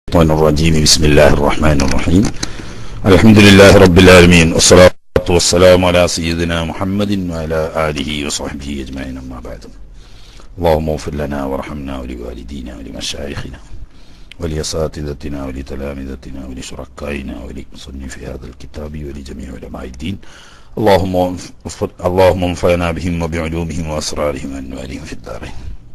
الشيطان الرجيم بسم الله الرحمن الرحيم الحمد لله رب العالمين والصلاة والسلام على سيدنا محمد وعلى آله وصحبه أجمعين أما بعد اللهم اغفر لنا وارحمنا ولوالدينا ولمشايخنا ولأساتذتنا ولتلامذتنا ولشركائنا ولمصنف هذا الكتاب ولجميع علماء الدين اللهم انف- اللهم انفعنا بهم وبعلومهم وأسرارهم وأنوارهم في الدارين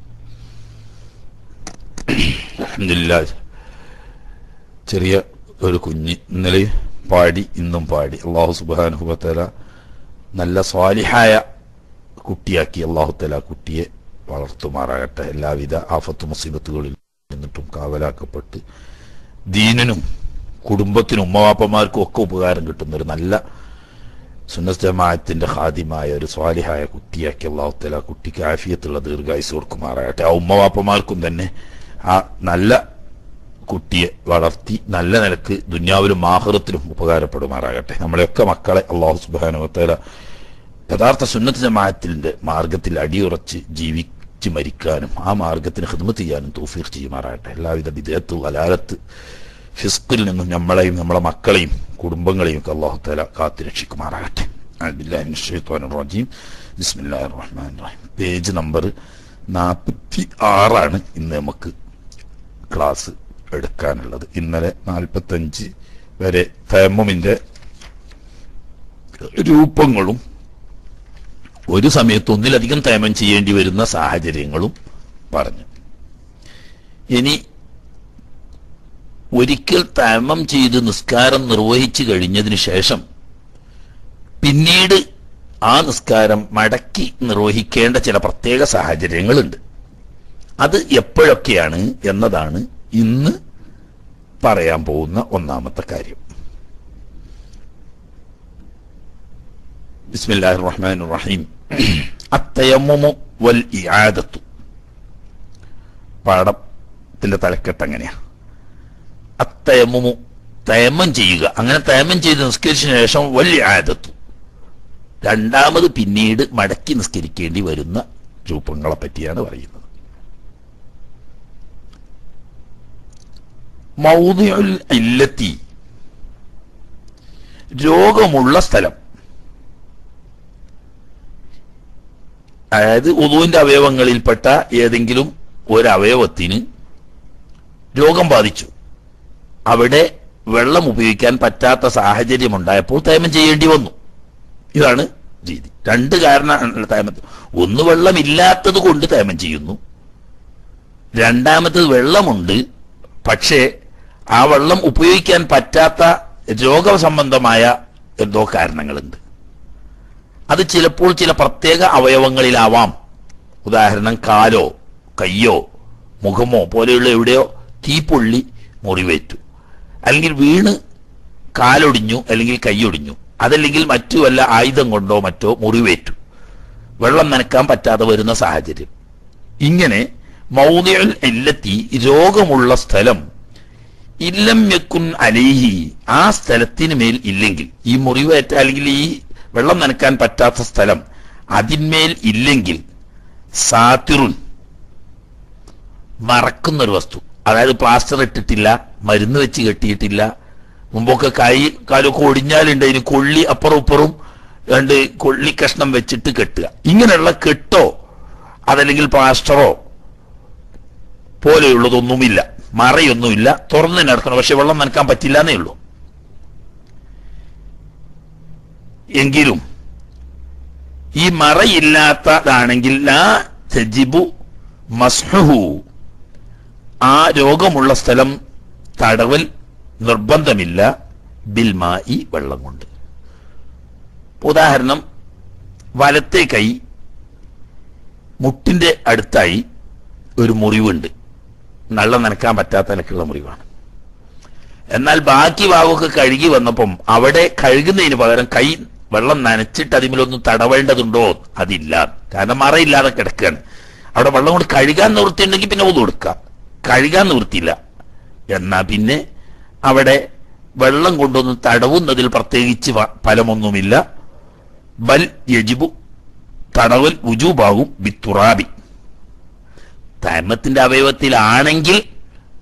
الحمد لله ചെറിയ ഒരു കുഞ്ഞ് ഇന്നലെ പാടി ഇന്നും പാടി അള്ളാഹു സുബാനുഹുബത്തല നല്ല സ്വാലിഹായ കുട്ടിയാക്കി അള്ളാഹുത്തല കുട്ടിയെ വളർത്തുമാറാകട്ടെ എല്ലാവിധ ആഫത്ത് മുസീബത്തുകളിൽ നിന്നിട്ടും കാവലാക്കപ്പെട്ട് ദീനിനും കുടുംബത്തിനും ഉമ്മവാപ്പന്മാർക്കും ഒക്കെ ഉപകാരം കിട്ടുന്ന ഒരു നല്ല സുന്നസ് ജമാഅത്തിന്റെ ഹാദിമായ ഒരു സ്വാലിഹായ കുട്ടിയാക്കി അള്ളാഹുത്തല കുട്ടിക്ക് ആഫിയത്തുള്ള ദീർഘായുസ് കൊടുക്കുമാറാകട്ടെ ആ ഉമ്മവാപ്പന്മാർക്കും തന്നെ ആ നല്ല കുട്ടിയെ വളർത്തി നല്ല നിലക്ക് ദുന്യാവിലും ആഹൃത്തിലും ഉപകാരപ്പെടുമാറാകട്ടെ നമ്മളെയൊക്കെ മക്കളെ അള്ളാഹു സുബാനുവത്തേല യഥാർത്ഥ സുന്നത്ത് ജമാഅത്തിന്റെ മാർഗത്തിൽ അടിയുറച്ച് ജീവിച്ച് മരിക്കാനും ആ മാർഗത്തിന് ഹിദ്മത്ത് ചെയ്യാനും തൗഫീഖ് ചെയ്യുമാറാകട്ടെ എല്ലാവിധ വിദേഹത്ത് വലാലത്ത് ഫിസ്കിൽ നിന്നും നമ്മളെയും നമ്മളെ മക്കളെയും കുടുംബങ്ങളെയും ഒക്കെ അള്ളാഹു തല കാത്തുരക്ഷിക്കുമാറാകട്ടെ റജീം ബിസ്മില്ലാഹിർ റഹ്മാൻ റഹീം പേജ് നമ്പർ നാൽപ്പത്തി ആറാണ് ഇന്ന് നമുക്ക് ക്ലാസ് എടുക്കാനുള്ളത് ഇന്നലെ നാൽപ്പത്തഞ്ച് വരെ തേമമിന്റെ രൂപങ്ങളും ഒരു സമയത്ത് ഒന്നിലധികം തേമം ചെയ്യേണ്ടി വരുന്ന സാഹചര്യങ്ങളും പറഞ്ഞു ഇനി ഒരിക്കൽ തേമം ചെയ്ത് നിസ്കാരം നിർവഹിച്ചു കഴിഞ്ഞതിന് ശേഷം പിന്നീട് ആ നിസ്കാരം മടക്കി നിർവഹിക്കേണ്ട ചില പ്രത്യേക സാഹചര്യങ്ങളുണ്ട് അത് എപ്പോഴൊക്കെയാണ് എന്നതാണ് ഇന്ന് പറയാൻ പോകുന്ന ഒന്നാമത്തെ കാര്യം ബിസ്മില്ലാഹിർ റഹ്മാനിർ റഹീം അത്തയമ്മുമു വൽ ഇആദത്തു പാഠത്തിന്റെ തലക്കെട്ട് എങ്ങനെയാ അത്തയമ്മുമു തയമ്മം ചെയ്യുക അങ്ങനെ തയമ്മം ചെയ്ത് നിസ്കരിച്ച ശേഷം വൽ ഇആദത്തു രണ്ടാമത് പിന്നീട് മടക്കി നിസ്കരിക്കേണ്ടി വരുന്ന രൂപങ്ങളെ പറ്റിയാണ് പറയുന്നത് മൗദിഉൽ ഇല്ലത്തി രോഗമുള്ള സ്ഥലം അതായത് ഉദുവിന്റെ അവയവങ്ങളിൽപ്പെട്ട ഏതെങ്കിലും ഒരു അവയവത്തിന് രോഗം ബാധിച്ചു അവിടെ വെള്ളം ഉപയോഗിക്കാൻ പറ്റാത്ത സാഹചര്യം ഉണ്ടായപ്പോൾ തേമം ചെയ്യേണ്ടി വന്നു ഇതാണ് രീതി രണ്ട് കാരണമാണ് തേമത്ത് ഒന്ന് വെള്ളമില്ലാത്തത് കൊണ്ട് തേമം ചെയ്യുന്നു രണ്ടാമത്തത് വെള്ളമുണ്ട് പക്ഷേ ആ വെള്ളം ഉപയോഗിക്കാൻ പറ്റാത്ത രോഗസംബന്ധമായ എന്തോ കാരണങ്ങളുണ്ട് അത് ചിലപ്പോൾ ചില പ്രത്യേക അവയവങ്ങളിലാവാം ഉദാഹരണം കാലോ കയ്യോ മുഖമോ പോലെയുള്ള എവിടെയോ തീപ്പൊള്ളി മുറിവേറ്റു അല്ലെങ്കിൽ വീണ് കാലൊടിഞ്ഞു അല്ലെങ്കിൽ കൈയൊടിഞ്ഞു അതല്ലെങ്കിൽ മറ്റു വല്ല ആയുധം കൊണ്ടോ മറ്റോ മുറിവേറ്റു വെള്ളം നനക്കാൻ പറ്റാതെ വരുന്ന സാഹചര്യം ഇങ്ങനെ മൗദിയുൽ ഇല്ലത്തി രോഗമുള്ള സ്ഥലം ഇല്ലം യക്കുൻ അലേഹി ആ സ്ഥലത്തിന് മേൽ ഇല്ലെങ്കിൽ ഈ മുറിവേറ്റ അല്ലെങ്കിൽ ഈ വെള്ളം നനക്കാൻ പറ്റാത്ത സ്ഥലം അതിന്മേൽ ഇല്ലെങ്കിൽ സാത്തിറുൻ മറക്കുന്നൊരു വസ്തു അതായത് പ്ലാസ്റ്റർ ഇട്ടിട്ടില്ല മരുന്ന് വെച്ച് കെട്ടിയിട്ടില്ല മുമ്പൊക്കെ കൈ കാലൊക്കെ ഒടിഞ്ഞാലുണ്ട് അതിന് കൊള്ളി അപ്പുറം ഇപ്പുറവും രണ്ട് കൊള്ളി കഷ്ണം വെച്ചിട്ട് കെട്ടുക ഇങ്ങനെയുള്ള കെട്ടോ അതല്ലെങ്കിൽ പ്ലാസ്റ്ററോ പോലെയുള്ളതൊന്നുമില്ല മറയൊന്നുമില്ല തുറന്നു നടക്കണം പക്ഷെ വെള്ളം നനക്കാൻ പറ്റില്ല എന്നേ ഉള്ളൂ എങ്കിലും ഈ മറയില്ലാത്തതാണെങ്കിൽ ലാ തജിബു മസ്ഹു ആ രോഗമുള്ള സ്ഥലം തടവൽ നിർബന്ധമില്ല ബിൽമായി വെള്ളം കൊണ്ട് ഉദാഹരണം വലത്തെ കൈ മുട്ടിന്റെ അടുത്തായി ഒരു മുറിവുണ്ട് വെള്ളം നനക്കാൻ പറ്റാത്ത നിലക്കുള്ള മുറിവാണ് എന്നാൽ ബാക്കി ഭാഗമൊക്കെ കഴുകി വന്നപ്പം അവിടെ കഴുകുന്നതിന് പകരം കൈ വെള്ളം നനച്ചിട്ട് അതിമേലൊന്നും തടവേണ്ടതുണ്ടോ അതില്ല കാരണം മറയില്ലാതെ കിടക്കുകയാണ് അവിടെ വെള്ളം കൊണ്ട് കഴുകാൻ നിവൃത്തിയുണ്ടെങ്കിൽ പിന്നെ ഒന്ന് കൊടുക്കുക കഴുകാൻ നിവൃത്തിയില്ല എന്നാ പിന്നെ അവിടെ വെള്ളം കൊണ്ടൊന്ന് തടവുന്നതിൽ പ്രത്യേകിച്ച് വ- ഫലമൊന്നുമില്ല ബൽ യജിബു തടവൽ ഉജൂബാകും ബിത്തുറാബി തൈമത്തിന്റെ അവയവത്തിലാണെങ്കിൽ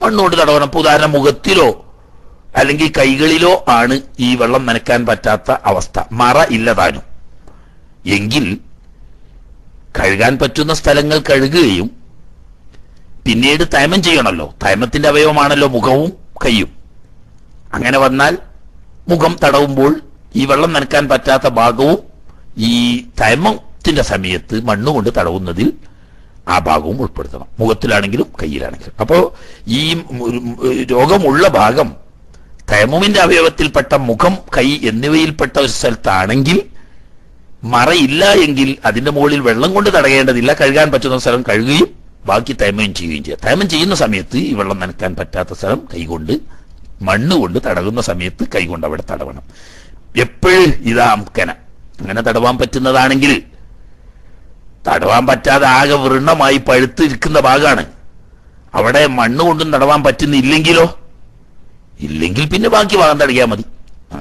മണ്ണുകൊണ്ട് തടവണം ഇപ്പൊ ഉദാഹരണം മുഖത്തിലോ അല്ലെങ്കിൽ കൈകളിലോ ആണ് ഈ വെള്ളം നനക്കാൻ പറ്റാത്ത അവസ്ഥ മറ ഇല്ലതാനും എങ്കിൽ കഴുകാൻ പറ്റുന്ന സ്ഥലങ്ങൾ കഴുകുകയും പിന്നീട് തയമം ചെയ്യണമല്ലോ തയമത്തിന്റെ അവയവമാണല്ലോ മുഖവും കൈയും അങ്ങനെ വന്നാൽ മുഖം തടവുമ്പോൾ ഈ വെള്ളം നനക്കാൻ പറ്റാത്ത ഭാഗവും ഈ തയമത്തിന്റെ സമയത്ത് മണ്ണുകൊണ്ട് തടവുന്നതിൽ ആ ഭാഗവും ഉൾപ്പെടുത്തണം മുഖത്തിലാണെങ്കിലും കയ്യിലാണെങ്കിലും അപ്പോ ഈ മു- രോഗമുള്ള ഭാഗം തൈമുമിന്റെ അവയവത്തിൽപ്പെട്ട മുഖം കൈ എന്നിവയിൽപ്പെട്ട ഒരു സ്ഥലത്താണെങ്കിൽ മറയില്ല എങ്കിൽ അതിന്റെ മുകളിൽ വെള്ളം കൊണ്ട് തടയേണ്ടതില്ല കഴുകാൻ പറ്റുന്ന സ്ഥലം കഴുകുകയും ബാക്കി തൈമം ചെയ്യുകയും ചെയ്യുക തൈമം ചെയ്യുന്ന സമയത്ത് ഈ വെള്ളം നനക്കാൻ പറ്റാത്ത സ്ഥലം കൈകൊണ്ട് മണ്ണ് കൊണ്ട് തടകുന്ന സമയത്ത് കൈകൊണ്ട് അവിടെ തടവണം എപ്പോഴും ഇതാ അംക്കന അങ്ങനെ തടവാൻ പറ്റുന്നതാണെങ്കിൽ തടവാൻ പറ്റാതെ ആകെ വൃണമായി പഴുത്തിരിക്കുന്ന ഭാഗമാണ് അവിടെ മണ്ണ് കൊണ്ടും തടവാൻ പറ്റുന്നില്ലെങ്കിലോ ഇല്ലെങ്കിൽ പിന്നെ ബാക്കി ഭാഗം തടയാ മതി ആ.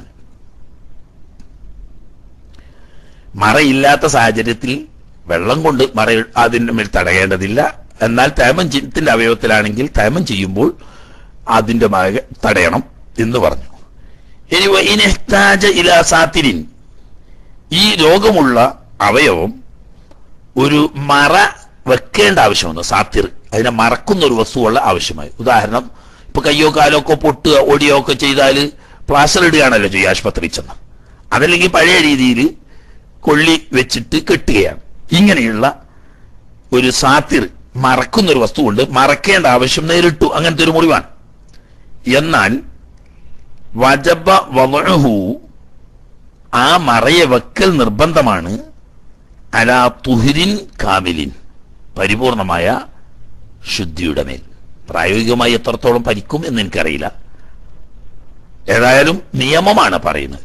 മറയില്ലാത്ത സാഹചര്യത്തിൽ വെള്ളം കൊണ്ട് മറ അതിന്റെ മേൽ തടയേണ്ടതില്ല എന്നാൽ തേമം ചിത്തിന്റെ അവയവത്തിലാണെങ്കിൽ തേമം ചെയ്യുമ്പോൾ അതിന്റെ മക തടയണം എന്ന് പറഞ്ഞു ഇനി വ ഇൻ ഇഹ്താജ ഇലാ സാത്തിരിൻ ഈ രോഗമുള്ള അവയവം ഒരു മറ വെക്കേണ്ട ആവശ്യമുണ്ട് സാത്തിർ അതിനെ മറക്കുന്ന ഒരു വസ്തുവുള്ള ആവശ്യമായി ഉദാഹരണം ഇപ്പൊ കയ്യോ കാലോ ഒക്കെ പൊട്ടുക ഒടിയോ ഒക്കെ ചെയ്താൽ പ്ലാസ്റ്റർ ഇടുകയാണല്ലോ ചെയ്യുക ആശുപത്രി ചെന്ന് അതല്ലെങ്കിൽ പഴയ രീതിയിൽ കൊള്ളി വെച്ചിട്ട് കെട്ടുകയാണ് ഇങ്ങനെയുള്ള ഒരു സാത്തിർ മറക്കുന്ന ഒരു വസ്തുവുണ്ട് മറക്കേണ്ട ആവശ്യം നേരിട്ടു അങ്ങനത്തെ ഒരു മുറിവാണ് എന്നാൽ വജബ വലഹു ആ മറയെ വെക്കൽ നിർബന്ധമാണ് അലാ തുഹിരിൻ കാമിലിൻ പരിപൂർണമായ ശുദ്ധിയുടെ മേൽ പ്രായോഗികമായി എത്രത്തോളം പരിക്കും എന്ന് എനിക്കറിയില്ല ഏതായാലും നിയമമാണ് പറയുന്നത്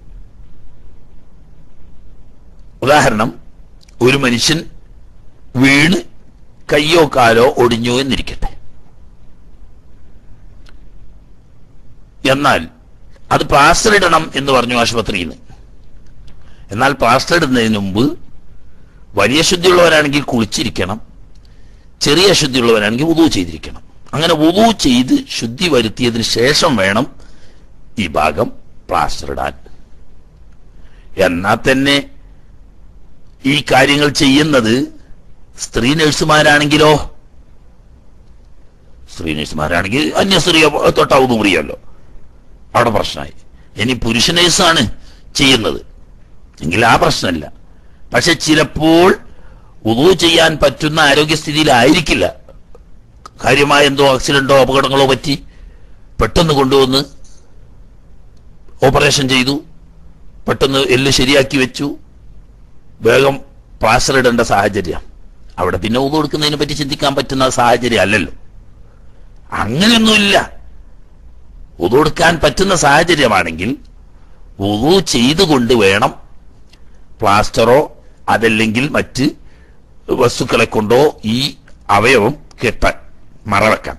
ഉദാഹരണം ഒരു മനുഷ്യൻ വീണ് കയ്യോ കാലോ ഒടിഞ്ഞു എന്നിരിക്കട്ടെ എന്നാൽ അത് പ്ലാസ്റ്റർ ഇടണം എന്ന് പറഞ്ഞു ആശുപത്രിയിൽ നിന്ന് എന്നാൽ പ്ലാസ്റ്റർ ഇടുന്നതിന് മുമ്പ് വലിയ ശുദ്ധിയുള്ളവരാണെങ്കിൽ കുളിച്ചിരിക്കണം ചെറിയ ശുദ്ധിയുള്ളവരാണെങ്കിൽ ഉദു ചെയ്തിരിക്കണം അങ്ങനെ ഉദു ചെയ്ത് ശുദ്ധി വരുത്തിയതിന് ശേഷം വേണം ഈ ഭാഗം പ്ലാസ്റ്റർ ഇടാൻ എന്നാൽ തന്നെ ഈ കാര്യങ്ങൾ ചെയ്യുന്നത് സ്ത്രീ നഴ്സുമാരാണെങ്കിലോ സ്ത്രീ നഴ്സുമാരാണെങ്കിൽ അന്യ സ്ത്രീ തൊട്ടാവുന്നു മുറിയല്ലോ അവിടെ പ്രശ്നമായി ഇനി പുരുഷ നഴ്സാണ് ചെയ്യുന്നത് എങ്കിൽ ആ പ്രശ്നമില്ല പക്ഷെ ചിലപ്പോൾ ഉദു ചെയ്യാൻ പറ്റുന്ന ആരോഗ്യസ്ഥിതിയിലായിരിക്കില്ല കാര്യമായ എന്തോ ആക്സിഡന്റോ അപകടങ്ങളോ പറ്റി പെട്ടെന്ന് കൊണ്ടുവന്ന് ഓപ്പറേഷൻ ചെയ്തു പെട്ടെന്ന് എല്ല് ശരിയാക്കി വെച്ചു വേഗം പ്ലാസ്റ്റർ ഇടേണ്ട സാഹചര്യം അവിടെ പിന്നെ ഉദു കൊടുക്കുന്നതിനെ പറ്റി ചിന്തിക്കാൻ പറ്റുന്ന സാഹചര്യം അല്ലല്ലോ അങ്ങനെയൊന്നുമില്ല ഉദു കൊടുക്കാൻ പറ്റുന്ന സാഹചര്യമാണെങ്കിൽ ഉദു ചെയ്തുകൊണ്ട് വേണം പ്ലാസ്റ്ററോ അതല്ലെങ്കിൽ മറ്റ് വസ്തുക്കളെ കൊണ്ടോ ഈ അവയവം കെട്ടാൻ മറവെക്കാൻ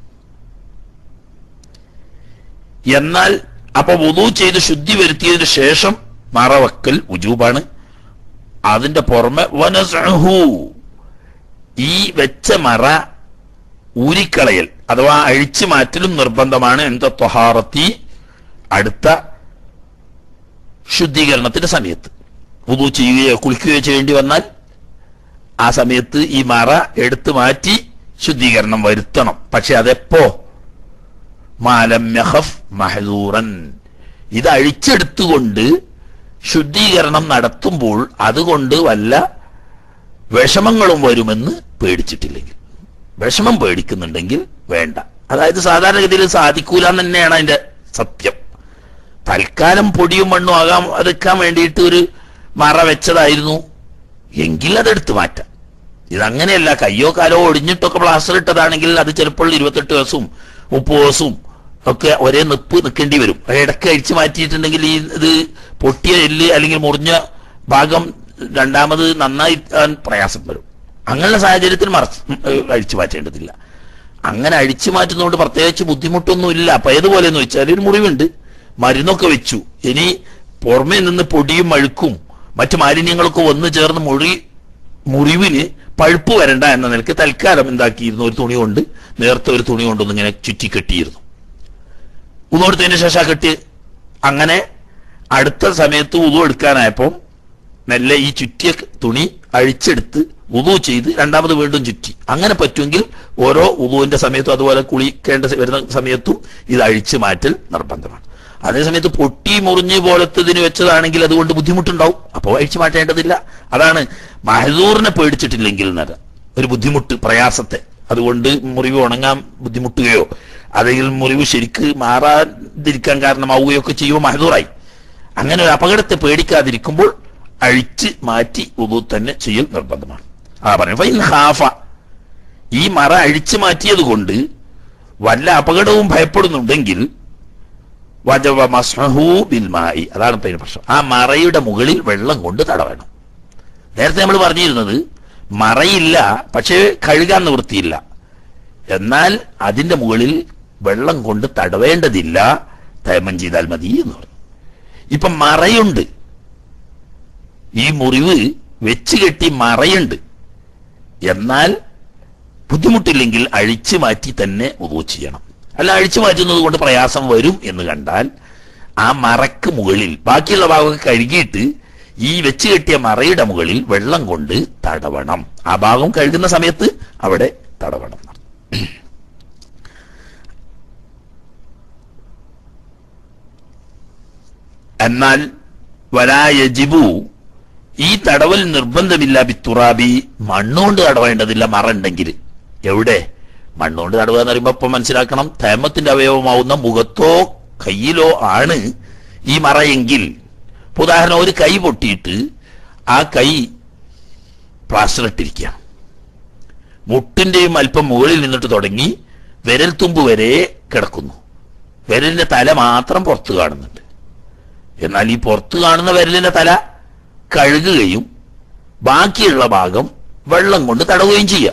എന്നാൽ അപ്പൊ വുതു ചെയ്ത് ശുദ്ധി വരുത്തിയതിനു ശേഷം മറവെക്കൽ ഉജൂബാണ് അതിന്റെ പുറമെ വനസഹു ഈ വെച്ച മറ ഊരിക്കളയൽ അഥവാ അഴിച്ചു മാറ്റലും നിർബന്ധമാണ് എന്താ ത്വഹാറത്തി അടുത്ത ശുദ്ധീകരണത്തിന്റെ സമയത്ത് വുതു ചെയ്യുകയോ കുളിക്കുകയോ ചെയ്യേണ്ടി വന്നാൽ ആ സമയത്ത് ഈ മറ എടുത്തു മാറ്റി ശുദ്ധീകരണം വരുത്തണം പക്ഷെ അതെപ്പോ മാലം യഖഫ് മഹദൂറൻ ഇത് അഴിച്ചെടുത്തുകൊണ്ട് ശുദ്ധീകരണം നടത്തുമ്പോൾ അതുകൊണ്ട് വല്ല വിഷമങ്ങളും വരുമെന്ന് പേടിച്ചിട്ടില്ലെങ്കിൽ വിഷമം പേടിക്കുന്നുണ്ടെങ്കിൽ വേണ്ട അതായത് സാധാരണഗതിയിൽ സാധിക്കൂല എന്ന് തന്നെയാണ് അതിന്റെ സത്യം തൽക്കാലം പൊടിയും മണ്ണും ആകാൻ അതെക്കാൻ വേണ്ടിയിട്ട് ഒരു മറ വെച്ചതായിരുന്നു എങ്കിൽ അതെടുത്ത് മാറ്റാം ഇതങ്ങനെയല്ല കയ്യോ കാലോ ഒടിഞ്ഞിട്ടൊക്കെ പ്ലാസ്റ്റർ ഇട്ടതാണെങ്കിൽ അത് ചിലപ്പോൾ ഇരുപത്തെട്ട് ദിവസവും മുപ്പത് ദിവസവും ഒക്കെ ഒരേ നിപ്പ് നിൽക്കേണ്ടി വരും അത് ഇടയ്ക്ക് അഴിച്ചു മാറ്റിയിട്ടുണ്ടെങ്കിൽ ഈ ഇത് പൊട്ടിയ എല്ല് അല്ലെങ്കിൽ മുറിഞ്ഞ ഭാഗം രണ്ടാമത് നന്നായി ആകാൻ പ്രയാസം വരും അങ്ങനെയുള്ള സാഹചര്യത്തിൽ മറച്ച് അഴിച്ചു മാറ്റേണ്ടതില്ല അങ്ങനെ അഴിച്ചു മാറ്റുന്നതുകൊണ്ട് പ്രത്യേകിച്ച് ബുദ്ധിമുട്ടൊന്നും ഇല്ല അപ്പൊ ഏതുപോലെ എന്ന് വെച്ചാൽ ഒരു മുറിവുണ്ട് മരുന്നൊക്കെ വെച്ചു ഇനി പുറമേ നിന്ന് പൊടിയും അഴുക്കും മറ്റു മാലിന്യങ്ങളൊക്കെ വന്നു ചേർന്ന് മുറി മുറിവിന് പഴുപ്പ് വരണ്ട എന്ന നിലക്ക് തൽക്കാലം എന്താക്കിയിരുന്നു ഒരു തുണി കൊണ്ട് നേരത്തെ ഒരു തുണി കൊണ്ടൊന്ന് ഇങ്ങനെ ചുറ്റി കെട്ടിയിരുന്നു ഉതെടുത്തതിന് ശേഷം ആ കെട്ടി അങ്ങനെ അടുത്ത സമയത്ത് ഉതു എടുക്കാനായപ്പോൾ മെല്ലെ ഈ ചുറ്റിയ തുണി അഴിച്ചെടുത്ത് ഉതു ചെയ്ത് രണ്ടാമത് വീണ്ടും ചുറ്റി അങ്ങനെ പറ്റുമെങ്കിൽ ഓരോ ഉതുവിന്റെ സമയത്തും അതുപോലെ കുളിക്കേണ്ട വരുന്ന സമയത്തും ഇത് അഴിച്ചു മാറ്റൽ നിർബന്ധമാണ് അതേസമയത്ത് പൊട്ടി മുറിഞ്ഞ് പോലത്തതിന് വെച്ചതാണെങ്കിൽ അതുകൊണ്ട് ബുദ്ധിമുട്ടുണ്ടാവും അപ്പോൾ അഴിച്ചു മാറ്റേണ്ടതില്ല അതാണ് മഹദൂറിനെ പേടിച്ചിട്ടില്ലെങ്കിൽ എന്നല്ല ഒരു ബുദ്ധിമുട്ട് പ്രയാസത്തെ അതുകൊണ്ട് മുറിവ് ഉണങ്ങാൻ ബുദ്ധിമുട്ടുകയോ അല്ലെങ്കിൽ മുറിവ് ശരിക്ക് മാറാതിരിക്കാൻ കാരണമാവുകയോ ഒക്കെ ചെയ്യുമ്പോൾ മഹദൂറായി അങ്ങനെ ഒരു അപകടത്തെ പേടിക്കാതിരിക്കുമ്പോൾ അഴിച്ച് മാറ്റി ഉദു തന്നെ ചെയ്യൽ നിർബന്ധമാണ് ആ പറഞ്ഞു ഫൈൻ ഹാഫ ഈ മറ അഴിച്ചു മാറ്റിയത് കൊണ്ട് വല്ല അപകടവും ഭയപ്പെടുന്നുണ്ടെങ്കിൽ വജവ മസ്ഹു ബിൽമായി അതാണ് ഇപ്പൊ ഇതിന്റെ പ്രശ്നം ആ മറയുടെ മുകളിൽ വെള്ളം കൊണ്ട് തടവണം നേരത്തെ നമ്മൾ പറഞ്ഞിരുന്നത് മറയില്ല പക്ഷേ കഴുകാൻ നിവൃത്തിയില്ല എന്നാൽ അതിന്റെ മുകളിൽ വെള്ളം കൊണ്ട് തടവേണ്ടതില്ല തേമം ചെയ്താൽ മതി എന്ന് പറഞ്ഞു ഇപ്പൊ മറയുണ്ട് ഈ മുറിവ് വെച്ച് കെട്ടി മറയുണ്ട് എന്നാൽ ബുദ്ധിമുട്ടില്ലെങ്കിൽ അഴിച്ചു മാറ്റി തന്നെ ഉദു ചെയ്യണം അല്ല അഴിച്ചു മാറ്റുന്നത് കൊണ്ട് പ്രയാസം വരും എന്ന് കണ്ടാൽ ആ മറക്ക് മുകളിൽ ബാക്കിയുള്ള ഭാഗമൊക്കെ കഴുകിയിട്ട് ഈ വെച്ച് കെട്ടിയ മറയുടെ മുകളിൽ വെള്ളം കൊണ്ട് തടവണം ആ ഭാഗം കഴുകുന്ന സമയത്ത് അവിടെ തടവണം എന്നാൽ വലായജിബു ഈ തടവൽ നിർബന്ധമില്ല ബിത്തുറാബി മണ്ണുകൊണ്ട് തടവേണ്ടതില്ല മറ ഉണ്ടെങ്കിൽ എവിടെ മണ്ണുകൊണ്ട് തടവുക എന്ന് പറയുമ്പോ ഇപ്പൊ മനസ്സിലാക്കണം തേമത്തിന്റെ അവയവമാവുന്ന മുഖത്തോ കയ്യിലോ ആണ് ഈ മറയെങ്കിൽ ഇപ്പൊ ഉദാഹരണം ഒരു കൈ പൊട്ടിയിട്ട് ആ കൈ പ്ലാസ്റ്റർ ഇട്ടിരിക്കുകയാണ് മുട്ടിന്റെയും അല്പം മുകളിൽ നിന്നിട്ട് തുടങ്ങി വിരൽ തുമ്പ് വരെ കിടക്കുന്നു വിരലിന്റെ തല മാത്രം പുറത്ത് കാണുന്നുണ്ട് എന്നാൽ ഈ പുറത്ത് കാണുന്ന വിരലിന്റെ തല കഴുകുകയും ബാക്കിയുള്ള ഭാഗം വെള്ളം കൊണ്ട് തടവുകയും ചെയ്യാം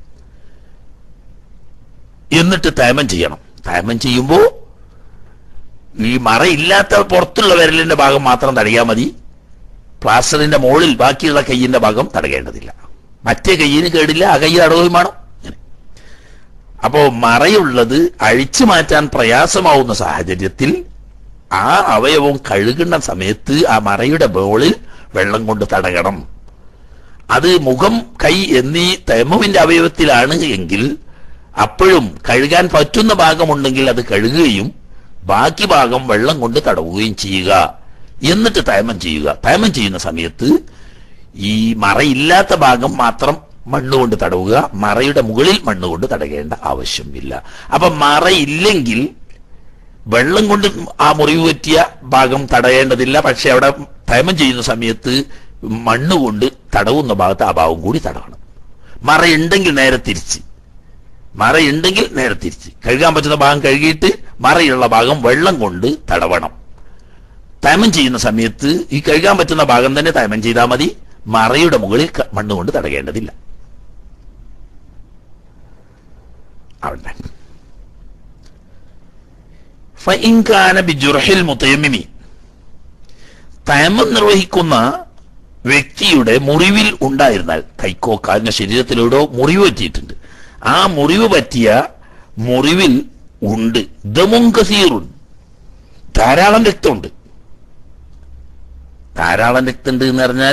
എന്നിട്ട് തേമം ചെയ്യണം തേമം ചെയ്യുമ്പോൾ ഈ മറയില്ലാത്ത പുറത്തുള്ള വിരലിന്റെ ഭാഗം മാത്രം തടയാൽ മതി പ്ലാസ്റ്ററിന്റെ മുകളിൽ ബാക്കിയുള്ള കയ്യിന്റെ ഭാഗം തടയേണ്ടതില്ല മറ്റേ കയ്യിന് കേടില്ല ആ കൈ തടവുകയും വേണം ഇങ്ങനെ. അപ്പോ മറയുള്ളത് അഴിച്ചു മാറ്റാൻ പ്രയാസമാവുന്ന സാഹചര്യത്തിൽ ആ അവയവം കഴുകുന്ന സമയത്ത് ആ മറയുടെ മുകളിൽ വെള്ളം കൊണ്ട് തടയണം അത് മുഖം കൈ എന്നീ തേമവിന്റെ അവയവത്തിലാണ് എങ്കിൽ അപ്പോഴും കഴുകാൻ പറ്റുന്ന ഭാഗമുണ്ടെങ്കിൽ അത് കഴുകുകയും ബാക്കി ഭാഗം വെള്ളം കൊണ്ട് തടവുകയും ചെയ്യുക എന്നിട്ട് തേമം ചെയ്യുക തേമം ചെയ്യുന്ന സമയത്ത് ഈ മറയില്ലാത്ത ഭാഗം മാത്രം മണ്ണുകൊണ്ട് തടവുക മറയുടെ മുകളിൽ മണ്ണുകൊണ്ട് തടകേണ്ട ആവശ്യമില്ല അപ്പൊ മറയില്ലെങ്കിൽ വെള്ളം കൊണ്ട് ആ മുറിവ് പറ്റിയ ഭാഗം തടയേണ്ടതില്ല പക്ഷെ അവിടെ തേമം ചെയ്യുന്ന സമയത്ത് മണ്ണ് കൊണ്ട് തടവുന്ന ഭാഗത്ത് ആ ഭാഗം കൂടി തടവണം മറയുണ്ടെങ്കിൽ നേരെ തിരിച്ച് മറയുണ്ടെങ്കിൽ നേരെ തിരിച്ച് കഴുകാൻ പറ്റുന്ന ഭാഗം കഴുകിയിട്ട് മറയുള്ള ഭാഗം വെള്ളം കൊണ്ട് തടവണം തേമം ചെയ്യുന്ന സമയത്ത് ഈ കഴുകാൻ പറ്റുന്ന ഭാഗം തന്നെ തേമം ചെയ്താൽ മതി മറയുടെ മുകളിൽ ക- മണ്ണ് കൊണ്ട് തടകേണ്ടതില്ല അവിടെ ഫഇൻകാന ബിജുർഹിൽ മുത്തയമ്മിമി തയമം നിർവഹിക്കുന്ന വ്യക്തിയുടെ മുറിവിൽ ഉണ്ടായിരുന്നാൽ കൈക്കോ കാലിന്റെ ശരീരത്തിലൂടെ മുറിവ് പറ്റിയിട്ടുണ്ട് ആ മുറിവ് പറ്റിയ മുറിവിൽ ഉണ്ട് ദമും കസീറുൻ ധാരാളം രക്തമുണ്ട് ധാരാളം രക്തമുണ്ട് എന്ന് പറഞ്ഞാൽ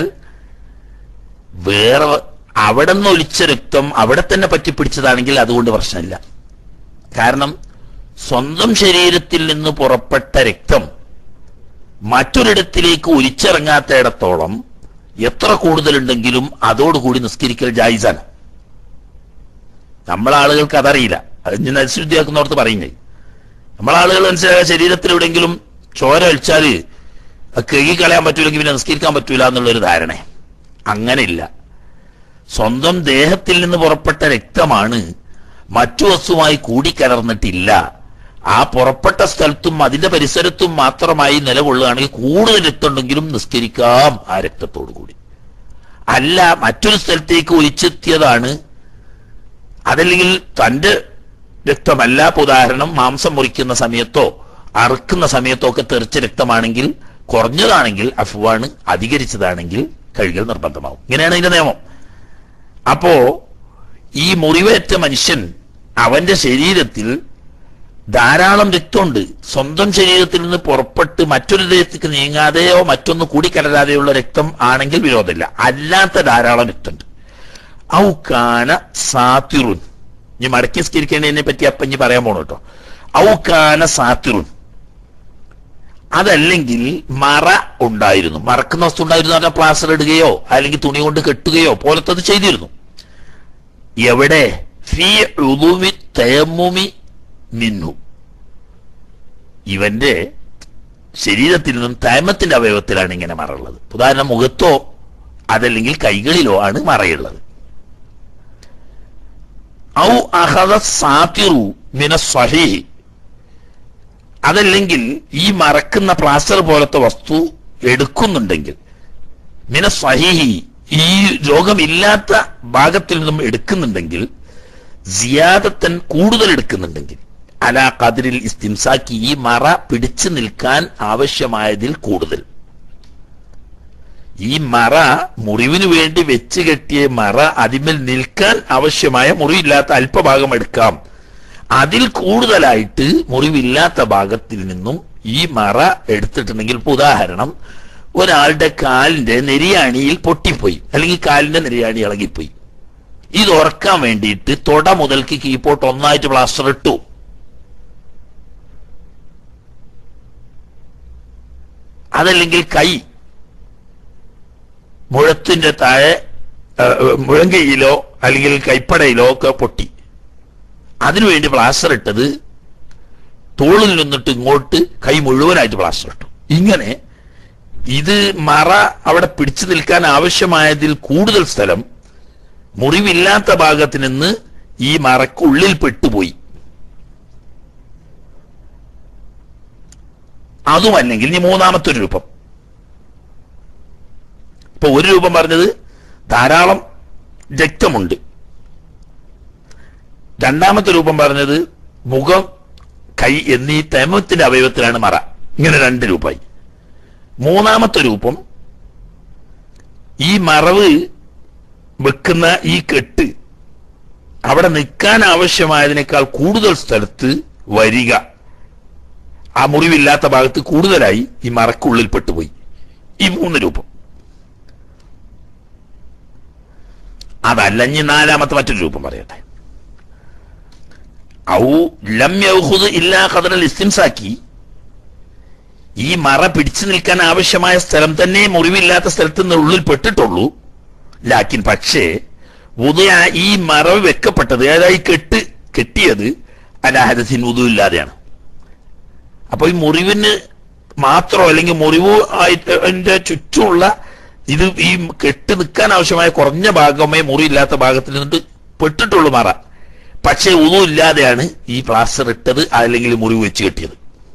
വേറെ അവിടെ നിന്ന് ഒലിച്ച രക്തം അവിടെ തന്നെ പറ്റിപ്പിടിച്ചതാണെങ്കിൽ അതുകൊണ്ട് പ്രശ്നമില്ല കാരണം സ്വന്തം ശരീരത്തിൽ നിന്ന് പുറപ്പെട്ട രക്തം മറ്റൊരിടത്തിലേക്ക് ഒലിച്ചിറങ്ങാത്തയിടത്തോളം എത്ര കൂടുതലുണ്ടെങ്കിലും അതോടുകൂടി നിസ്കരിക്കൽ ജായിസാണ് നമ്മളാളുകൾക്ക് അതറിയില്ല അത് ഞാൻ അശുദ്ധിയാക്കുന്നോർത്ത് പറയുന്നേ നമ്മളാളുകൾ മനസ്സിലായ ശരീരത്തിലെവിടെയെങ്കിലും ചോര ഒഴിച്ചാല് അത് കഴുകിക്കളയാൻ പറ്റൂലെങ്കിൽ പിന്നെ നിസ്കരിക്കാൻ പറ്റൂല എന്നുള്ളൊരു ധാരണ അങ്ങനെയില്ല സ്വന്തം ദേഹത്തിൽ നിന്ന് പുറപ്പെട്ട രക്തമാണ് മറ്റു വസ്തുമായി കൂടിക്കലർന്നിട്ടില്ല ആ പുറപ്പെട്ട സ്ഥലത്തും അതിന്റെ പരിസരത്തും മാത്രമായി നിലകൊള്ളുകയാണെങ്കിൽ കൂടുതൽ രക്തമുണ്ടെങ്കിലും നിസ്കരിക്കാം ആ രക്തത്തോടു കൂടി അല്ല മറ്റൊരു സ്ഥലത്തേക്ക് ഒലിച്ചെത്തിയതാണ് അതല്ലെങ്കിൽ തന്റെ രക്തമല്ല ഇപ്പൊ ഉദാഹരണം മാംസം മുറിക്കുന്ന സമയത്തോ അറുക്കുന്ന സമയത്തോ ഒക്കെ തെറിച്ച രക്തമാണെങ്കിൽ കുറഞ്ഞതാണെങ്കിൽ അഫ്വാണ് അധികരിച്ചതാണെങ്കിൽ കഴുകൽ നിർബന്ധമാവും ഇങ്ങനെയാണ് ഇതിന്റെ നിയമം അപ്പോ ഈ മുറിവേറ്റ മനുഷ്യൻ അവന്റെ ശരീരത്തിൽ ധാരാളം രക്തമുണ്ട് സ്വന്തം ശരീരത്തിൽ നിന്ന് പുറപ്പെട്ട് മറ്റൊരു ദേഹത്തേക്ക് നീങ്ങാതെയോ മറ്റൊന്ന് കൂടിക്കലരാതെയുള്ള രക്തം ആണെങ്കിൽ വിരോധമില്ല അല്ലാത്ത ധാരാളം രക്തമുണ്ട് ഔക്കാന സാത്തിറുൻ ഇനി മടക്കി സ്കരിക്കേണ്ടതിനെ പറ്റി അപ്പൊ ഇനി പറയാൻ പോണു കേട്ടോ ഔക്കാന സാത്തിറുൻ അതല്ലെങ്കിൽ മറ ഉണ്ടായിരുന്നു മറക്കുന്ന വസ്തു ഉണ്ടായിരുന്നു പറഞ്ഞാൽ പ്ലാസ്റ്റർ ഇടുകയോ അല്ലെങ്കിൽ തുണി കൊണ്ട് കെട്ടുകയോ പോലത്തത് ചെയ്തിരുന്നു എവിടെ ഫി ഉളുവി തയമ്മുമി മിന്നു ഇവന്റെ ശരീരത്തിൽ നിന്നും തയമത്തിന്റെ അവയവത്തിലാണ് ഇങ്ങനെ മറയുള്ളത് ഉദാഹരണം മുഖത്തോ അതല്ലെങ്കിൽ കൈകളിലോ ആണ് മറയുള്ളത് ഔ അഹദ സാത്തിറു മിന സ്വഹീഹി അതല്ലെങ്കിൽ ഈ മറക്കുന്ന പ്ലാസ്റ്റർ പോലത്തെ വസ്തു എടുക്കുന്നുണ്ടെങ്കിൽ മിന സ്വഹീഹി ഈ രോഗമില്ലാത്ത ഭാഗത്തിൽ നിന്നും എടുക്കുന്നുണ്ടെങ്കിൽ സിയാദത്തൻ കൂടുതൽ എടുക്കുന്നുണ്ടെങ്കിൽ അലാ കതിരിൽ ഇസ്തിംസാക്കി ഈ മറ പിടിച്ചു നിൽക്കാൻ ആവശ്യമായതിൽ കൂടുതൽ ഈ മറ മുറിവിന് വേണ്ടി വെച്ച് കെട്ടിയ മറ അതിന്മേൽ നിൽക്കാൻ ആവശ്യമായ മുറിവില്ലാത്ത അല്പഭാഗം എടുക്കാം അതിൽ കൂടുതലായിട്ട് മുറിവില്ലാത്ത ഭാഗത്തിൽ നിന്നും ഈ മറ എടുത്തിട്ടുണ്ടെങ്കിൽ ഇപ്പൊ ഉദാഹരണം ഒരാളുടെ കാലിന്റെ നെരിയാണിയിൽ പൊട്ടിപ്പോയി അല്ലെങ്കിൽ കാലിന്റെ നെരിയാണി ഇളകിപ്പോയി ഇത് ഉറക്കാൻ വേണ്ടിയിട്ട് തൊട മുതൽക്ക് കീപ്പോട്ട് ഒന്നായിട്ട് പ്ലാസ്റ്റർ ഇട്ടു അതല്ലെങ്കിൽ കൈ മുഴത്തിന്റെ താഴെ ആ, മുഴങ്കയിലോ അല്ലെങ്കിൽ കൈപ്പടയിലോ ഒക്കെ പൊട്ടി അതിനുവേണ്ടി പ്ലാസ്റ്റർ ഇട്ടത് തോളിൽ നിന്നിട്ട് ഇങ്ങോട്ട് കൈ മുഴുവനായിട്ട് പ്ലാസ്റ്റർ ഇട്ടു ഇങ്ങനെ ഇത് മറ അവിടെ പിടിച്ചു നിൽക്കാൻ ആവശ്യമായതിൽ കൂടുതൽ സ്ഥലം മുറിവില്ലാത്ത ഭാഗത്ത് നിന്ന് ഈ മറക്കുള്ളിൽ പെട്ടുപോയി അതുമല്ലെങ്കിൽ ഇനി മൂന്നാമത്തെ ഒരു രൂപം ഇപ്പൊ ഒരു രൂപം പറഞ്ഞത് ധാരാളം രക്തമുണ്ട് രണ്ടാമത്തെ രൂപം പറഞ്ഞത് മുഖം കൈ എന്നീ തേമത്തിന്റെ അവയവത്തിലാണ് മറ ഇങ്ങനെ രണ്ട് രൂപമായി മൂന്നാമത്തെ രൂപം ഈ മറവ് വെക്കുന്ന ഈ കെട്ട് അവിടെ നിൽക്കാൻ ആവശ്യമായതിനേക്കാൾ കൂടുതൽ സ്ഥലത്ത് വരിക ആ മുറിവില്ലാത്ത ഭാഗത്ത് കൂടുതലായി ഈ മറക്കുള്ളിൽ പെട്ടുപോയി ഈ മൂന്ന് രൂപം അതല്ല ഇനി നാലാമത്തെ മറ്റൊരു രൂപം പറയട്ടെ ഔ ലം യൗഹുദ് ഇല്ലാ ഖദറൽ ഇസ്തിംസാക്കി ഈ മറ പിടിച്ചു നിൽക്കാൻ ആവശ്യമായ സ്ഥലം തന്നെ മുറിവില്ലാത്ത സ്ഥലത്ത് നിന്ന് ഉള്ളിൽ പെട്ടിട്ടുള്ളൂ ലാക്കിൻ പക്ഷേ ഉദയ ഈ മറവ് വെക്കപ്പെട്ടത് അതായത് കെട്ട് കെട്ടിയത് അലാഹദസിൻ ഉദുവില്ലാതെയാണ് അപ്പൊ ഈ മുറിവിന് മാത്രം അല്ലെങ്കിൽ മുറിവ് ആയിട്ട് അതിന്റെ ചുറ്റുമുള്ള ഇത് ഈ കെട്ട് നിൽക്കാൻ ആവശ്യമായ കുറഞ്ഞ ഭാഗമേ മുറിയില്ലാത്ത ഭാഗത്തിൽ നിന്നിട്ട് പെട്ടിട്ടുള്ളൂ മറ പക്ഷേ ഉദു ഇല്ലാതെയാണ് ഈ പ്ലാസ്റ്റർ ഇട്ടത് അല്ലെങ്കിൽ മുറിവ് വെച്ച് കെട്ടിയത്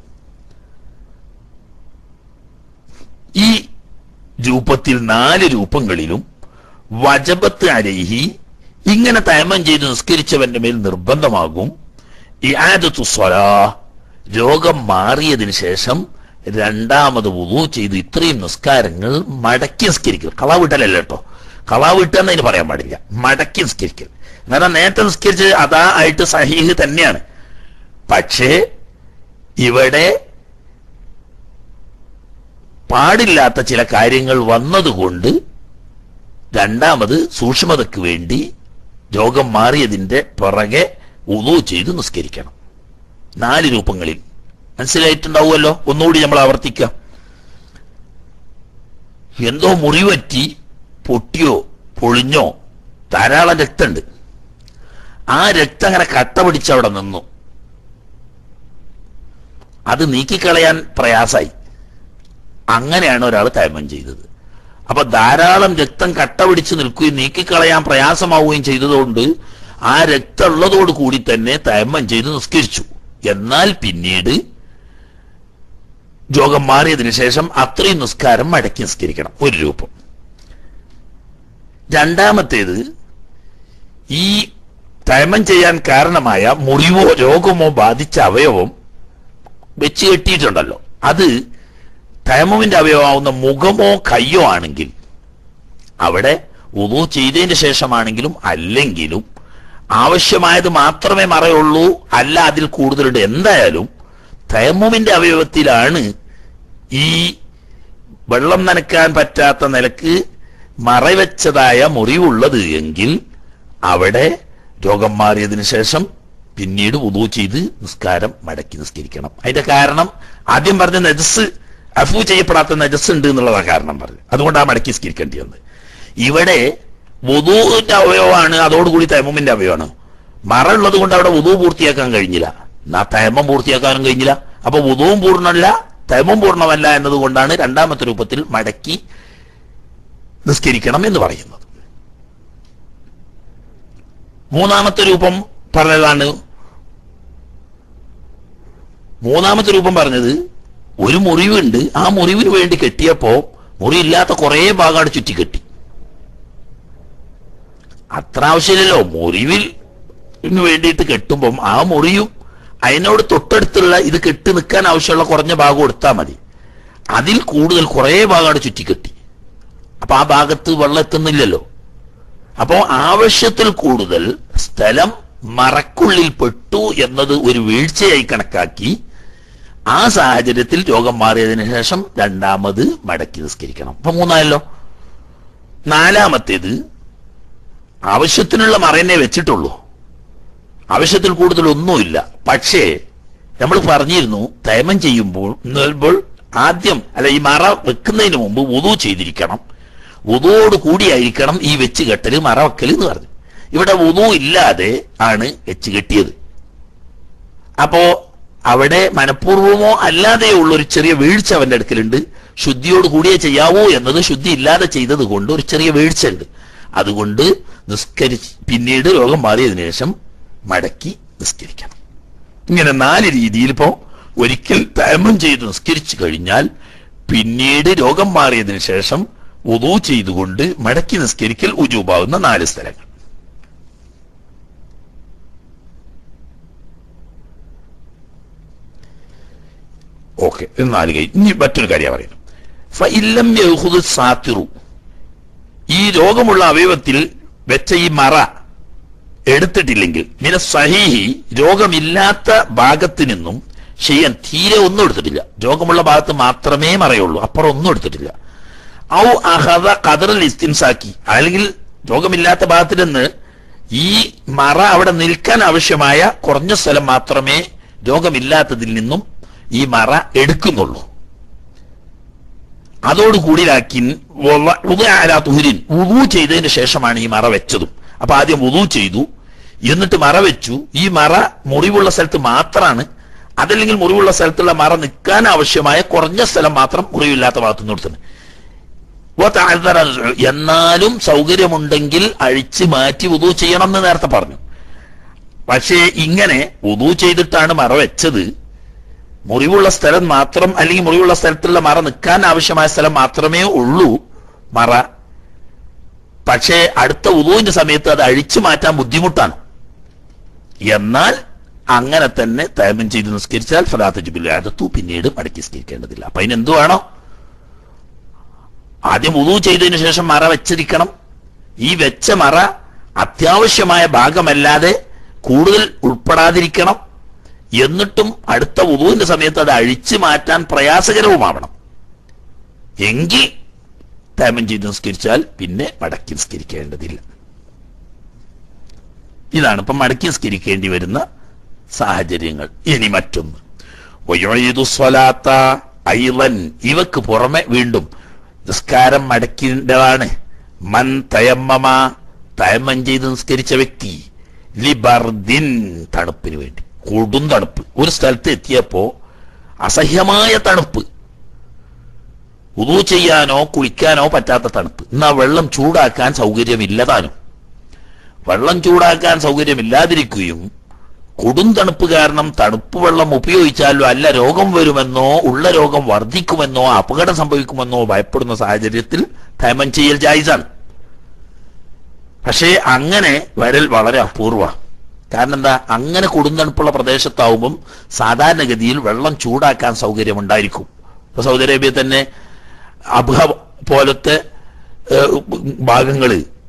ഈ രൂപത്തിൽ നാല് രൂപങ്ങളിലും വജബത്ത് അരൈഹി ഇങ്ങനെ തയമം ചെയ്ത് നിസ്കരിച്ചവന്റെ മേൽ നിർബന്ധമാകും ഇആദത്തു സ്വലാ രോഗം മാറിയതിന് ശേഷം രണ്ടാമത് വുളു ചെയ്ത് ഇത്രയും നിസ്കാരങ്ങൾ മടക്കി നിസ്കരിക്കൽ കളവിട്ടലല്ല കേട്ടോ കളവിട്ടെന്ന് അതിന് പറയാൻ പാടില്ല മടക്കി നിസ്കരിക്കൽ കാരണം നേരത്തെ നിസ്കരിച്ചത് അതാ ആയിട്ട് സഹീഹ് തന്നെയാണ് പക്ഷേ ഇവിടെ പാടില്ലാത്ത ചില കാര്യങ്ങൾ വന്നതുകൊണ്ട് രണ്ടാമത് സൂക്ഷ്മതയ്ക്ക് വേണ്ടി രോഗം മാറിയതിന്റെ പുറകെ ഉദു ചെയ്ത് നിസ്കരിക്കണം നാല് രൂപങ്ങളിൽ മനസ്സിലായിട്ടുണ്ടാവുമല്ലോ ഒന്നുകൂടി നമ്മൾ ആവർത്തിക്കാം എന്തോ മുറിവറ്റി പൊട്ടിയോ പൊളിഞ്ഞോ ധാരാളം രക്തമുണ്ട് ആ രക്തം അങ്ങനെ കട്ട പിടിച്ച് അവിടെ നിന്നു അത് നീക്കിക്കളയാൻ പ്രയാസായി അങ്ങനെയാണ് ഒരാൾ തയമം ചെയ്തത് അപ്പൊ ധാരാളം രക്തം കട്ട പിടിച്ച് നിൽക്കുകയും നീക്കിക്കളയാൻ പ്രയാസമാവുകയും ചെയ്തതുകൊണ്ട് ആ രക്തം ഉള്ളതോട് കൂടി തന്നെ തയമം ചെയ്ത് നിസ്കരിച്ചു എന്നാൽ പിന്നീട് രോഗം മാറിയതിനു ശേഷം അത്രയും നിസ്കാരം മടക്കി നിസ്കരിക്കണം ഒരു രൂപം രണ്ടാമത്തേത് ഈ തയമം ചെയ്യാൻ കാരണമായ മുറിവോ രോഗമോ ബാധിച്ച അവയവം വെച്ച് കെട്ടിയിട്ടുണ്ടല്ലോ അത് തയമമിന്റെ അവയവമാവുന്ന മുഖമോ കയ്യോ ആണെങ്കിൽ അവിടെ ഉദു ചെയ്തതിന് ശേഷമാണെങ്കിലും അല്ലെങ്കിലും ആവശ്യമായത് മാത്രമേ മറയുള്ളൂ അല്ല അതിൽ കൂടുതലുണ്ട് എന്തായാലും തയമ്മുമിന്റെ അവയവത്തിലാണ് ഈ വെള്ളം നനക്കാൻ പറ്റാത്ത നിലക്ക് മറവെച്ചതായ മുറിവുള്ളത് എങ്കിൽ അവിടെ രോഗം മാറിയതിനു ശേഷം പിന്നീട് ഉദു ചെയ്ത് നിസ്കാരം മടക്കി നിസ്കരിക്കണം അതിന്റെ കാരണം ആദ്യം പറഞ്ഞ നജസ് അഫു ചെയ്യപ്പെടാത്ത നജസ് ഉണ്ട് എന്നുള്ളതാണ് കാരണം പറഞ്ഞു അതുകൊണ്ടാണ് മടക്കി നിസ്കരിക്കേണ്ടി വന്നത് ഇവിടെ വുദൂന്റെ അവയവമാണ് അതോടുകൂടി തൈമമിന്റെ അവയവമാണ് മറ ഉള്ളത് കൊണ്ട് അവിടെ വുദു പൂർത്തിയാക്കാൻ കഴിഞ്ഞില്ല എന്നാ തൈമം പൂർത്തിയാക്കാനും കഴിഞ്ഞില്ല അപ്പൊ വുദുവും പൂർണ്ണമല്ല തൈമം പൂർണ്ണമല്ല എന്നതുകൊണ്ടാണ് രണ്ടാമത്തെ രൂപത്തിൽ മടക്കി നിസ്കരിക്കണം എന്ന് പറയുന്നത് മൂന്നാമത്തെ രൂപം പറഞ്ഞതാണ് മൂന്നാമത്തെ രൂപം പറഞ്ഞത് ഒരു മുറിവുണ്ട് ആ മുറിവിന് വേണ്ടി കെട്ടിയപ്പോ മുറിയില്ലാത്ത കുറേ ഭാഗമാണ് ചുറ്റിക്കെട്ടി അത്ര ആവശ്യമില്ലല്ലോ മുറിവിൽ വേണ്ടിയിട്ട് കെട്ടുമ്പം ആ മുറിയും അതിനോട് തൊട്ടടുത്തുള്ള ഇത് കെട്ടി നിൽക്കാൻ ആവശ്യമുള്ള കുറഞ്ഞ ഭാഗം എടുത്താൽ മതി അതിൽ കൂടുതൽ കുറേ ഭാഗമാണ് ചുറ്റിക്കെട്ടി അപ്പൊ ആ ഭാഗത്ത് വെള്ളം എത്തുന്നില്ലല്ലോ അപ്പോ ആവശ്യത്തിൽ കൂടുതൽ സ്ഥലം മറക്കുള്ളിൽ പെട്ടു എന്നത് ഒരു വീഴ്ചയായി കണക്കാക്കി ആ സാഹചര്യത്തിൽ രോഗം മാറിയതിനു ശേഷം രണ്ടാമത് മടക്കി നിസ്കരിക്കണം അപ്പൊ മൂന്നായല്ലോ നാലാമത്തേത് ആവശ്യത്തിനുള്ള മറയനെ വെച്ചിട്ടുള്ളൂ ആവശ്യത്തിൽ കൂടുതൽ ഒന്നുമില്ല പക്ഷേ നമ്മൾ പറഞ്ഞിരുന്നു തയമം ചെയ്യുമ്പോൾ എന്നുമ്പോൾ ആദ്യം അല്ല ഈ മറ വെക്കുന്നതിന് മുമ്പ് ഉതു ചെയ്തിരിക്കണം ഉതുവോട് കൂടിയായിരിക്കണം ഈ വെച്ച് കെട്ടല് മറ വെക്കൽ എന്ന് പറഞ്ഞു ഇവിടെ ഉതു ഇല്ലാതെ ആണ് വെച്ച് കെട്ടിയത് അപ്പോ അവിടെ മനഃപൂർവമോ അല്ലാതെയോ ഉള്ള ഒരു ചെറിയ വീഴ്ച അവന്റെ അടുക്കലുണ്ട് ശുദ്ധിയോട് കൂടിയേ ചെയ്യാവൂ എന്നത് ശുദ്ധി ഇല്ലാതെ ചെയ്തത് കൊണ്ട് ഒരു ചെറിയ വീഴ്ച ഉണ്ട് അതുകൊണ്ട് നിസ്കരി പിന്നീട് രോഗം മാറിയതിനു ശേഷം മടക്കി നിസ്കരിക്കണം ഇങ്ങനെ നാല് രീതിയിൽ ഇപ്പോ ഒരിക്കൽ തയമം ചെയ്ത് നിസ്കരിച്ചു കഴിഞ്ഞാൽ പിന്നീട് രോഗം മാറിയതിനു ശേഷം ഉദു ചെയ്തുകൊണ്ട് മടക്കി നിസ്കരിക്കൽ ഉജൂബാവുന്ന നാല് സ്ഥലങ്ങൾ ഓക്കെ നാല് കൈ ഇനി മറ്റൊരു കാര്യം പറയുന്നു ഫഇല്ലം യഹുദ് സാത്തിറു ഈ രോഗമുള്ള അവയവത്തിൽ വെച്ച ഈ മറ എടുത്തിട്ടില്ലെങ്കിൽ മിന സഹീഹി രോഗമില്ലാത്ത ഭാഗത്ത് നിന്നും ചെയ്യാൻ തീരെ ഒന്നും എടുത്തിട്ടില്ല രോഗമുള്ള ഭാഗത്ത് മാത്രമേ മറയുള്ളൂ അപ്പുറം ഒന്നും എടുത്തിട്ടില്ല ഔ അഹദ കതറിൽ ഇസ്തിൻസാക്കി അല്ലെങ്കിൽ രോഗമില്ലാത്ത ഭാഗത്ത് നിന്ന് ഈ മറ അവിടെ നിൽക്കാൻ ആവശ്യമായ കുറഞ്ഞ സ്ഥലം മാത്രമേ രോഗമില്ലാത്തതിൽ നിന്നും ഈ മറ എടുക്കുന്നുള്ളൂ അതോടുകൂടി ലാക്കിൻ തുഹുരിൻ ഉദു ചെയ്തതിന് ശേഷമാണ് ഈ മറ വെച്ചതും അപ്പൊ ആദ്യം ഉദു ചെയ്തു എന്നിട്ട് മറ വെച്ചു ഈ മറ മുറിവുള്ള സ്ഥലത്ത് മാത്രമാണ് അതല്ലെങ്കിൽ മുറിവുള്ള സ്ഥലത്തുള്ള മറ നിൽക്കാൻ ആവശ്യമായ കുറഞ്ഞ സ്ഥലം മാത്രം മുറിവില്ലാത്ത ഭാഗത്തു നിന്ന് കൊടുത്തത് എന്നാലും സൗകര്യമുണ്ടെങ്കിൽ അഴിച്ച് മാറ്റി ഉദു ചെയ്യണം എന്ന് നേരത്തെ പറഞ്ഞു പക്ഷേ ഇങ്ങനെ ഉദു ചെയ്തിട്ടാണ് മറ വെച്ചത് മുറിവുള്ള സ്ഥലം മാത്രം അല്ലെങ്കിൽ മുറിവുള്ള സ്ഥലത്തുള്ള മറ നിൽക്കാൻ ആവശ്യമായ സ്ഥലം മാത്രമേ ഉള്ളൂ മറ പക്ഷേ അടുത്ത ഉദുവിന്റെ സമയത്ത് അത് അഴിച്ചു മാറ്റാൻ ബുദ്ധിമുട്ടാണ് എന്നാൽ അങ്ങനെ തന്നെ തയമം ചെയ്ത് നിസ്കരിച്ചാൽ ഫലാത്ത് ജുബില്ലാതത്തു പിന്നീട് മടക്കി നിസ്കരിക്കേണ്ടതില്ല അപ്പൊ അതിന് എന്തു വേണോ ആദ്യം ഉദു ചെയ്തതിനു ശേഷം മറ വെച്ചിരിക്കണം ഈ വെച്ച മറ അത്യാവശ്യമായ ഭാഗമല്ലാതെ കൂടുതൽ ഉൾപ്പെടാതിരിക്കണം എന്നിട്ടും അടുത്ത ഉദുവിന്റെ സമയത്ത് അത് അഴിച്ചു മാറ്റാൻ പ്രയാസകരവുമാവണം എങ്കിൽ തയമം ചെയ്ത് നിസ്കരിച്ചാൽ പിന്നെ മടക്കി നിസ്കരിക്കേണ്ടതില്ല ഇതാണ് ഇപ്പം മടക്കി നിസ്കരിക്കേണ്ടി വരുന്ന സാഹചര്യങ്ങൾ ഇനി മറ്റൊന്ന് വയുഈദു സ്വലാത്ത ഐലൻ ഇവക്ക് പുറമെ വീണ്ടും നിസ്കാരം മടക്കേണ്ടതാണ് മൻ തയമ്മമ തയമ്മം ചെയ്ത് നിസ്കരിച്ച വ്യക്തി ലിബർദിൻ തണുപ്പിന് വേണ്ടി കൊടും തണുപ്പ് ഒരു സ്ഥലത്ത് എത്തിയപ്പോ അസഹ്യമായ തണുപ്പ് ഉദു ചെയ്യാനോ കുളിക്കാനോ പറ്റാത്ത തണുപ്പ് എന്നാ വെള്ളം ചൂടാക്കാൻ സൗകര്യമില്ലതാനും വെള്ളം ചൂടാക്കാൻ സൗകര്യമില്ലാതിരിക്കുകയും കൊടും തണുപ്പ് കാരണം തണുപ്പ് വെള്ളം ഉപയോഗിച്ചാലോ അല്ല രോഗം വരുമെന്നോ ഉള്ള രോഗം വർദ്ധിക്കുമെന്നോ അപകടം സംഭവിക്കുമെന്നോ ഭയപ്പെടുന്ന സാഹചര്യത്തിൽ തയമം ചെയ്യൽ ജായിസാണ് പക്ഷേ അങ്ങനെ വരൽ വളരെ അപൂർവ കാരണം എന്താ അങ്ങനെ കൊടുന്തണുപ്പുള്ള പ്രദേശത്താവുമ്പം സാധാരണഗതിയിൽ വെള്ളം ചൂടാക്കാൻ സൗകര്യമുണ്ടായിരിക്കും ഇപ്പൊ സൗദി അറേബ്യ തന്നെ അബ്ഹ പോലത്തെ ഭാഗങ്ങള്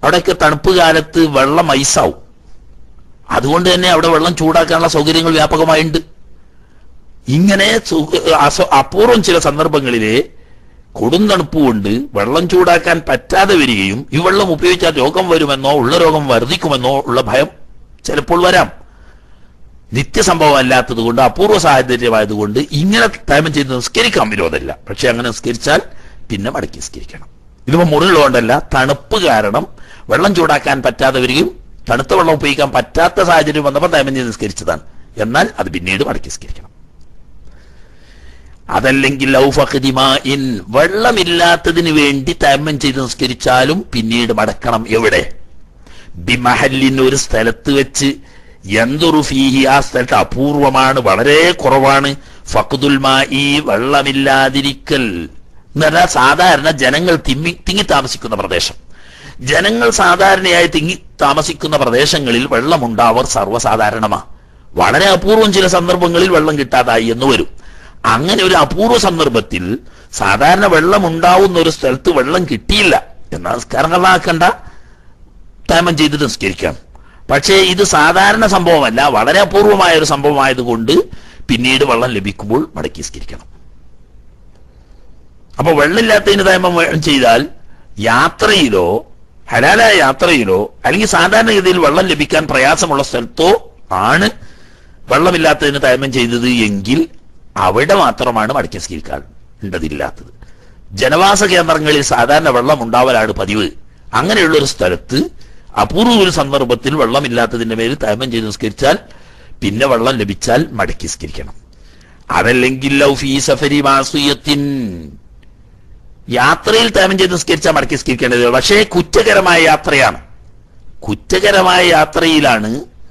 അവിടെയൊക്കെ തണുപ്പ് കാലത്ത് വെള്ളം ഐസാവും അതുകൊണ്ട് തന്നെ അവിടെ വെള്ളം ചൂടാക്കാനുള്ള സൗകര്യങ്ങൾ വ്യാപകമായിട്ടുണ്ട് ഇങ്ങനെ സു- അസ- അപൂർവം ചില സന്ദർഭങ്ങളിലെ കൊടും തണുപ്പ് കൊണ്ട് വെള്ളം ചൂടാക്കാൻ പറ്റാതെ വരികയും ഈ വെള്ളം ഉപയോഗിച്ചാൽ രോഗം വരുമെന്നോ ഉള്ള രോഗം വർദ്ധിക്കുമെന്നോ ഉള്ള ഭയം ചിലപ്പോൾ വരാം നിത്യസംഭവം അല്ലാത്തത് കൊണ്ട് അപൂർവ സാഹചര്യമായതുകൊണ്ട് ഇങ്ങനെ തയമം ചെയ്ത് നിസ്കരിക്കാൻ വിരോധമില്ല പക്ഷെ അങ്ങനെ നിസ്കരിച്ചാൽ പിന്നെ മടക്കി നിസ്കരിക്കണം ഇതിപ്പോ മുറികളുകൊണ്ടല്ല തണുപ്പ് കാരണം വെള്ളം ചൂടാക്കാൻ പറ്റാതെ വരികയും തണുത്ത വെള്ളം ഉപയോഗിക്കാൻ പറ്റാത്ത സാഹചര്യം വന്നപ്പോൾ തയമം ചെയ്ത് നിസ്കരിച്ചതാണ് എന്നാൽ അത് പിന്നീട് മടക്കി നിസ്കരിക്കണം അതല്ലെങ്കിൽ ലൗഫഖിദിമാഇൻ വെള്ളമില്ലാത്തതിന് വേണ്ടി തയമം ചെയ്ത് നിസ്കരിച്ചാലും പിന്നീട് മടക്കണം എവിടെ ബിമഹല്ലിൻ ഒരു സ്ഥലത്ത് വെച്ച് എന്തൊരു ഫീഹി ആ സ്ഥലത്ത് അപൂർവമാണ് വളരെ കുറവാണ് ഫഖുദുൽ ഈ വെള്ളമില്ലാതിരിക്കൽ എന്ന് പറഞ്ഞാൽ സാധാരണ ജനങ്ങൾ തിമ്മി തിങ്ങി താമസിക്കുന്ന പ്രദേശം ജനങ്ങൾ സാധാരണയായി തിങ്ങി താമസിക്കുന്ന പ്രദേശങ്ങളിൽ വെള്ളമുണ്ടാവർ സർവ്വസാധാരണമാ വളരെ അപൂർവം ചില സന്ദർഭങ്ങളിൽ വെള്ളം കിട്ടാതായി എന്ന് വരും അങ്ങനെ ഒരു അപൂർവ സന്ദർഭത്തിൽ സാധാരണ വെള്ളം ഉണ്ടാവുന്ന ഒരു സ്ഥലത്ത് വെള്ളം കിട്ടിയില്ല എന്നാൽ നിസ്കാരങ്ങളാക്കണ്ട തയമം ചെയ്ത് നിസ്കരിക്കാം പക്ഷേ ഇത് സാധാരണ സംഭവമല്ല വളരെ അപൂർവമായ ഒരു സംഭവമായതുകൊണ്ട് പിന്നീട് വെള്ളം ലഭിക്കുമ്പോൾ മടക്കി നിസ്കരിക്കണം അപ്പൊ വെള്ളമില്ലാത്തതിന് തയമം വേ- ചെയ്താൽ യാത്രയിലോ ഹലാലായ യാത്രയിലോ അല്ലെങ്കിൽ സാധാരണഗതിയിൽ വെള്ളം ലഭിക്കാൻ പ്രയാസമുള്ള സ്ഥലത്തോ ആണ് വെള്ളമില്ലാത്തതിന് തയമം ചെയ്തത് എങ്കിൽ അവിടെ മാത്രമാണ് മടക്കി നിസ്കരിക്കാൻ ഉണ്ടതില്ലാത്തത് ജനവാസ കേന്ദ്രങ്ങളിൽ സാധാരണ വെള്ളം ഉണ്ടാവലാണ് പതിവ് അങ്ങനെയുള്ള ഒരു സ്ഥലത്ത് അപൂർവ ഒരു സന്ദർഭത്തിൽ വെള്ളമില്ലാത്തതിന്റെ മേൽ തയമം ചെയ്ത് നിസ്കരിച്ചാൽ പിന്നെ വെള്ളം ലഭിച്ചാൽ മടക്കി നിസ്കരിക്കണം അതല്ലെങ്കിൽ ലൗ ഫീ സഫരി മാസുയത്തിൻ യാത്രയിൽ തയമം ചെയ്ത് നിസ്കരിച്ചാൽ മടക്കി നിസ്കരിക്കേണ്ടത് പക്ഷേ കുറ്റകരമായ യാത്രയാണ് കുറ്റകരമായ യാത്രയിലാണ്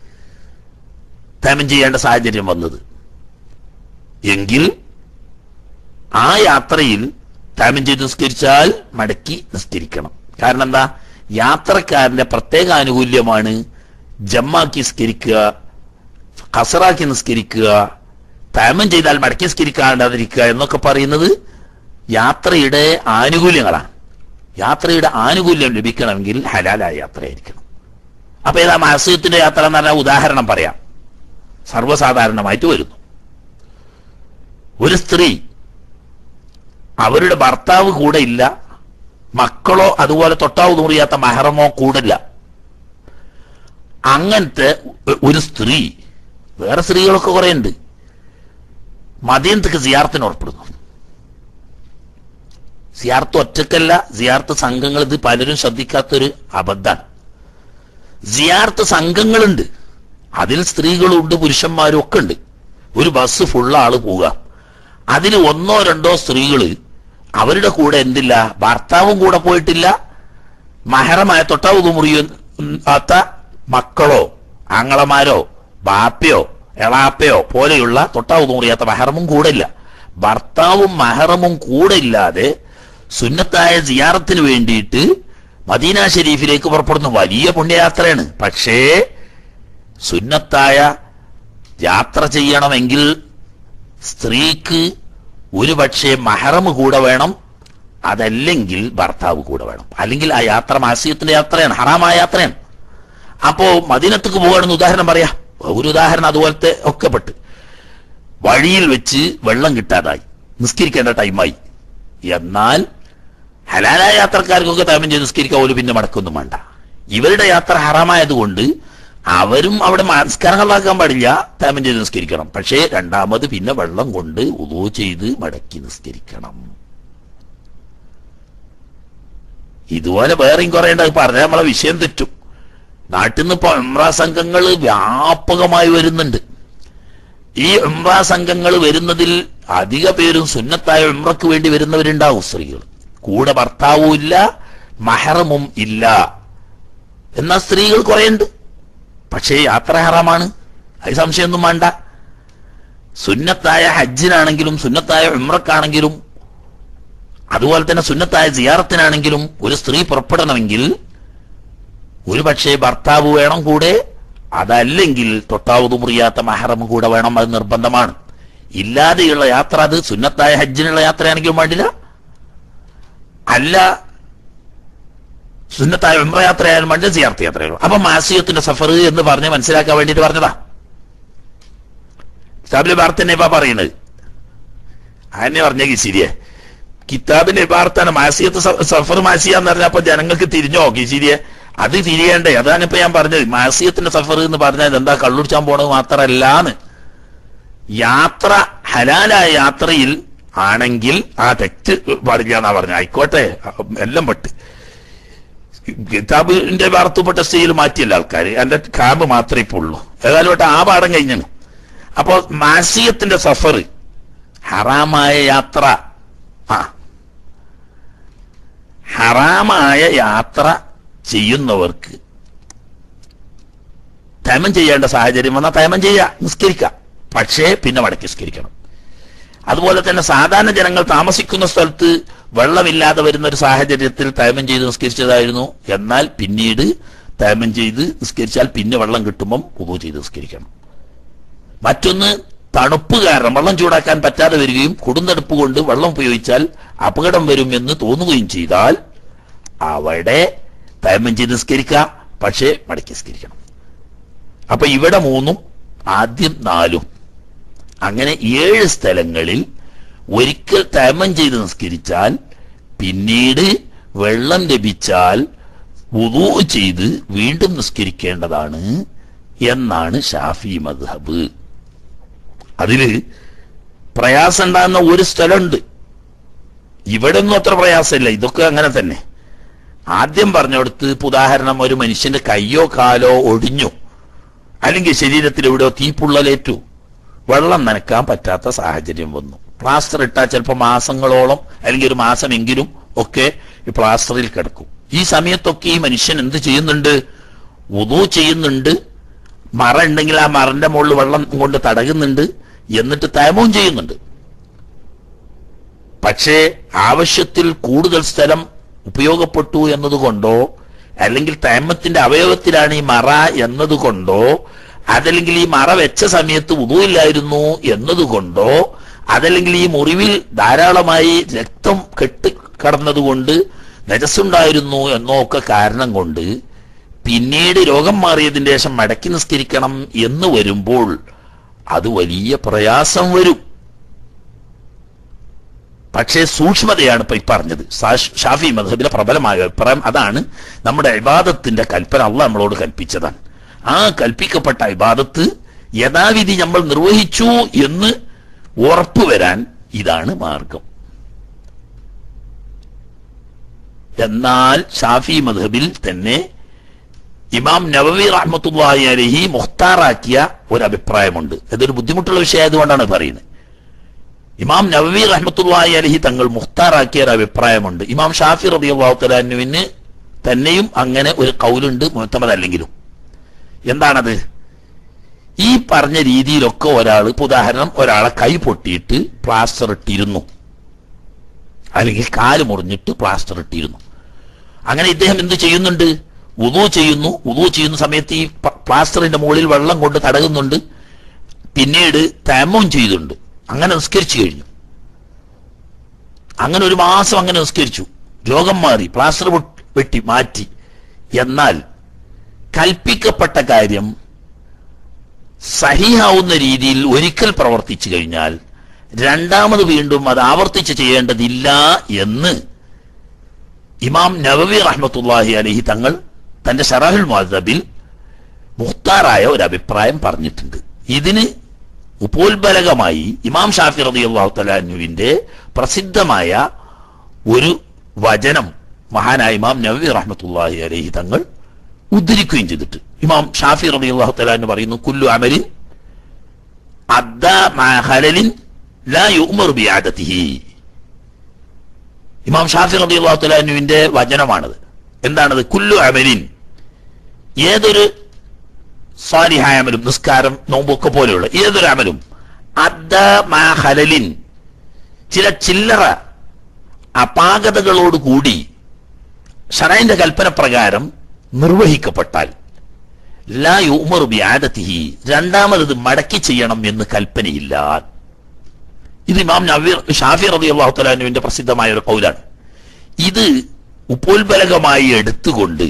തയമം ചെയ്യേണ്ട സാഹചര്യം വന്നത് എങ്കിൽ ആ യാത്രയിൽ തയമം ചെയ്ത് നിസ്കരിച്ചാൽ മടക്കി നിസ്കരിക്കണം കാരണം എന്താ യാത്രക്കാരന്റെ പ്രത്യേക ആനുകൂല്യമാണ് ജമ്മാക്കി നിസ്കരിക്കുക കസറാക്കി നിസ്കരിക്കുക തയമം ചെയ്താൽ മടക്കി നിസ്കരിക്കാണ്ടാതിരിക്കുക എന്നൊക്കെ പറയുന്നത് യാത്രയുടെ ആനുകൂല്യങ്ങളാണ് യാത്രയുടെ ആനുകൂല്യം ലഭിക്കണമെങ്കിൽ ഹലാലായ യാത്രയായിരിക്കണം അപ്പൊ ഏതാ മാസത്തിന്റെ യാത്ര എന്ന് പറഞ്ഞാൽ ഉദാഹരണം പറയാം സർവ്വസാധാരണമായിട്ട് വരുന്നു ഒരു സ്ത്രീ അവരുടെ ഭർത്താവ് കൂടെ ഇല്ല മക്കളോ അതുപോലെ തൊട്ടാവ് നൂറിയാത്ത മഹറമോ കൂടില്ല അങ്ങനത്തെ ഒരു സ്ത്രീ വേറെ സ്ത്രീകളൊക്കെ കുറെ ഉണ്ട് മദീനത്തേക്ക് സിയാർത്തിന് ഉറപ്പെടുന്നു സിയാർത്ത് ഒറ്റക്കല്ല സിയാർത്ത് സംഘങ്ങൾ ഇത് പലരും ശ്രദ്ധിക്കാത്തൊരു അബദ്ധാണ് സിയാർത്ത് സംഘങ്ങളുണ്ട് അതിൽ സ്ത്രീകളുണ്ട് പുരുഷന്മാരും ഒക്കെ ഉണ്ട് ഒരു ബസ് ഫുള്ള ആള് പോവുക അതിൽ ഒന്നോ രണ്ടോ സ്ത്രീകള് അവരുടെ കൂടെ എന്തില്ല ഭർത്താവും കൂടെ പോയിട്ടില്ല മഹറമായ തൊട്ടാവുതു മുറിയാത്ത മക്കളോ ആങ്ങളമാരോ ബാപ്പയോ എളാപ്പയോ പോലെയുള്ള തൊട്ടാവുതു മുറിയാത്ത മഹറമും കൂടെ ഇല്ല ഭർത്താവും മഹറമും കൂടെ ഇല്ലാതെ സുന്നത്തായ സിയാറത്തിന് വേണ്ടിയിട്ട് മദീന ഷെരീഫിലേക്ക് പുറപ്പെടുന്ന വലിയ പുണ്യയാത്രയാണ് പക്ഷേ സുന്നത്തായ യാത്ര ചെയ്യണമെങ്കിൽ സ്ത്രീക്ക് ഒരു പക്ഷേ മഹറമ് കൂടെ വേണം അതല്ലെങ്കിൽ ഭർത്താവ് കൂടെ വേണം അല്ലെങ്കിൽ ആ യാത്ര മാസിയത്തിന്റെ യാത്രയാണ് ഹറാമായ യാത്രയാണ് അപ്പോ മദീനത്തേക്ക് പോകണമെന്ന് ഉദാഹരണം പറയാം ഒരു ഉദാഹരണം അതുപോലത്തെ ഒക്കെ പെട്ട് വഴിയിൽ വെച്ച് വെള്ളം കിട്ടാതായി നിസ്കരിക്കേണ്ട ടൈമായി എന്നാൽ ഹലാലായ യാത്രക്കാർക്കൊക്കെ തയമം ചെയ്ത് നിസ്കരിക്കാൻ പോലും പിന്നെ മടക്കൊന്നും വേണ്ട ഇവരുടെ യാത്ര ഹറാമായതുകൊണ്ട് അവരും അവിടെ സംസ്കാരങ്ങളാക്കാൻ പാടില്ല തയമം ചെയ്ത് നിസ്കരിക്കണം പക്ഷേ രണ്ടാമത് പിന്നെ വെള്ളം കൊണ്ട് ഉദോ ചെയ്ത് മടക്കി നിസ്കരിക്കണം ഇതുപോലെ വേറെയും കുറെ ഉണ്ട് പറഞ്ഞാൽ നമ്മളെ വിഷയം തെറ്റും നാട്ടിൽ നിന്ന് ഇപ്പൊ എംറ സംഘങ്ങൾ വ്യാപകമായി വരുന്നുണ്ട് ഈ എംറ സംഘങ്ങൾ വരുന്നതിൽ അധിക പേരും സുന്നത്തായ എംറക്ക് വേണ്ടി വരുന്നവരുണ്ടാവും സ്ത്രീകൾ കൂടെ ഭർത്താവും ഇല്ല മഹറമും ഇല്ല എന്നാൽ സ്ത്രീകൾ കുറെ ഉണ്ട് പക്ഷേ യാത്ര ഹറാമാണ് അത് സംശയമൊന്നും വേണ്ട സുന്നത്തായ ഹജ്ജിനാണെങ്കിലും സുന്നത്തായ ഉമ്രക്കാണെങ്കിലും അതുപോലെ തന്നെ സുന്നത്തായ സിയാറത്തിനാണെങ്കിലും ഒരു സ്ത്രീ പുറപ്പെടണമെങ്കിൽ ഒരു പക്ഷേ ഭർത്താവ് വേണം കൂടെ അതല്ലെങ്കിൽ തൊട്ടാവത് മുറിയാത്ത മഹറം കൂടെ വേണം അത് നിർബന്ധമാണ് ഇല്ലാതെയുള്ള യാത്ര അത് സുന്നത്തായ ഹജ്ജിനുള്ള യാത്രയാണെങ്കിലും വേണ്ടില്ല അല്ല സുന്നത്തായ ഉംറയാത്രയായാലും മണ്ഡ സിയാർത്ത് യാത്രയായാലും അപ്പൊ മാസിയത്തിന്റെ സഫർ എന്ന് പറഞ്ഞ് മനസ്സിലാക്കാൻ വേണ്ടിയിട്ട് പറഞ്ഞതാ കിതാബിലെ വാർത്തന്നെ ഇപ്പൊ പറയുന്നത് അതിനെ പറഞ്ഞ കിസിരിയെ കിതാബിന്റെ വാർത്താണ് മാസിയത്ത് സ- സഫർ മാസിയ എന്ന് പറഞ്ഞപ്പോ ജനങ്ങൾക്ക് തിരിഞ്ഞോ കിസിരിയെ അത് തിരിയണ്ടേ അതാണ് ഇപ്പൊ ഞാൻ പറഞ്ഞത് മാസിയത്തിന്റെ സഫർ എന്ന് പറഞ്ഞാൽ എന്താ കള്ളുടിച്ചാൻ പോണത് മാത്രല്ലാന്ന് യാത്ര ഹലാലായ യാത്രയിൽ ആണെങ്കിൽ ആ തെറ്റ് പാടില്ല എന്നാ പറഞ്ഞ ആയിക്കോട്ടെ എല്ലാം പെട്ട് കിതാബിന്റെ വാർത്തപ്പെട്ട സ്റ്റേയിൽ മാറ്റിയല്ല ആൾക്കാർ എന്റെ ക്യാമ്പ് മാത്രമേ ഇപ്പൊ ഉള്ളൂ ഏതായാലും വട്ടെ ആ പാഠം കഴിഞ്ഞാണ് അപ്പോ മാസിയത്തിന്റെ സഫർ ഹറാമായ യാത്ര ആ ഹറാമായ യാത്ര ചെയ്യുന്നവർക്ക് തയമം ചെയ്യേണ്ട സാഹചര്യം വന്നാൽ തയമം ചെയ്യാം നിസ്കരിക്കാം പക്ഷേ പിന്നെ മടക്കി നിസ്കരിക്കണം അതുപോലെ തന്നെ സാധാരണ ജനങ്ങൾ താമസിക്കുന്ന സ്ഥലത്ത് വെള്ളമില്ലാതെ വരുന്ന ഒരു സാഹചര്യത്തിൽ തയമം ചെയ്ത് നിസ്കരിച്ചതായിരുന്നു എന്നാൽ പിന്നീട് തയമം ചെയ്ത് നിസ്കരിച്ചാൽ പിന്നെ വെള്ളം കിട്ടുമ്പം ഉപ ചെയ്ത് നിസ്കരിക്കണം മറ്റൊന്ന് തണുപ്പ് കാരണം വെള്ളം ചൂടാക്കാൻ പറ്റാതെ വരികയും കൊടുന്തണുപ്പ് കൊണ്ട് വെള്ളം ഉപയോഗിച്ചാൽ അപകടം വരും എന്ന് തോന്നുകയും ചെയ്താൽ അവിടെ തയമം ചെയ്ത് നിസ്കരിക്കാം പക്ഷേ മടക്കി നിസ്കരിക്കണം അപ്പൊ ഇവിടെ മൂന്നും ആദ്യം നാലും അങ്ങനെ ഏഴ് സ്ഥലങ്ങളിൽ ഒരിക്കൽ തയമം ചെയ്ത് നിസ്കരിച്ചാൽ പിന്നീട് വെള്ളം ലഭിച്ചാൽ വുദൂ ചെയ്ത് വീണ്ടും നിസ്കരിക്കേണ്ടതാണ് എന്നാണ് ഷാഫി മദ്ഹബ് അതില് പ്രയാസം ഉണ്ടാകുന്ന ഒരു സ്ഥലമുണ്ട് ഇവിടെ ഒന്നും അത്ര പ്രയാസമില്ല ഇതൊക്കെ അങ്ങനെ തന്നെ ആദ്യം പറഞ്ഞെടുത്ത് ഇപ്പൊ ഉദാഹരണം ഒരു മനുഷ്യന്റെ കയ്യോ കാലോ ഒടിഞ്ഞു അല്ലെങ്കിൽ ശരീരത്തിൽ എവിടെയോ തീപ്പുള്ളലേറ്റു വെള്ളം നനക്കാൻ പറ്റാത്ത സാഹചര്യം വന്നു പ്ലാസ്റ്റർ ഇട്ടാൽ ചിലപ്പോൾ മാസങ്ങളോളം അല്ലെങ്കിൽ ഒരു മാസമെങ്കിലും ഒക്കെ ഈ പ്ലാസ്റ്ററിൽ കിടക്കും ഈ സമയത്തൊക്കെ ഈ മനുഷ്യൻ എന്ത് ചെയ്യുന്നുണ്ട് ഉദു ചെയ്യുന്നുണ്ട് മറ ഉണ്ടെങ്കിൽ ആ മറന്റെ മുകളിൽ വെള്ളം കൊണ്ട് തടകുന്നുണ്ട് എന്നിട്ട് തയമവും ചെയ്യുന്നുണ്ട് പക്ഷേ ആവശ്യത്തിൽ കൂടുതൽ സ്ഥലം ഉപയോഗപ്പെട്ടു എന്നതുകൊണ്ടോ അല്ലെങ്കിൽ തൈമത്തിന്റെ അവയവത്തിലാണ് ഈ മറ എന്നതുകൊണ്ടോ അതല്ലെങ്കിൽ ഈ മറ വെച്ച സമയത്ത് ഉതുവില്ലായിരുന്നു എന്നതുകൊണ്ടോ അതല്ലെങ്കിൽ ഈ മുറിവിൽ ധാരാളമായി രക്തം കെട്ടി കടന്നതുകൊണ്ട് നജസ്സുണ്ടായിരുന്നു എന്നോ ഒക്കെ കാരണം കൊണ്ട് പിന്നീട് രോഗം മാറിയതിന് ശേഷം മടക്കി നിസ്കരിക്കണം എന്ന് വരുമ്പോൾ അത് വലിയ പ്രയാസം വരും പക്ഷേ സൂക്ഷ്മതയാണ് ഇപ്പൊ ഈ പറഞ്ഞത് സാഷ്- ഷാഫി മധബിലെ പ്രബലമായ അഭിപ്രായം അതാണ് നമ്മുടെ ഇബാദത്തിന്റെ കൽപ്പന അള്ള നമ്മളോട് കൽപ്പിച്ചതാണ് ആ കൽപ്പിക്കപ്പെട്ട ഇബാദത്ത് യഥാവിധി നമ്മൾ നിർവഹിച്ചു എന്ന് ഉറപ്പുവരാൻ ഇതാണ് മാർഗം എന്നാൽ ഷാഫി മധബിൽ തന്നെ ഇമാം നവവി റഹ്മത്തുള്ളാഹി അലഹി മുഖ്താറാക്കിയ ഒരു അഭിപ്രായമുണ്ട് ഇതൊരു ബുദ്ധിമുട്ടുള്ള വിഷയമായതുകൊണ്ടാണ് പറയുന്നത് ഇമാം നവവി റഹ്മത്തുള്ളാഹി അലഹി തങ്ങൾ മുഖ്താറാക്കിയ ഒരു അഭിപ്രായമുണ്ട് ഇമാം ഷാഫി റബിഅള്ളാഹു തലാനുവിന് തന്നെയും അങ്ങനെ ഒരു കൗലുണ്ട് മുഹത്തമത് അല്ലെങ്കിലും എന്താണത് ഈ പറഞ്ഞ രീതിയിലൊക്കെ ഒരാൾ ഇപ്പൊ ഉദാഹരണം ഒരാളെ കൈ പൊട്ടിയിട്ട് പ്ലാസ്റ്റർ ഇട്ടിരുന്നു അല്ലെങ്കിൽ കാല് മുറിഞ്ഞിട്ട് പ്ലാസ്റ്റർ ഇട്ടിരുന്നു അങ്ങനെ ഇദ്ദേഹം എന്ത് ചെയ്യുന്നുണ്ട് ഉദു ചെയ്യുന്നു ഉദു ചെയ്യുന്ന സമയത്ത് ഈ പ- പ്ലാസ്റ്ററിന്റെ മുകളിൽ വെള്ളം കൊണ്ട് തടകുന്നുണ്ട് പിന്നീട് തമം ചെയ്തുണ്ട് അങ്ങനെ നിസ്കരിച്ചു കഴിഞ്ഞു അങ്ങനെ ഒരു മാസം അങ്ങനെ നിസ്കരിച്ചു രോഗം മാറി പ്ലാസ്റ്റർ പൊട്ടി- വെട്ടി മാറ്റി എന്നാൽ കൽപ്പിക്കപ്പെട്ട കാര്യം സഹിയാവുന്ന രീതിയിൽ ഒരിക്കൽ പ്രവർത്തിച്ചു കഴിഞ്ഞാൽ രണ്ടാമത് വീണ്ടും അത് ആവർത്തിച്ച് ചെയ്യേണ്ടതില്ല എന്ന് ഇമാം നവവി റഹ്മത്തുല്ലാഹി അലഹി തങ്ങൾ തന്റെ ഷറാഹുൽ മുഅദ്ദബിൽ മുഖ്താറായ ഒരു അഭിപ്രായം പറഞ്ഞിട്ടുണ്ട് ഇതിന് ഉപോത്ബലകമായി ഇമാം ഷാഫി റളിയല്ലാഹു തലാനുവിന്റെ പ്രസിദ്ധമായ ഒരു വചനം മഹാനായ ഇമാം നവവി റഹ്മത്തുല്ലാഹി അലൈഹി തങ്ങൾ ഉദ്ധരിക്കുകയും ചെയ്തിട്ട് ഇമാം ഷാഫി റളിയല്ലാഹു തലാനു പറയുന്നു കുല്ലു അമലിൻ അദ്ദ മഅ ഖലലിൻ ലാ യുഅ്മറു ബിആദതിഹി ഇമാം ഷാഫി റളിയല്ലാഹു തലാനുവിന്റെ വചനമാണത് എന്താണത് കുല്ലു അമലിൻ ഏതൊരു സാലിഹായ അമലും നിസ്കാരം നോമ്പൊക്കെ പോലെയുള്ള ഏതൊരു അമലും അദ്ദ മാ ഹലലിൻ ചില ചില്ലറ അപാകതകളോടുകൂടി ഷറൈന്റെ കൽപ്പന പ്രകാരം നിർവഹിക്കപ്പെട്ടാൽ ലാ യുമറു ബിആദതിഹി രണ്ടാമത് ഇത് മടക്കി ചെയ്യണം എന്ന് കൽപ്പനയില്ല ഇത് ഇമാം നവീർ ഷാഫി റളിയല്ലാഹു തആലാനുവിന്റെ പ്രസിദ്ധമായ ഒരു കൗലാണ് ഇത് ഉപ്പോത്ബലകമായി എടുത്തുകൊണ്ട്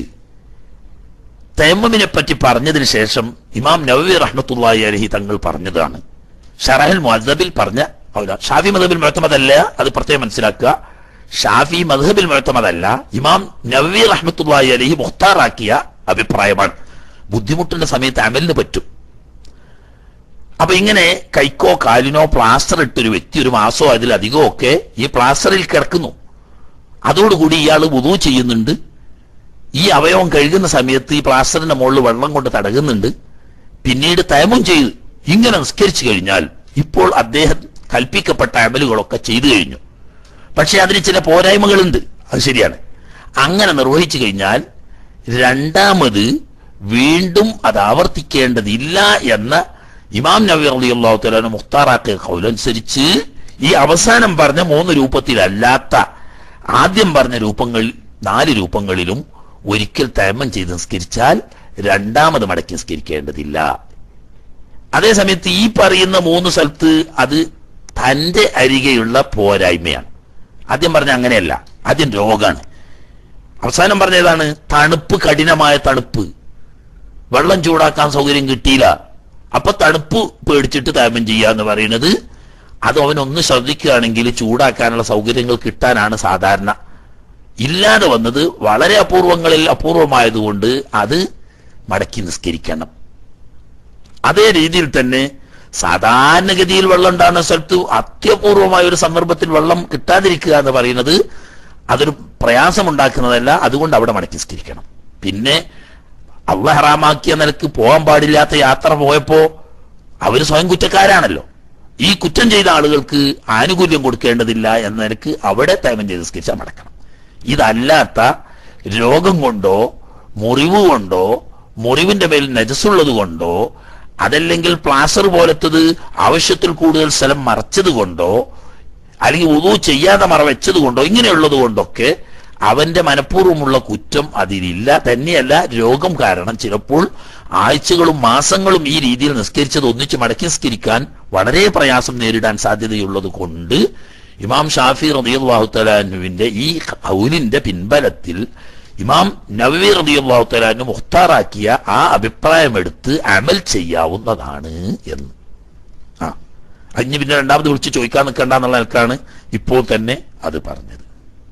തയമ്മമിനെ പറ്റി പറഞ്ഞതിന് ശേഷം ഇമാം നവവി റഹ്മത്തുള്ളാഹി അലഹി തങ്ങൾ പറഞ്ഞതാണ് ഷറഹൽ മുഅദ്ദബിൽ പറഞ്ഞ ഔല. ഷാഫി മദബിൽ മുഴത്തമതല്ല അത് പ്രത്യേകം മനസ്സിലാക്കുക ഷാഫി മദ്ഹബിൽ മുഴത്തമതല്ല ഇമാം നവവി റഹ്മത്തുള്ളാഹി അലഹി മുഖ്താറാക്കിയ അഭിപ്രായമാണ് ബുദ്ധിമുട്ടുള്ള സമയത്ത് അമലിന് പറ്റും അപ്പൊ ഇങ്ങനെ കൈക്കോ കാലിനോ പ്ലാസ്റ്റർ ഇട്ടൊരു വ്യക്തി ഒരു മാസോ അതിലധികമോ ഒക്കെ ഈ പ്ലാസ്റ്ററിൽ കിടക്കുന്നു അതോടുകൂടി ഇയാൾ വുതു ചെയ്യുന്നുണ്ട് ഈ അവയവം കഴുകുന്ന സമയത്ത് ഈ പ്ലാസ്റ്ററിന്റെ മുകളിൽ വെള്ളം കൊണ്ട് തടകുന്നുണ്ട് പിന്നീട് തയമം ചെയ്ത് ഇങ്ങനെ നിസ്കരിച്ചു കഴിഞ്ഞാൽ ഇപ്പോൾ അദ്ദേഹം കൽപ്പിക്കപ്പെട്ട അമലുകളൊക്കെ ചെയ്തു കഴിഞ്ഞു പക്ഷെ അതിന് ചില പോരായ്മകളുണ്ട് അത് ശരിയാണ് അങ്ങനെ നിർവഹിച്ചു കഴിഞ്ഞാൽ രണ്ടാമത് വീണ്ടും അത് ആവർത്തിക്കേണ്ടതില്ല എന്ന ഇമാം നബി അള്ളാഹു തലാന മുഖ്താറാക്കിയ കൗലനുസരിച്ച് ഈ അവസാനം പറഞ്ഞ മൂന്ന് രൂപത്തിലല്ലാത്ത ആദ്യം പറഞ്ഞ രൂപങ്ങൾ നാല് രൂപങ്ങളിലും ഒരിക്കൽ തയമം ചെയ്ത് നിസ്കരിച്ചാൽ രണ്ടാമത് മടക്കി നിസ്കരിക്കേണ്ടതില്ല അതേസമയത്ത് ഈ പറയുന്ന മൂന്ന് സ്ഥലത്ത് അത് തന്റെ അരികെയുള്ള പോരായ്മയാണ് ആദ്യം പറഞ്ഞ അങ്ങനെയല്ല ആദ്യം രോഗാണ് അവസാനം പറഞ്ഞതാണ് തണുപ്പ് കഠിനമായ തണുപ്പ് വെള്ളം ചൂടാക്കാൻ സൗകര്യം കിട്ടിയില്ല അപ്പൊ തണുപ്പ് പേടിച്ചിട്ട് താപം ചെയ്യുക എന്ന് പറയുന്നത് അത് അവനൊന്ന് ശ്രദ്ധിക്കുകയാണെങ്കിൽ ചൂടാക്കാനുള്ള സൗകര്യങ്ങൾ കിട്ടാനാണ് സാധാരണ ഇല്ലാതെ വന്നത് വളരെ അപൂർവങ്ങളിൽ അപൂർവമായതുകൊണ്ട് അത് മടക്കി നിസ്കരിക്കണം അതേ രീതിയിൽ തന്നെ സാധാരണഗതിയിൽ വെള്ളം ഉണ്ടാകുന്ന സ്ഥലത്ത് അത്യപൂർവമായ ഒരു സന്ദർഭത്തിൽ വെള്ളം കിട്ടാതിരിക്കുക എന്ന് പറയുന്നത് അതൊരു പ്രയാസമുണ്ടാക്കുന്നതല്ല അതുകൊണ്ട് അവിടെ മടക്കി നിസ്കരിക്കണം പിന്നെ അള്ള ഹറാമാക്കിയ നിലക്ക് പോകാൻ പാടില്ലാത്ത യാത്ര പോയപ്പോ അവര് സ്വയം കുറ്റക്കാരാണല്ലോ ഈ കുറ്റം ചെയ്ത ആളുകൾക്ക് ആനുകൂല്യം കൊടുക്കേണ്ടതില്ല എന്ന നിലക്ക് അവിടെ തേമം ചെയ്ത് നിസ്കരിച്ചാൽ മടക്കണം ഇതല്ലാത്ത രോഗം കൊണ്ടോ മുറിവ് കൊണ്ടോ മുറിവിന്റെ മേൽ നജസ്സുള്ളത് കൊണ്ടോ അതല്ലെങ്കിൽ പ്ലാസ്റ്റർ പോലത്തത് ആവശ്യത്തിൽ കൂടുതൽ സ്ഥലം മറച്ചത് കൊണ്ടോ അല്ലെങ്കിൽ ഉതു ചെയ്യാതെ മറവെച്ചത് കൊണ്ടോ ഇങ്ങനെയുള്ളത് കൊണ്ടൊക്കെ അവന്റെ മനഃപൂർവ്വമുള്ള കുറ്റം അതിലില്ല തന്നെയല്ല രോഗം കാരണം ചിലപ്പോൾ ആഴ്ചകളും മാസങ്ങളും ഈ രീതിയിൽ നിസ്കരിച്ചത് ഒന്നിച്ച് മടക്കി നിസ്കരിക്കാൻ വളരെ പ്രയാസം നേരിടാൻ സാധ്യതയുള്ളത് കൊണ്ട് ഇമാം ഷാഫി റതിയാഹു തലാനുവിന്റെ ഈ ഔലിന്റെ പിൻബലത്തിൽ ഇമാം നവവി റതിയാഹു തലാനു മുഖ്താറാക്കിയ ആ അഭിപ്രായം എടുത്ത് അമൽ ചെയ്യാവുന്നതാണ് എന്ന് ആ അഞ്ഞ് പിന്നെ രണ്ടാമത് വിളിച്ച് ചോദിക്കാൻ നിൽക്കണ്ട എന്നുള്ള നിലക്കാണ് ഇപ്പോൾ തന്നെ അത് പറഞ്ഞത്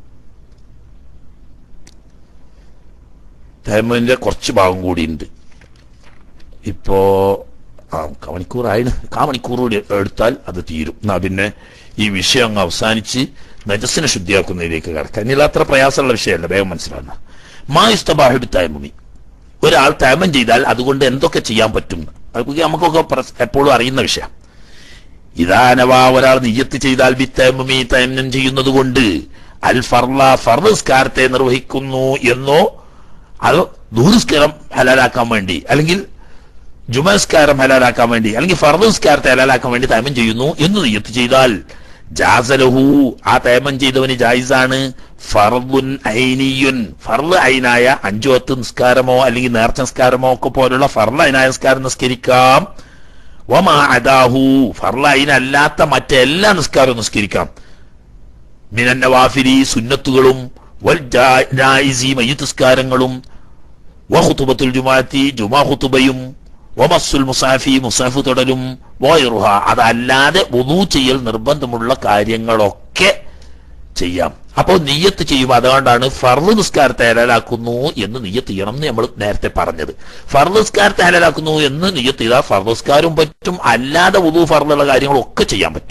തേമന്റെ കുറച്ച് ഭാഗം കൂടിയുണ്ട് ഇപ്പോ ആ മണിക്കൂറായിന് കാ മണിക്കൂർ കൂടി എടുത്താൽ അത് തീരും എന്നാ പിന്നെ ഈ വിഷയം അങ്ങ് അവസാനിച്ച് നജസ്സിനെ ശുദ്ധിയാക്കുന്നതിലേക്ക് കിടക്കാം ഇനി അത്ര പ്രയാസമുള്ള വിഷയമല്ല വേഗം മനസ്സിലാവുന്ന മാ ഇസ്തബാഹിബ് തൈമുമി ഒരാൾ തൈമം ചെയ്താൽ അതുകൊണ്ട് എന്തൊക്കെ ചെയ്യാൻ പറ്റും അത് നമുക്കൊക്കെ പ്രസ്- എപ്പോഴും അറിയുന്ന വിഷയം ഇതാനവാ ഒരാൾ നിയ്യത്ത് ചെയ്താൽ ബി തൈമുമി തൈമം ചെയ്യുന്നത് കൊണ്ട് അൽ ഫർല ഫർസ്കാരത്തെ നിർവഹിക്കുന്നു എന്നോ അത് ദൂരസ്കാരം ഹലാലാക്കാൻ വേണ്ടി അല്ലെങ്കിൽ ജുമസ്കാരം ഹലാലാക്കാൻ വേണ്ടി അല്ലെങ്കിൽ ഫർദസ്കാരത്തെ ഹലാലാക്കാൻ വേണ്ടി തേമം ചെയ്യുന്നു എന്ന് നിയത്ത് ചെയ്താൽ ജാസലഹു ആ തേമം ചെയ്തവന് ജായിസാണ് ഫർദുൻ ഐനിയുൻ ഫർദ് ഐനായ അഞ്ചു പത്ത് നിസ്കാരമോ അല്ലെങ്കിൽ നേർച്ച നിസ്കാരമോ ഒക്കെ പോലുള്ള ഫർദ് ഐനായ നിസ്കാരം നിസ്കരിക്കാം വമാ അദാഹു ഫർദ് ഐനല്ലാത്ത മറ്റെല്ലാ നിസ്കാരവും നിസ്കരിക്കാം മിനന്ന വാഫിരി സുന്നത്തുകളും വൽ ജാ- ജായിസി മയ്യത്ത് നിസ്കാരങ്ങളും വഹുത്തുബത്തുൽ ജുമാഅത്തി ജുമാ ഹുത്തുബയും വമസ്സുൽ മുസാഫി മുസാഫ് തൊടലും വോയറുഹ അതല്ലാതെ വുദൂ ചെയ്യൽ നിർബന്ധമുള്ള കാര്യങ്ങളൊക്കെ ചെയ്യാം അപ്പോൾ നിയ്യത്ത് ചെയ്യുമ്പോൾ അതുകൊണ്ടാണ് ഫർദ് നിസ്കാരത്തെ ഹലാലാക്കുന്നു എന്ന് നിയ്യത്ത് ചെയ്യണം എന്ന് നമ്മൾ നേരത്തെ പറഞ്ഞത് ഫർദ് നിസ്കാരത്തെ ഹലാലാക്കുന്നു എന്ന് നിയ്യത്ത് ചെയ്താൽ ഫർദ് നിസ്കാരവും പറ്റും അല്ലാതെ വുദൂ ഫർദുള്ള കാര്യങ്ങളൊക്കെ ചെയ്യാൻ പറ്റും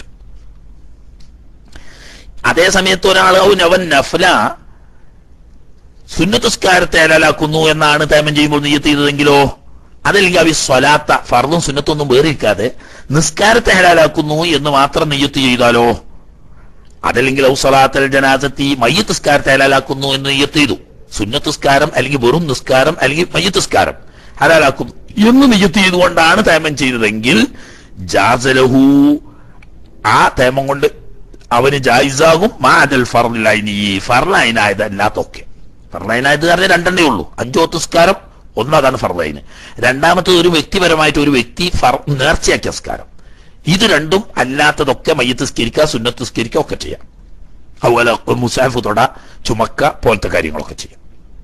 അതേ സമയത്ത് ഒരാൾ അവൻ നഫ്ല സുന്നത്തുസ്കാരത്തെ ഹലാലാക്കുന്നു എന്നാണ് തേമം ചെയ്യുമ്പോൾ നിയ്യത്ത് ചെയ്തതെങ്കിലോ അതല്ലെങ്കിൽ അവ സ്വലാത്ത ഫർദും സുന്നത്തൊന്നും വേറിരിക്കാതെ നിസ്കാരത്തെ ഹലാലാക്കുന്നു എന്ന് മാത്രം നിയ്യത്ത് ചെയ്താലോ അതല്ലെങ്കിൽ ഔ സ്വലാത്തൽ ജനാസത്തി മയ്യത്ത് നിസ്കാരത്തെ ഹലാലാക്കുന്നു എന്ന് നിയ്യത്ത് ചെയ്തു സുന്നത്തുസ്കാരം അല്ലെങ്കിൽ വെറും നിസ്കാരം അല്ലെങ്കിൽ മയ്യത്ത് നിസ്കാരം ഹലാലാക്കുന്നു എന്ന് നിയ്യത്ത് ചെയ്തുകൊണ്ടാണ് തേമം ചെയ്തതെങ്കിൽ ജാസലഹു ആ തേമം കൊണ്ട് അവന് ജായിസാകും മാതൽ ഫർലൈനി ഫർലൈനായതല്ലാത്തൊക്കെ ഫർലൈനായത് പറഞ്ഞാൽ രണ്ടെണ്ണേ ഉള്ളൂ അഞ്ചോ നിസ്കാരം ഒന്നതാണ് ഫർലൈന് രണ്ടാമത്തത് ഒരു വ്യക്തിപരമായിട്ട് ഒരു വ്യക്തി ഫർ നേർച്ചയാക്കിയ നിസ്കാരം ഇത് രണ്ടും അല്ലാത്തതൊക്കെ മയ്യത്ത് സ്കരിക്കുക സുന്നത്ത് സ്കരിക്കുക ഒക്കെ ചെയ്യാം അതുപോലെ മുസാഫ് തൊട ചുമക്ക പോലത്തെ കാര്യങ്ങളൊക്കെ ചെയ്യാം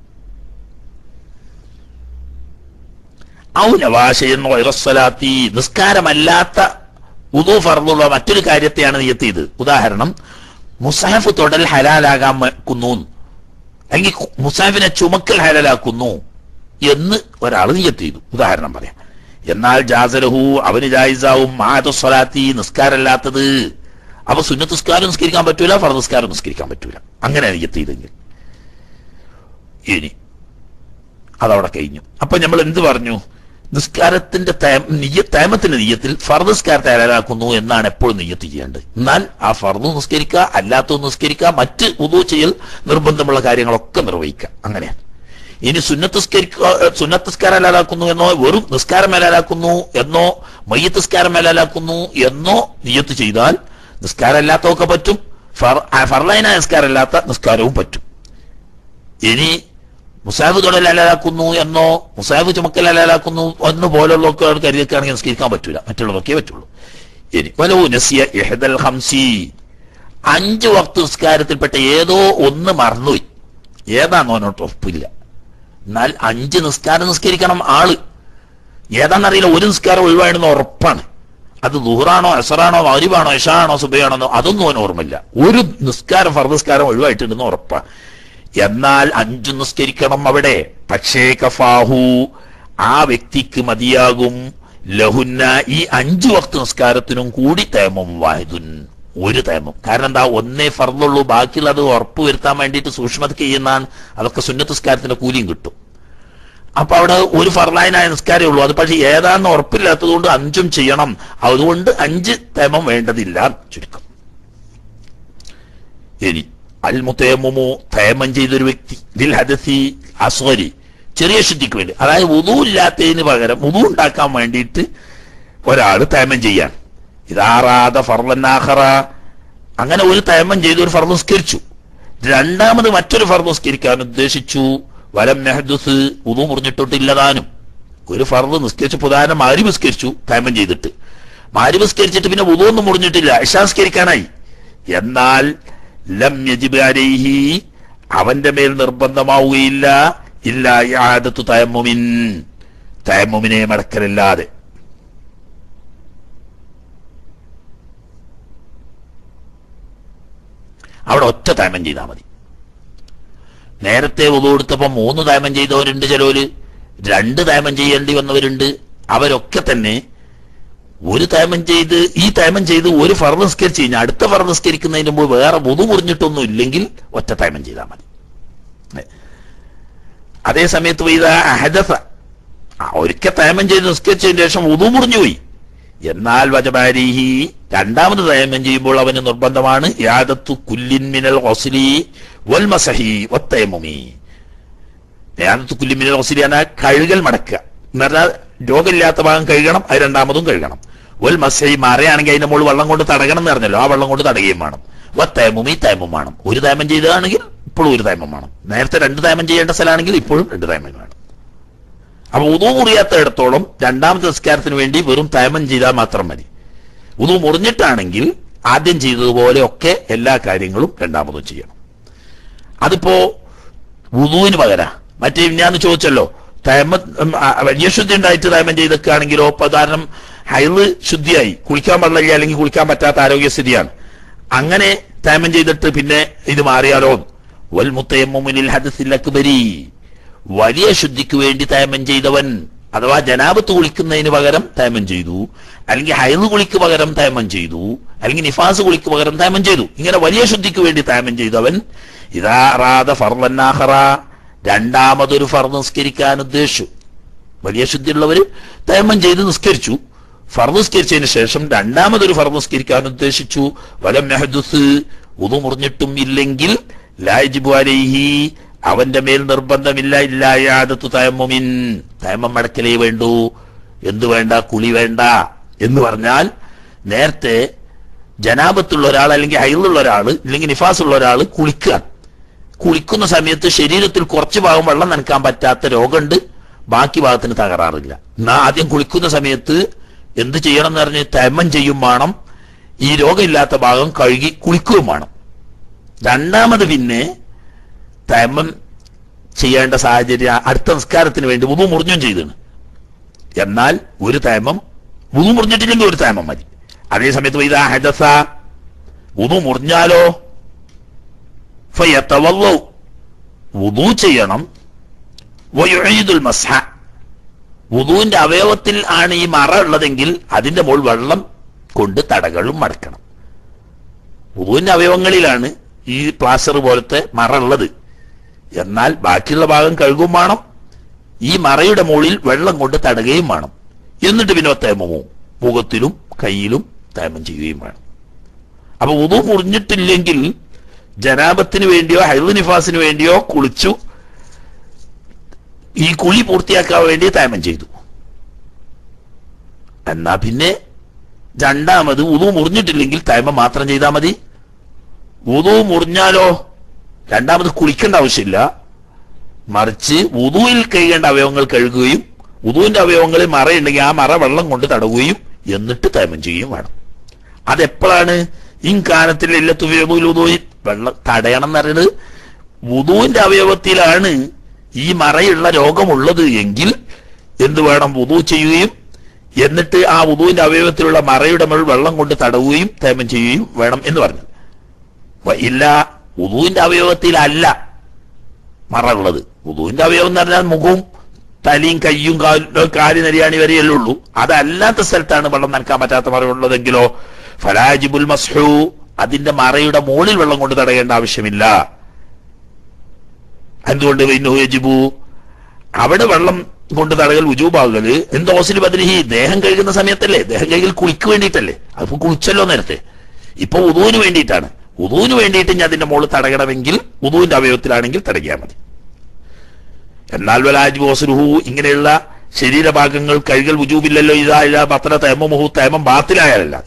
ഔനവാശയെന്നോ ഇറസ്വലാത്തി നിസ്കാരമല്ലാത്ത ഉദു ഫർദുള്ള മറ്റൊരു കാര്യത്തെയാണ് നിയത്ത് ചെയ്ത് ഉദാഹരണം മുസാഫ് തൊടൽ ഹലാലാകാൻ വെക്കുന്നു അല്ലെങ്കിൽ മുസാഫിനെ ചുമക്കൽ ഹലാലാക്കുന്നു എന്ന് ഒരാൾ നിയത്ത് ചെയ്തു ഉദാഹരണം പറയാം എന്നാൽ ജാസലഹു അവന് ജായിസാവും മാതസ്വലാത്തി നിസ്കാരമല്ലാത്തത് അപ്പൊ സുന്നത്ത് നിസ്കാരം നിസ്കരിക്കാൻ പറ്റൂല ഫർദ് നിസ്കാരം നിസ്കരിക്കാൻ പറ്റൂല അങ്ങനെ നിയത്ത് ചെയ്തെങ്കിൽ ഇനി അതവിടെ കഴിഞ്ഞു അപ്പൊ നമ്മൾ എന്ത് പറഞ്ഞു നിസ്കാരത്തിന്റെ തേമ- നിയ്യ- തേമത്തിന്റെ നീയത്തിൽ ഫർദ് നിസ്കാരത്തെ ഹലാലാക്കുന്നു എന്നാണ് എപ്പോഴും നിയ്യത്ത് ചെയ്യേണ്ടത് എന്നാൽ ആ ഫർദ് നിസ്കരിക്കുക അല്ലാത്തത് നിസ്കരിക്കുക മറ്റ് ഉദു ചെയ്യൽ നിർബന്ധമുള്ള കാര്യങ്ങളൊക്കെ നിർവഹിക്കുക അങ്ങനെയാണ് ഇനി സുന്നത്ത് നിസ്കരിക്കുക സുന്നത്ത് നിസ്കാരം ഹലാലാക്കുന്നു എന്നോ വെറും നിസ്കാരം ഹലാലാക്കുന്നു എന്നോ മയ്യത്ത് നിസ്കാരം ഹലാലാക്കുന്നു എന്നോ നിയ്യത്ത് ചെയ്താൽ നിസ്കാരം അല്ലാത്തതൊക്കെ പറ്റും ഫർ- ആ ഫർലൈന നിസ്കാരം അല്ലാത്ത നിസ്കാരവും പറ്റും ഇനി മുസാഫ് തൊടൽ അലാലാക്കുന്നു എന്നോ മുസാഫ് ചുമക്കൽ അലാലാക്കുന്നു എന്ന് പോലുള്ളതൊക്കെ കരുതിയൊക്കെയാണെങ്കിൽ നിസ്കരിക്കാൻ പറ്റൂല മറ്റുള്ളതൊക്കെ പറ്റുള്ളൂ ഇനി വലോ നസിയ ഇഹ്ദൽ ഹംസി അഞ്ച് വക്ത് നിസ്കാരത്തിൽപ്പെട്ട ഏതോ ഒന്ന് മറന്നുപോയി ഏതാണെന്ന് അവനോട്ട് ഉറപ്പില്ല എന്നാൽ അഞ്ച് നിസ്കാരം നിസ്കരിക്കണം ആള് ഏതാണെന്നറിയില്ല ഒരു നിസ്കാരം ഒഴിവാണെന്ന് ഉറപ്പാണ് അത് ദുഹറാണോ അസറാണോ മൗരിബാണോ ഇഷാണോ സുബയാണോ അതൊന്നും അവന് ഓർമ്മയില്ല ഒരു നിസ്കാരം ഫർദസ്കാരം ഒഴിവായിട്ടുണ്ടെന്ന് ഉറപ്പാണ് എന്നാൽ അഞ്ചു നിസ്കരിക്കണം അവിടെ പക്ഷേ കഫാഹു ആ വ്യക്തിക്ക് മതിയാകും ലഹുന്ന ഈ അഞ്ചു വക്ത നിസ്കാരത്തിനും കൂടി തേമം വായതുൻ ഒരു തേമം കാരണം എന്താ ഒന്നേ ഫർദുള്ളൂ ബാക്കിയുള്ളത് ഉറപ്പ് വരുത്താൻ വേണ്ടിയിട്ട് സൂക്ഷ്മത ചെയ്യുന്നതാണ് അതൊക്കെ സുന്നത്ത് നിസ്കാരത്തിന്റെ കൂലിയും കിട്ടും അപ്പൊ അവിടെ ഒരു ഫർലായനായ നിസ്കാരമേ ഉള്ളൂ അത് പക്ഷെ ഏതാണെന്ന് ഉറപ്പില്ലാത്തത് കൊണ്ട് അഞ്ചും ചെയ്യണം അതുകൊണ്ട് അഞ്ച് തേമം വേണ്ടതില്ല ചുരുക്കം ഇനി അൽ മുത്തയമ്മു തേമം ചെയ്തൊരു വ്യക്തി ദിൽ ഹദസി അസ്വരി ചെറിയ ശുദ്ധിക്ക് വേണ്ടി അതായത് ഉദു ഇല്ലാത്തതിന് പകരം ഉദു ഉണ്ടാക്കാൻ വേണ്ടിയിട്ട് ഒരാള് തേമം ചെയ്യാൻ ഇതാറാത ഫർലന്നാഹറ അങ്ങനെ ഒരു തേമം ചെയ്ത് ഒരു ഫർദ് നിസ്കരിച്ചു രണ്ടാമത് മറ്റൊരു ഫർദ് നിസ്കരിക്കാൻ ഉദ്ദേശിച്ചു വലം നെഹദുസ് ഉദു മുറിഞ്ഞിട്ടൊട്ടില്ലതാനും ഒരു ഫർദ് നിസ്കരിച്ച് പുതാനം മാരി നിസ്കരിച്ചു തേമം ചെയ്തിട്ട് മാരി നിസ്കരിച്ചിട്ട് പിന്നെ ഉദു ഒന്നും മുറിഞ്ഞിട്ടില്ല ഇഷാസ്കരിക്കാനായി എന്നാൽ ലം യജിബ് അലൈഹി അവന്റെ മേൽ നിർബന്ധമാവുകയില്ല ഇല്ല യാദത്തു തയമ്മുമിൻ തയമ്മുമിനെ മടക്കലില്ലാതെ അവിടെ ഒറ്റ തയമം ചെയ്താൽ മതി നേരത്തെ ഉതു കൊടുത്തപ്പോ മൂന്ന് തയമം ചെയ്തവരുണ്ട് ചിലവര് രണ്ട് തയമം ചെയ്യേണ്ടി വന്നവരുണ്ട് അവരൊക്കെ തന്നെ ഒരു തയമം ചെയ്ത് ഈ തയമം ചെയ്ത് ഒരു ഫർ നിസ്കരിച്ച് കഴിഞ്ഞാൽ അടുത്ത ഫർ നിസ്കരിക്കുന്നതിന് മുമ്പ് വേറെ മുതു മുറിഞ്ഞിട്ടൊന്നും ഇല്ലെങ്കിൽ ഒറ്റ തയമം ചെയ്താൽ മതി ഏ. അതേ സമയത്ത് പെയ്ത അഹദഫ ഒരിക്കൽ തയമം ചെയ്ത് നിസ്കരിച്ചതിന് ശേഷം ഉതു മുറിഞ്ഞുപോയി എന്നാൽ വജബാരിഹി രണ്ടാമത് തയമം ചെയ്യുമ്പോൾ അവന് നിർബന്ധമാണ് യാദത്തു കുല്ലിൻ മിനൽ ഒസ്ലി വൽ മസഹി വത്തയമുമി യാദത്തു കുല്ലിൻ മിനൽ ഒസ്ലി എന്നാൽ കഴുകൽ മടക്കുക എന്ന് പറഞ്ഞാൽ രോഗമില്ലാത്ത ഭാഗം കഴുകണം അത് രണ്ടാമതും കഴുകണം വൽ മസഹി മറയാണെങ്കിൽ അതിന്റെ മുകളിൽ വെള്ളം കൊണ്ട് തടകണം എന്ന് പറഞ്ഞല്ലോ ആ വെള്ളം കൊണ്ട് തടയുകയും വേണം വത്തയമുമി തയമം വേണം ഒരു തയമം ചെയ്തതാണെങ്കിൽ ഇപ്പോഴും ഒരു തയമം വേണം നേരത്തെ രണ്ട് തയമം ചെയ്യേണ്ട സ്ഥലമാണെങ്കിൽ ഇപ്പോഴും രണ്ട് തയമം വേണം അപ്പൊ ഉദു മുറിയാത്തയിടത്തോളം രണ്ടാമത്തെ നിസ്കാരത്തിന് വേണ്ടി വെറും തയമം ചെയ്താൽ മാത്രം മതി ഉദു മുറിഞ്ഞിട്ടാണെങ്കിൽ ആദ്യം ചെയ്തതുപോലെ ഒക്കെ എല്ലാ കാര്യങ്ങളും രണ്ടാമതും ചെയ്യണം അതിപ്പോ ഉദുവിന് പകര മറ്റേ ഞാൻ ചോദിച്ചല്ലോ തയമ ഉം, ആ, വലിയ ശുദ്ധി ഉണ്ടായിട്ട് തയമം ചെയ്തൊക്കെയാണെങ്കിലോ പ്രധാനം ഹൈള് ശുദ്ധിയായി കുളിക്കാൻ പാടില്ല അല്ലെങ്കിൽ കുളിക്കാൻ പറ്റാത്ത ആരോഗ്യസ്ഥിതിയാണ് അങ്ങനെ തയമം ചെയ്തിട്ട് പിന്നെ ഇത് മാറിയാലോ വൽ മുത്തയമ്മുനിൽ ഹദസിൽ അക്ബരി വലിയ ശുദ്ധിക്ക് വേണ്ടി തയമം ചെയ്തവൻ അഥവാ ജനാബത്ത് കുളിക്കുന്നതിന് പകരം തയമം ചെയ്തു അല്ലെങ്കിൽ ഹൈദ് കുളിക്ക് പകരം തയമം ചെയ്തു അല്ലെങ്കിൽ നിഫാസ് കുളിക്ക് പകരം തയമം ചെയ്തു ഇങ്ങനെ വലിയ ശുദ്ധിക്ക് വേണ്ടി തയമം ചെയ്തവൻ ഇതാ റാദ ഫർലന്നാഹറ രണ്ടാമതൊരു ഫർ നിസ്കരിക്കാൻ ഉദ്ദേശിച്ചു വലിയ ശുദ്ധിയുള്ളവര് തയമം ചെയ്ത് നിസ്കരിച്ചു ഫർ നിസ്കരിച്ചതിന് ശേഷം രണ്ടാമതൊരു ഫർ നിസ്കരിക്കാൻ ഉദ്ദേശിച്ചു വലം യഹ്ദുസ് ഉതു മുറിഞ്ഞിട്ടും ഇല്ലെങ്കിൽ ലാജിബു അലൈഹി അവന്റെ മേൽ നിർബന്ധമില്ല ഇല്ല യാദത്തു തയമ്മുമിൻ തയമ്മം മടക്കലേ വേണ്ടൂ എന്തു വേണ്ട കുളി വേണ്ട എന്ന് പറഞ്ഞാൽ നേരത്തെ ജനാപത്തുള്ള ഒരാൾ അല്ലെങ്കിൽ ഹൈലുള്ള ഒരാൾ അല്ലെങ്കിൽ നിഫാസ് ഉള്ള ഒരാൾ കുളിക്കുക കുളിക്കുന്ന സമയത്ത് ശരീരത്തിൽ കുറച്ച് ഭാഗം വെള്ളം നനക്കാൻ പറ്റാത്ത രോഗമുണ്ട് ബാക്കി ഭാഗത്തിന് തകരാറില്ല എന്നാ ആദ്യം കുളിക്കുന്ന സമയത്ത് എന്ത് ചെയ്യണം എന്ന് പറഞ്ഞ് തൈമം ചെയ്യും വേണം ഈ രോഗമില്ലാത്ത ഭാഗം കഴുകി കുളിക്കുകയും വേണം രണ്ടാമത് പിന്നെ തൈമം ചെയ്യേണ്ട സാഹചര്യം അടുത്ത നിസ്കാരത്തിന് വേണ്ടി ഉതു മുറിഞ്ഞും ചെയ്താണ് എന്നാൽ ഒരു തൈമം ഉതു മുറിഞ്ഞിട്ടില്ലെങ്കിൽ ഒരു തൈമം മതി അതേ സമയത്ത് വൈദാ ഹദസ ഉതു മുറിഞ്ഞാലോ ഫയത്തവല്ലൗ വുദു ചെയ്യണം വയുഈദുൽ മസ്ഹ വുദുവിന്റെ അവയവത്തിൽ ആണ് ഈ മറ ഉള്ളതെങ്കിൽ അതിന്റെ മുകൾ വെള്ളം കൊണ്ട് തടകളും മടക്കണം വുദുവിന്റെ അവയവങ്ങളിലാണ് ഈ പ്ലാസ്റ്റർ പോലത്തെ മറ ഉള്ളത് എന്നാൽ ബാക്കിയുള്ള ഭാഗം കഴുകും വേണം ഈ മറയുടെ മുകളിൽ വെള്ളം കൊണ്ട് തടയുകയും വേണം എന്നിട്ട് പിന്നെ തേമമോ മുഖത്തിലും കയ്യിലും തേമം ചെയ്യുകയും വേണം അപ്പൊ ഉതു മുറിഞ്ഞിട്ടില്ലെങ്കിൽ ജനാബത്തിന് വേണ്ടിയോ ഹൈദ് നിഫാസിന് വേണ്ടിയോ കുളിച്ചു ഈ കുളി പൂർത്തിയാക്കാൻ വേണ്ടി തേമം ചെയ്തു എന്നാ പിന്നെ രണ്ടാമത് ഉതു മുറിഞ്ഞിട്ടില്ലെങ്കിൽ തേമം മാത്രം ചെയ്താൽ മതി ഉതു മുറിഞ്ഞാലോ രണ്ടാമത് കുളിക്കേണ്ട ആവശ്യമില്ല മറിച്ച് ഉതുവിൽ കഴിയേണ്ട അവയവങ്ങൾ കഴുകുകയും ഉതുവിന്റെ അവയവങ്ങളിൽ മറയുണ്ടെങ്കിൽ ആ മറ വെള്ളം കൊണ്ട് തടവുകയും എന്നിട്ട് തേമം ചെയ്യുകയും വേണം അതെപ്പോഴാണ് ഇൻകാനത്തിൽ ഇല്ലത്തുവി വെള്ളം തടയണം എന്ന് പറയുന്നത് വുതുവിന്റെ അവയവത്തിലാണ് ഈ മറയുള്ള രോഗമുള്ളത് എങ്കിൽ എന്ത് വേണം വുതു ചെയ്യുകയും എന്നിട്ട് ആ വുതുവിന്റെ അവയവത്തിലുള്ള മറയുടെ മേൽ വെള്ളം കൊണ്ട് തടവുകയും തേമം ചെയ്യുകയും വേണം എന്ന് പറഞ്ഞു വ- ഇല്ല വുതുവിന്റെ അവയവത്തിലല്ല മറ ഉള്ളത് വുതുവിന്റെ അവയവം എന്ന് പറഞ്ഞാൽ മുഖവും തലയും കയ്യും കാലും കാലി നരിയാണി വരെയല്ലേ ഉള്ളൂ അതല്ലാത്ത സ്ഥലത്താണ് വെള്ളം നനക്കാൻ പറ്റാത്ത മറയുള്ളതെങ്കിലോ ഫലാജിബുൽ മസ്ഹു അതിന്റെ മറയുടെ മുകളിൽ വെള്ളം കൊണ്ട് തടയേണ്ട ആവശ്യമില്ല എന്തുകൊണ്ട് യജിബു അവിടെ വെള്ളം കൊണ്ട് തടകൽ ഉജൂബാകല് എന്തോസിൽ ബദലിഹി ദേഹം കഴുകുന്ന സമയത്തല്ലേ ദേഹം കഴുകൽ കുളിക്ക് വേണ്ടിയിട്ടല്ലേ അതിപ്പോ കുളിച്ചല്ലോ നേരത്തെ ഇപ്പൊ ഉദുവിന് വേണ്ടിയിട്ടാണ് ഉദുവിന് വേണ്ടിയിട്ട് ഞാൻ അതിന്റെ മുകളിൽ തടയണമെങ്കിൽ ഉദുവിന്റെ അവയവത്തിലാണെങ്കിൽ തടകിയാൽ മതി എന്നാൽ വലാജ് ബോസുരുഹു ഇങ്ങനെയുള്ള ശരീരഭാഗങ്ങൾ കഴുകൽ ഉജൂബില്ലല്ലോ ഇതാ ഇതാ പത്ര തേമമുഹു തേമം ബാത്തിലായാലല്ലാതെ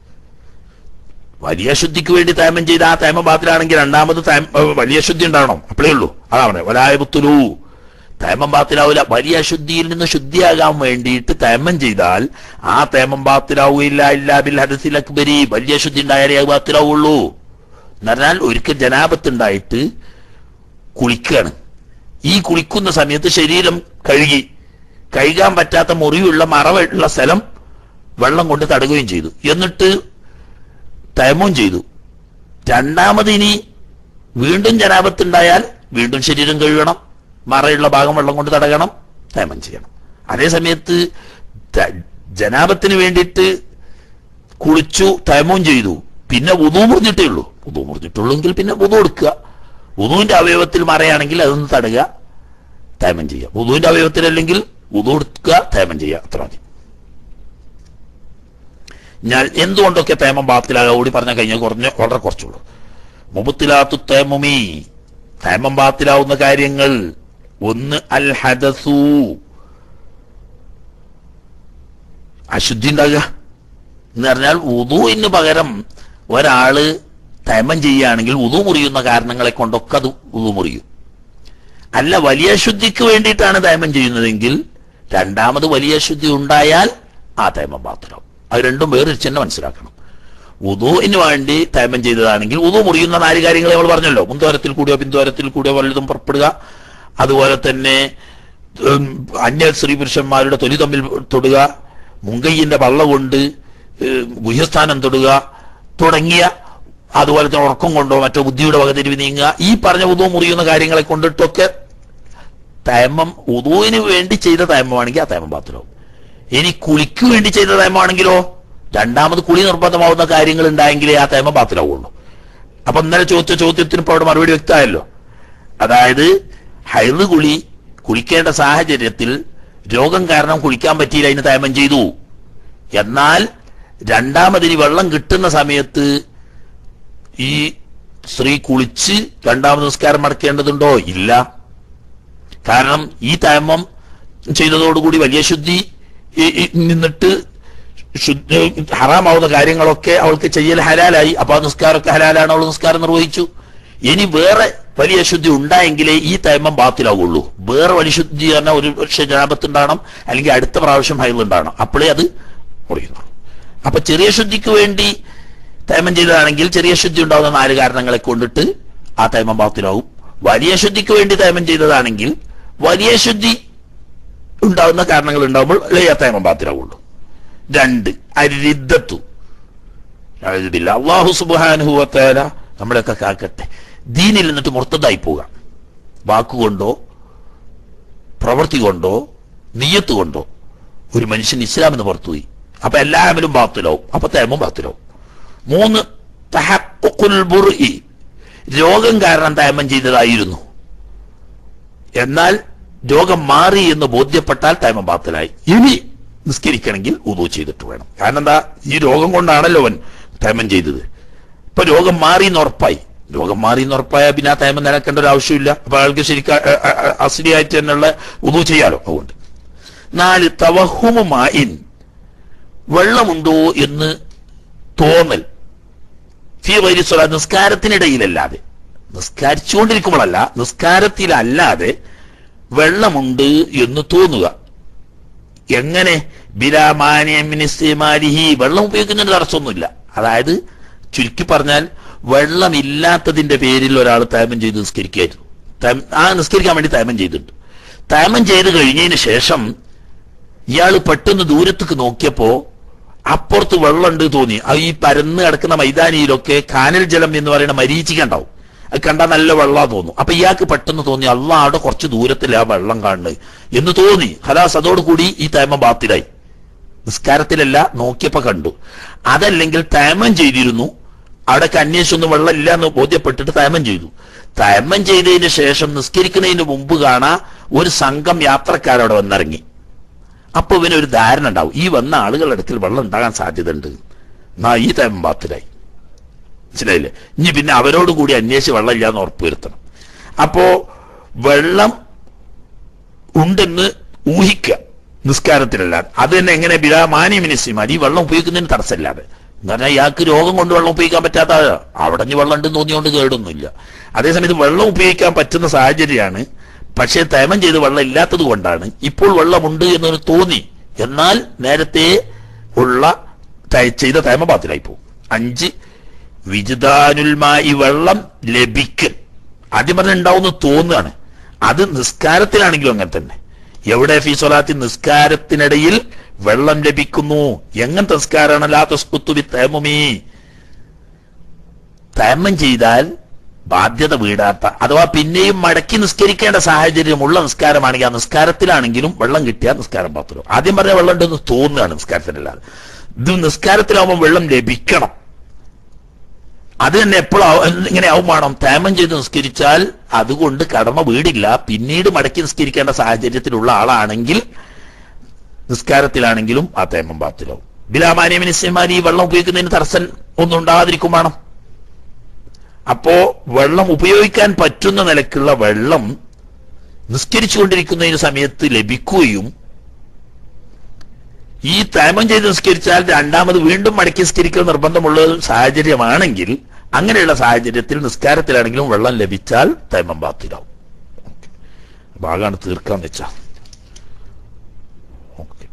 വലിയ ശുദ്ധിക്ക് വേണ്ടി തേമം ചെയ്ത ആ തേമം ബാത്തിലാണെങ്കിൽ രണ്ടാമത് തേമ- ഏ, വലിയ ശുദ്ധി ഉണ്ടാവണം അപ്പോഴേ ഉള്ളൂ അതാ പറഞ്ഞത് വലായ പുത്തുലു തേമം ബാത്തിലാവില്ല വലിയ ശുദ്ധിയിൽ നിന്ന് ശുദ്ധിയാകാൻ വേണ്ടിയിട്ട് തേമം ചെയ്താൽ ആ തേമം ബാത്തിലാവുകയില്ല ഇല്ല ബിൽ ഹദസിൽ അക്ബരി വലിയ ശുദ്ധി ഉണ്ടായാലേ അത് ബാത്തിലാവുള്ളൂ എന്ന് പറഞ്ഞാൽ ഒരിക്കൽ ജനാപത്തുണ്ടായിട്ട് കുളിക്കുകയാണ് ഈ കുളിക്കുന്ന സമയത്ത് ശരീരം കഴുകി കഴുകാൻ പറ്റാത്ത മുറിവുള്ള മറവുള്ള സ്ഥലം വെള്ളം കൊണ്ട് തടകുകയും ചെയ്തു എന്നിട്ട് തയമവും ചെയ്തു രണ്ടാമത് ഇനി വീണ്ടും ജനാപത്തുണ്ടായാൽ വീണ്ടും ശരീരം കഴുകണം മറയുള്ള ഭാഗം വെള്ളം കൊണ്ട് തടകണം തയമം ചെയ്യണം അതേ സമയത്ത് ത- ജനാപത്തിന് വേണ്ടിയിട്ട് കുളിച്ചു തയമവും ചെയ്തു പിന്നെ ഉതു മുറിഞ്ഞിട്ടേ ഉള്ളൂ ഉതു മുറിഞ്ഞിട്ടുള്ളെങ്കിൽ പിന്നെ ഉതു എടുക്കുക ഉതുവിന്റെ അവയവത്തിൽ മറയാണെങ്കിൽ അതൊന്ന് തടയുക തേമം ചെയ്യുക ഉതുവിന്റെ അവയവത്തിലല്ലെങ്കിൽ ഉതു എടുക്കുക തേമം ചെയ്യുക അത്ര മതി ഞാൻ എന്തുകൊണ്ടൊക്കെ തേമം ബാത്തിലാകാൻ കൂടി പറഞ്ഞ കഴിഞ്ഞാൽ കുറഞ്ഞ വളരെ കുറച്ചുള്ളൂ മുബത്തിലാത്തു തേമുമി തേമം ബാത്തിലാവുന്ന കാര്യങ്ങൾ ഒന്ന് അൽ ഹദസു അശുദ്ധി ഉണ്ടാകുക എന്ന് പറഞ്ഞാൽ ഉദുവിന് പകരം ഒരാള് തേമം ചെയ്യുകയാണെങ്കിൽ ഉദു മുറിയുന്ന കാരണങ്ങളെ കൊണ്ടൊക്കെ അത് ഉദു മുറിയും അല്ല വലിയ ശുദ്ധിക്ക് വേണ്ടിയിട്ടാണ് തേമം ചെയ്യുന്നതെങ്കിൽ രണ്ടാമത് വലിയ ശുദ്ധി ഉണ്ടായാൽ ആ തേമം ബാത്തിലാവും അത് രണ്ടും വേറിച്ച് തന്നെ മനസ്സിലാക്കണം ഉദുവിന് വേണ്ടി തേമം ചെയ്തതാണെങ്കിൽ ഉദു മുറിയുന്ന നാല് കാര്യങ്ങൾ നമ്മൾ പറഞ്ഞല്ലോ മുൻതോരത്തിൽ കൂടിയോ പിന്തോരത്തിൽ കൂടിയോ വല്ലതും പുറപ്പെടുക അതുപോലെ തന്നെ ഉം, അന്യ സ്ത്രീ പുരുഷന്മാരുടെ തൊലി തമ്മിൽ തൊടുക മുങ്കയ്യന്റെ വള്ള കൊണ്ട് ഏഹ്, ഗുഹ്യസ്ഥാനം തൊടുക തുടങ്ങിയ അതുപോലെ തന്നെ ഉറക്കം കൊണ്ടോ മറ്റോ ബുദ്ധിയുടെ വകതിരിവ് നീങ്ങുക ഈ പറഞ്ഞ ഉദു മുറിയുന്ന കാര്യങ്ങളെ കൊണ്ടിട്ടൊക്കെ തയമം ഉദുവിന് വേണ്ടി ചെയ്ത തയമമാണെങ്കിൽ ആ തയമം പാത്രവും ഇനി കുളിക്ക് വേണ്ടി ചെയ്ത തയമമാണെങ്കിലോ രണ്ടാമത് കുളി നിർബന്ധമാവുന്ന കാര്യങ്ങൾ ഉണ്ടായെങ്കിലേ ആ തയമം പാത്രമാവുള്ളൂ അപ്പൊ ഇന്നലെ ചോദിച്ച ചോദ്യത്തിന് ഇപ്പൊ അവിടെ മറുപടി വ്യക്തമായല്ലോ അതായത് ഹൈറ് കുളി കുളിക്കേണ്ട സാഹചര്യത്തിൽ രോഗം കാരണം കുളിക്കാൻ പറ്റിയില്ല അതിന് തയമം ചെയ്തു എന്നാൽ രണ്ടാമതിന് വെള്ളം കിട്ടുന്ന സമയത്ത് ഈ സ്ത്രീ കുളിച്ച് രണ്ടാമത് നിസ്കാരം മടക്കേണ്ടതുണ്ടോ ഇല്ല കാരണം ഈ തയമം ചെയ്തതോടുകൂടി വലിയ ശുദ്ധി ഈ- ഈ നിന്നിട്ട് ശുദ്ധ ഹറാമാവുന്ന കാര്യങ്ങളൊക്കെ അവൾക്ക് ചെയ്യൽ ഹലാലായി അപ്പൊ ആ നിസ്കാരമൊക്കെ ഹലാലാണ് അവൾ നിസ്കാരം നിർവഹിച്ചു ഇനി വേറെ വലിയ ശുദ്ധി ഉണ്ടായെങ്കിലേ ഈ തൈമം ബാത്തിലാവുള്ളൂ വേറെ വലിയ ശുദ്ധി പറഞ്ഞാൽ ഒരു പക്ഷേ ജനാപത്ത് ഉണ്ടാകണം അല്ലെങ്കിൽ അടുത്ത പ്രാവശ്യം ഹൈൽ ഉണ്ടാകണം അപ്പോഴേ അത് മുറിയുന്നു അപ്പൊ ചെറിയ ശുദ്ധിക്ക് വേണ്ടി തൈമം ചെയ്തതാണെങ്കിൽ ചെറിയ ശുദ്ധി ഉണ്ടാകുന്ന നാല് കാരണങ്ങളെ കൊണ്ടിട്ട് ആ തൈമം ബാത്തിലാവും വലിയ ശുദ്ധിക്ക് വേണ്ടി തേമം ചെയ്തതാണെങ്കിൽ വലിയ ശുദ്ധി ഉണ്ടാവുന്ന കാരണങ്ങൾ ഉണ്ടാകുമ്പോൾ ലയ തേമം ബാത്തിലാവുള്ളൂ രണ്ട് അരിദ്ധത്തു അഴുതില്ല അള്ളാഹു സുബാനുഹുവത്തേല നമ്മളെയൊക്കെ കാക്കട്ടെ ദീനിൽ നിന്നിട്ട് മുർത്തതായി പോകാം വാക്കുകൊണ്ടോ പ്രവൃത്തി കൊണ്ടോ നീയത്ത് കൊണ്ടോ ഒരു മനുഷ്യൻ ഇസ്ലാമിന് പുറത്തുപോയി അപ്പൊ എല്ലാവരും ബാത്തിലാവും അപ്പൊ തേമം ബാത്തിലാവും മൂന്ന് തഹഖുൽ ബുർഇ. രോഗം കാരണം തേമം ചെയ്തതായിരുന്നു എന്നാൽ രോഗം മാറി എന്ന് ബോധ്യപ്പെട്ടാൽ തേമം ബാത്തിലായി ഇനി നിസ്കരിക്കണമെങ്കിൽ ഉദു ചെയ്തിട്ട് വേണം കാരണം എന്താ ഈ രോഗം കൊണ്ടാണല്ലോ അവൻ തേമം ചെയ്തത് ഇപ്പൊ രോഗം മാറി എന്ന് ഉറപ്പായി രോഗം മാറി എന്ന് ഉറപ്പായ പിന്നെ ആ തേമം നിലക്കേണ്ട ഒരു ആവശ്യമില്ല അപ്പൊ അയാൾക്ക് ശരിക്കും അസ്ലിയായിട്ട് തന്നെയുള്ള ഉദു ചെയ്യാലോ അതുകൊണ്ട് നാല് തവഹുമുമായിൻ വെള്ളമുണ്ടോ എന്ന് തോന്നൽ ഫി വൈരിസ്വല നിസ്കാരത്തിനിടയിലല്ലാതെ നിസ്കാരിച്ചുകൊണ്ടിരിക്കുമ്പോഴല്ല നിസ്കാരത്തിലല്ലാതെ വെള്ളമുണ്ട് എന്ന് തോന്നുക എങ്ങനെ ബിലാമാനിയമിനിസ്തിമാലിഹി വെള്ളം ഉപയോഗിക്കുന്നതിന് തടസ്സമൊന്നുമില്ല അതായത് ചുരുക്കി പറഞ്ഞാൽ വെള്ളമില്ലാത്തതിന്റെ പേരിൽ ഒരാൾ തേമം ചെയ്ത് നിസ്കരിക്കായിരുന്നു തേം- ആ നിസ്കരിക്കാൻ വേണ്ടി തേമം ചെയ്തിട്ടുണ്ട് തേമം ചെയ്ത് കഴിഞ്ഞതിന് ശേഷം ഇയാൾ പെട്ടെന്ന് ദൂരത്തേക്ക് നോക്കിയപ്പോ അപ്പുറത്ത് വെള്ളമുണ്ട് തോന്നി ആ ഈ പരന്ന് കിടക്കുന്ന മൈതാനിയിലൊക്കെ കാനൽ ജലം എന്ന് പറയുന്ന മരീചിക ഉണ്ടാവും അത് കണ്ടാൽ നല്ല വെള്ളം തോന്നും അപ്പൊ ഇയാൾക്ക് പെട്ടെന്ന് തോന്നി അള്ള അവിടെ കുറച്ച് ദൂരത്തിൽ ആ വെള്ളം കാണുന്നത് എന്ന് തോന്നി ഹലാസ് അതോടുകൂടി ഈ തേമ ബാത്തിലായി നിസ്കാരത്തിലല്ല നോക്കിയപ്പോ കണ്ടു അതല്ലെങ്കിൽ തേമം ചെയ്തിരുന്നു അവിടെ അന്വേഷിച്ചൊന്നും വെള്ളം ഇല്ല എന്ന് ബോധ്യപ്പെട്ടിട്ട് തേമം ചെയ്തു തേമം ചെയ്തതിന് ശേഷം നിസ്കരിക്കുന്നതിന് മുമ്പ് കാണാ ഒരു സംഘം യാത്രക്കാരവിടെ വന്നിറങ്ങി അപ്പൊ ഇവന് ഒരു ധാരണ ഉണ്ടാവും ഈ വന്ന ആളുകളുടെ അടുക്കൽ വെള്ളം ഉണ്ടാകാൻ സാധ്യതയുണ്ട് എന്നാ ഈ തേമം ബാത്തിലായി മനസ്സിലായില്ലേ ഇനി പിന്നെ അവരോട് കൂടി അന്വേഷിച്ച് വെള്ളം ഇല്ലാന്ന് ഉറപ്പുവരുത്തണം അപ്പോ വെള്ളം ഉണ്ടെന്ന് ഊഹിക്കുക നിസ്കാരത്തിലല്ലാതെ അത് തന്നെ എങ്ങനെ ബിരാമാനിമിനിസിമാർ ഈ വെള്ളം ഉപയോഗിക്കുന്നതിന് തടസ്സമില്ലാതെ എന്ന് പറഞ്ഞാൽ ഇയാൾക്ക് രോഗം കൊണ്ട് വെള്ളം ഉപയോഗിക്കാൻ പറ്റാത്ത ആളാ. അവിടെ ഇനി വെള്ളം ഉണ്ടെന്ന് തോന്നിയോണ്ട് കേടൊന്നുമില്ല അതേസമയത്ത് വെള്ളം ഉപയോഗിക്കാൻ പറ്റുന്ന സാഹചര്യമാണ് പക്ഷേ തേമം ചെയ്ത് വെള്ളം ഇല്ലാത്തത് കൊണ്ടാണ് ഇപ്പോൾ വെള്ളമുണ്ട് എന്നൊരു തോന്നി എന്നാൽ നേരത്തെ ഉള്ള ത- ചെയ്ത തേമ ബാത്തിലായി പോകും അഞ്ച് വിജിതാനുൽമായി വെള്ളം ലഭിക്കൽ ആദ്യം പറഞ്ഞ ഉണ്ടാവുന്ന തോന്നുകയാണ് അത് നിസ്കാരത്തിലാണെങ്കിലും അങ്ങനെ തന്നെ എവിടെ ഫി സ്വലാത്തി നിസ്കാരത്തിനിടയിൽ വെള്ളം ലഭിക്കുന്നു എങ്ങനത്തെ നിസ്കാരമാണ് ലാ തസ്കുത്തുബി തേമുമീ തേമം ചെയ്താൽ ബാധ്യത വീടാത്ത അഥവാ പിന്നെയും മടക്കി നിസ്കരിക്കേണ്ട സാഹചര്യമുള്ള നിസ്കാരമാണെങ്കിൽ ആ നിസ്കാരത്തിലാണെങ്കിലും വെള്ളം കിട്ടിയാൽ നിസ്കാരം പാത്രം ആദ്യം പറഞ്ഞ വെള്ളം ഉണ്ടെന്ന് തോന്നുകയാണ് നിസ്കാരത്തിലല്ലാതെ ഇത് നിസ്കാരത്തിലാവുമ്പോൾ വെള്ളം ലഭിക്കണം അത് തന്നെ എപ്പോഴും ഇങ്ങനെ ആവും വേണം തേമം ചെയ്ത് നിസ്കരിച്ചാൽ അതുകൊണ്ട് കടമ വീടില്ല പിന്നീട് മടക്കി നിസ്കരിക്കേണ്ട സാഹചര്യത്തിലുള്ള ആളാണെങ്കിൽ നിസ്കാരത്തിലാണെങ്കിലും ആ തേമം ബാത്തിലാവും ബിലാമാനിയമിനിസ്യന്മാർ ഈ വെള്ളം ഉപയോഗിക്കുന്നതിന് തടസ്സം ഒന്നും ഉണ്ടാകാതിരിക്കും വേണം അപ്പോ വെള്ളം ഉപയോഗിക്കാൻ പറ്റുന്ന നിലക്കുള്ള വെള്ളം നിസ്കരിച്ചുകൊണ്ടിരിക്കുന്നതിന് സമയത്ത് ലഭിക്കുകയും ഈ തേമം ചെയ്ത് നിസ്കരിച്ചാൽ രണ്ടാമത് വീണ്ടും മടക്കി നിസ്കരിക്കൽ നിർബന്ധമുള്ള ഒരു സാഹചര്യമാണെങ്കിൽ അങ്ങനെയുള്ള സാഹചര്യത്തിൽ നിസ്കാരത്തിലാണെങ്കിലും വെള്ളം ലഭിച്ചാൽ തേമം ബാത്തിലാവും ഭാഗമാണ് തീർക്കാന്ന് വെച്ചാ ഓക്കെ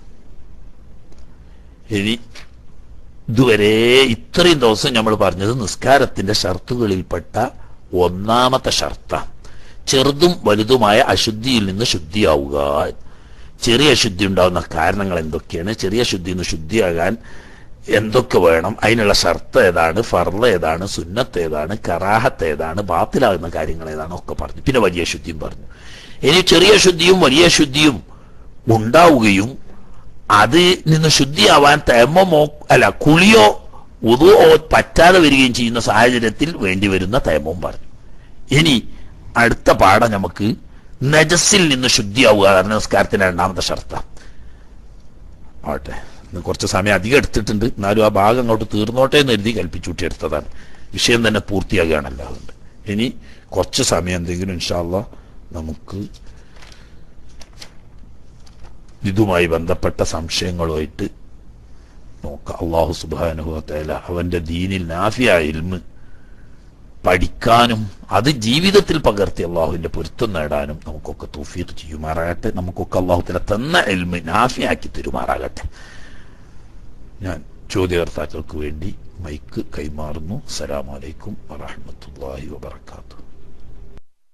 ഇനി ഇതുവരെ ഇത്രയും ദിവസം നമ്മൾ പറഞ്ഞത് നിസ്കാരത്തിന്റെ ഷർത്തുകളിൽപ്പെട്ട ഒന്നാമത്തെ ഷർത്ത ചെറുതും വലുതുമായ അശുദ്ധിയിൽ നിന്ന് ശുദ്ധിയാവുക ചെറിയ അശുദ്ധി ഉണ്ടാകുന്ന കാരണങ്ങൾ എന്തൊക്കെയാണ് ചെറിയ ശുദ്ധിയിൽ നിന്ന് ശുദ്ധിയാകാൻ എന്തൊക്കെ വേണം അതിനുള്ള ഷർത്ത് ഏതാണ് ഫർള് ഏതാണ് സുന്നത്ത് ഏതാണ് കറാഹത്ത് ഏതാണ് ബാത്തിലാകുന്ന കാര്യങ്ങൾ ഏതാണ് ഒക്കെ പറഞ്ഞു പിന്നെ വലിയ ശുദ്ധിയും പറഞ്ഞു ഇനി ചെറിയ ശുദ്ധിയും വലിയ ശുദ്ധിയും ഉണ്ടാവുകയും അത് നിന്ന് ശുദ്ധിയാവാൻ തേമമോ അല്ല കുളിയോ ഉതുവോ പറ്റാതെ വരികയും ചെയ്യുന്ന സാഹചര്യത്തിൽ വേണ്ടി വരുന്ന തേമവും പറഞ്ഞു ഇനി അടുത്ത പാഠം നമുക്ക് നജസിൽ നിന്ന് ശുദ്ധിയാവുക അതാണ് നിസ്കാരത്തിന്റെ രണ്ടാമത്തെ ഷർത്ത ആവട്ടെ ഇന്ന് കുറച്ച് സമയം അധികം എടുത്തിട്ടുണ്ട് എന്നാലും ആ ഭാഗം അങ്ങോട്ട് തീർന്നോട്ടെ എന്ന് എഴുതി കൽപ്പിച്ചൂട്ടി എടുത്തതാണ് വിഷയം തന്നെ പൂർത്തിയാകുകയാണല്ലോ അതുകൊണ്ട് ഇനി കുറച്ച് സമയം എന്തെങ്കിലും ഇൻഷാല്ല നമുക്ക് ഇതുമായി ബന്ധപ്പെട്ട സംശയങ്ങളുമായിട്ട് നോക്കാം അള്ളാഹു സുബാനുഭവത്തേല അവന്റെ ദീനിൽ നാഫിയായ ഇൽമ് പഠിക്കാനും അത് ജീവിതത്തിൽ പകർത്തി അള്ളാഹുവിന്റെ പൊരുത്തം നേടാനും നമുക്കൊക്കെ തൗഫീഖ് ചെയ്യുമാറാകട്ടെ നമുക്കൊക്കെ അള്ളാഹുത്തില തന്ന എൽമ് നാഫിയാക്കി തരുമാറാകട്ടെ ഞാൻ ചോദ്യകർത്താക്കൾക്ക് വേണ്ടി മൈക്ക് കൈമാറുന്നു അസ്സലാമലൈക്കും വറഹമത്തല്ലാഹി വബർക്കാത്തു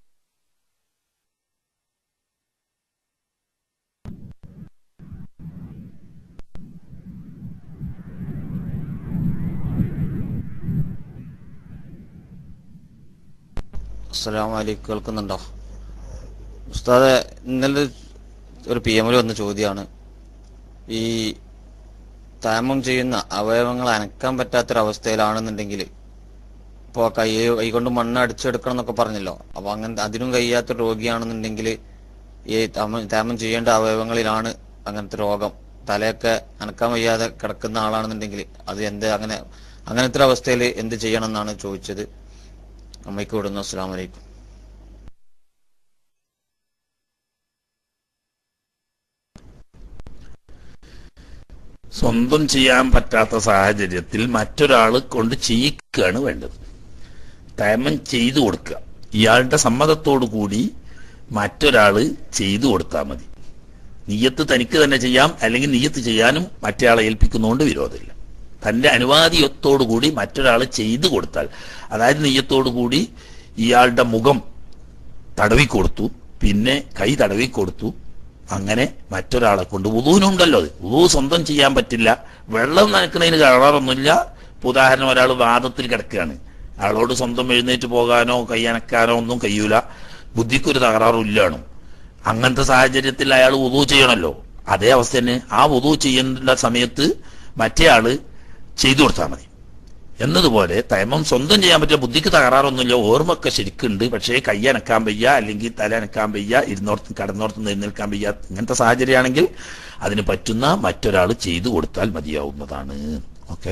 അസ്സലാമു അലൈക്കും കേൾക്കുന്നുണ്ടോ ഉസ്താദെ ഇന്നലെ ഒരു പി എമ്മിൽ വന്ന ചോദ്യമാണ് ഈ താമം ചെയ്യുന്ന അവയവങ്ങൾ അനക്കാൻ പറ്റാത്തൊരവസ്ഥയിലാണെന്നുണ്ടെങ്കിൽ ഇപ്പോൾ കൈ കൈകൊണ്ട് മണ്ണ് അടിച്ചെടുക്കണം എന്നൊക്കെ പറഞ്ഞല്ലോ അപ്പൊ അങ്ങനെ അതിനും കഴിയാത്ത രോഗിയാണെന്നുണ്ടെങ്കിൽ ഈ താമം താമം ചെയ്യേണ്ട അവയവങ്ങളിലാണ് അങ്ങനത്തെ രോഗം തലയൊക്കെ അനക്കാൻ വയ്യാതെ കിടക്കുന്ന ആളാണെന്നുണ്ടെങ്കിൽ അത് എന്ത് അങ്ങനെ അങ്ങനത്തെ ഒരു അവസ്ഥയിൽ എന്ത് ചെയ്യണം എന്നാണ് ചോദിച്ചത് അമ്മയ്ക്ക് വിടുന്നു അസ്സാം വലൈക്കും സ്വന്തം ചെയ്യാൻ പറ്റാത്ത സാഹചര്യത്തിൽ മറ്റൊരാൾ കൊണ്ട് ചെയ്യിക്കുകയാണ് വേണ്ടത് തയമം ചെയ്തു കൊടുക്കുക ഇയാളുടെ സമ്മതത്തോടു കൂടി മറ്റൊരാള് ചെയ്തു കൊടുത്താൽ മതി നീയത്ത് തനിക്ക് തന്നെ ചെയ്യാം അല്ലെങ്കിൽ നീയത്ത് ചെയ്യാനും മറ്റേയാളെ ഏൽപ്പിക്കുന്നതുകൊണ്ട് വിരോധമില്ല തന്റെ അനുവാദിയത്തോടു കൂടി മറ്റൊരാൾ ചെയ്തു കൊടുത്താൽ അതായത് നീയത്തോടു കൂടി ഇയാളുടെ മുഖം തടവി കൊടുത്തു പിന്നെ കൈ തടവി കൊടുത്തു അങ്ങനെ മറ്റൊരാളെ കൊണ്ട് ഉദൂനുണ്ടല്ലോ അത് ഉദൂ സ്വന്തം ചെയ്യാൻ പറ്റില്ല വെള്ളം നനക്കുന്നതിന് കളറൊന്നുമില്ല ഇപ്പൊ ഉദാഹരണം ഒരാൾ വാദത്തിൽ കിടക്കുകയാണ് അയാളോട് സ്വന്തം എഴുന്നേറ്റ് പോകാനോ കൈ അനക്കാനോ ഒന്നും കഴിയൂല ബുദ്ധിക്കൊരു തകരാറും ഇല്ലാണു അങ്ങനത്തെ സാഹചര്യത്തിൽ അയാൾ ഉദൂ ചെയ്യണമല്ലോ അതേ അവസ്ഥ തന്നെ ആ ഉദൂ ചെയ്യുന്ന സമയത്ത് മറ്റേ ആള് ചെയ്തു കൊടുത്താൽ മതി എന്നതുപോലെ തയമം സ്വന്തം ചെയ്യാൻ പറ്റിയ ബുദ്ധിക്ക് തകരാറൊന്നുമില്ല ഓർമ്മയൊക്കെ ശരിക്കുണ്ട് പക്ഷേ കൈ അനക്കാൻ വയ്യ അല്ലെങ്കിൽ തല അനക്കാൻ വയ്യ ഇരുന്നോർത്ത് കടന്നോർത്ത് എഴുന്നേൽക്കാൻ വയ്യ ഇങ്ങനത്തെ സാഹചര്യമാണെങ്കിൽ അതിന് പറ്റുന്ന മറ്റൊരാൾ ചെയ്തു കൊടുത്താൽ മതിയാവുന്നതാണ് ഓക്കെ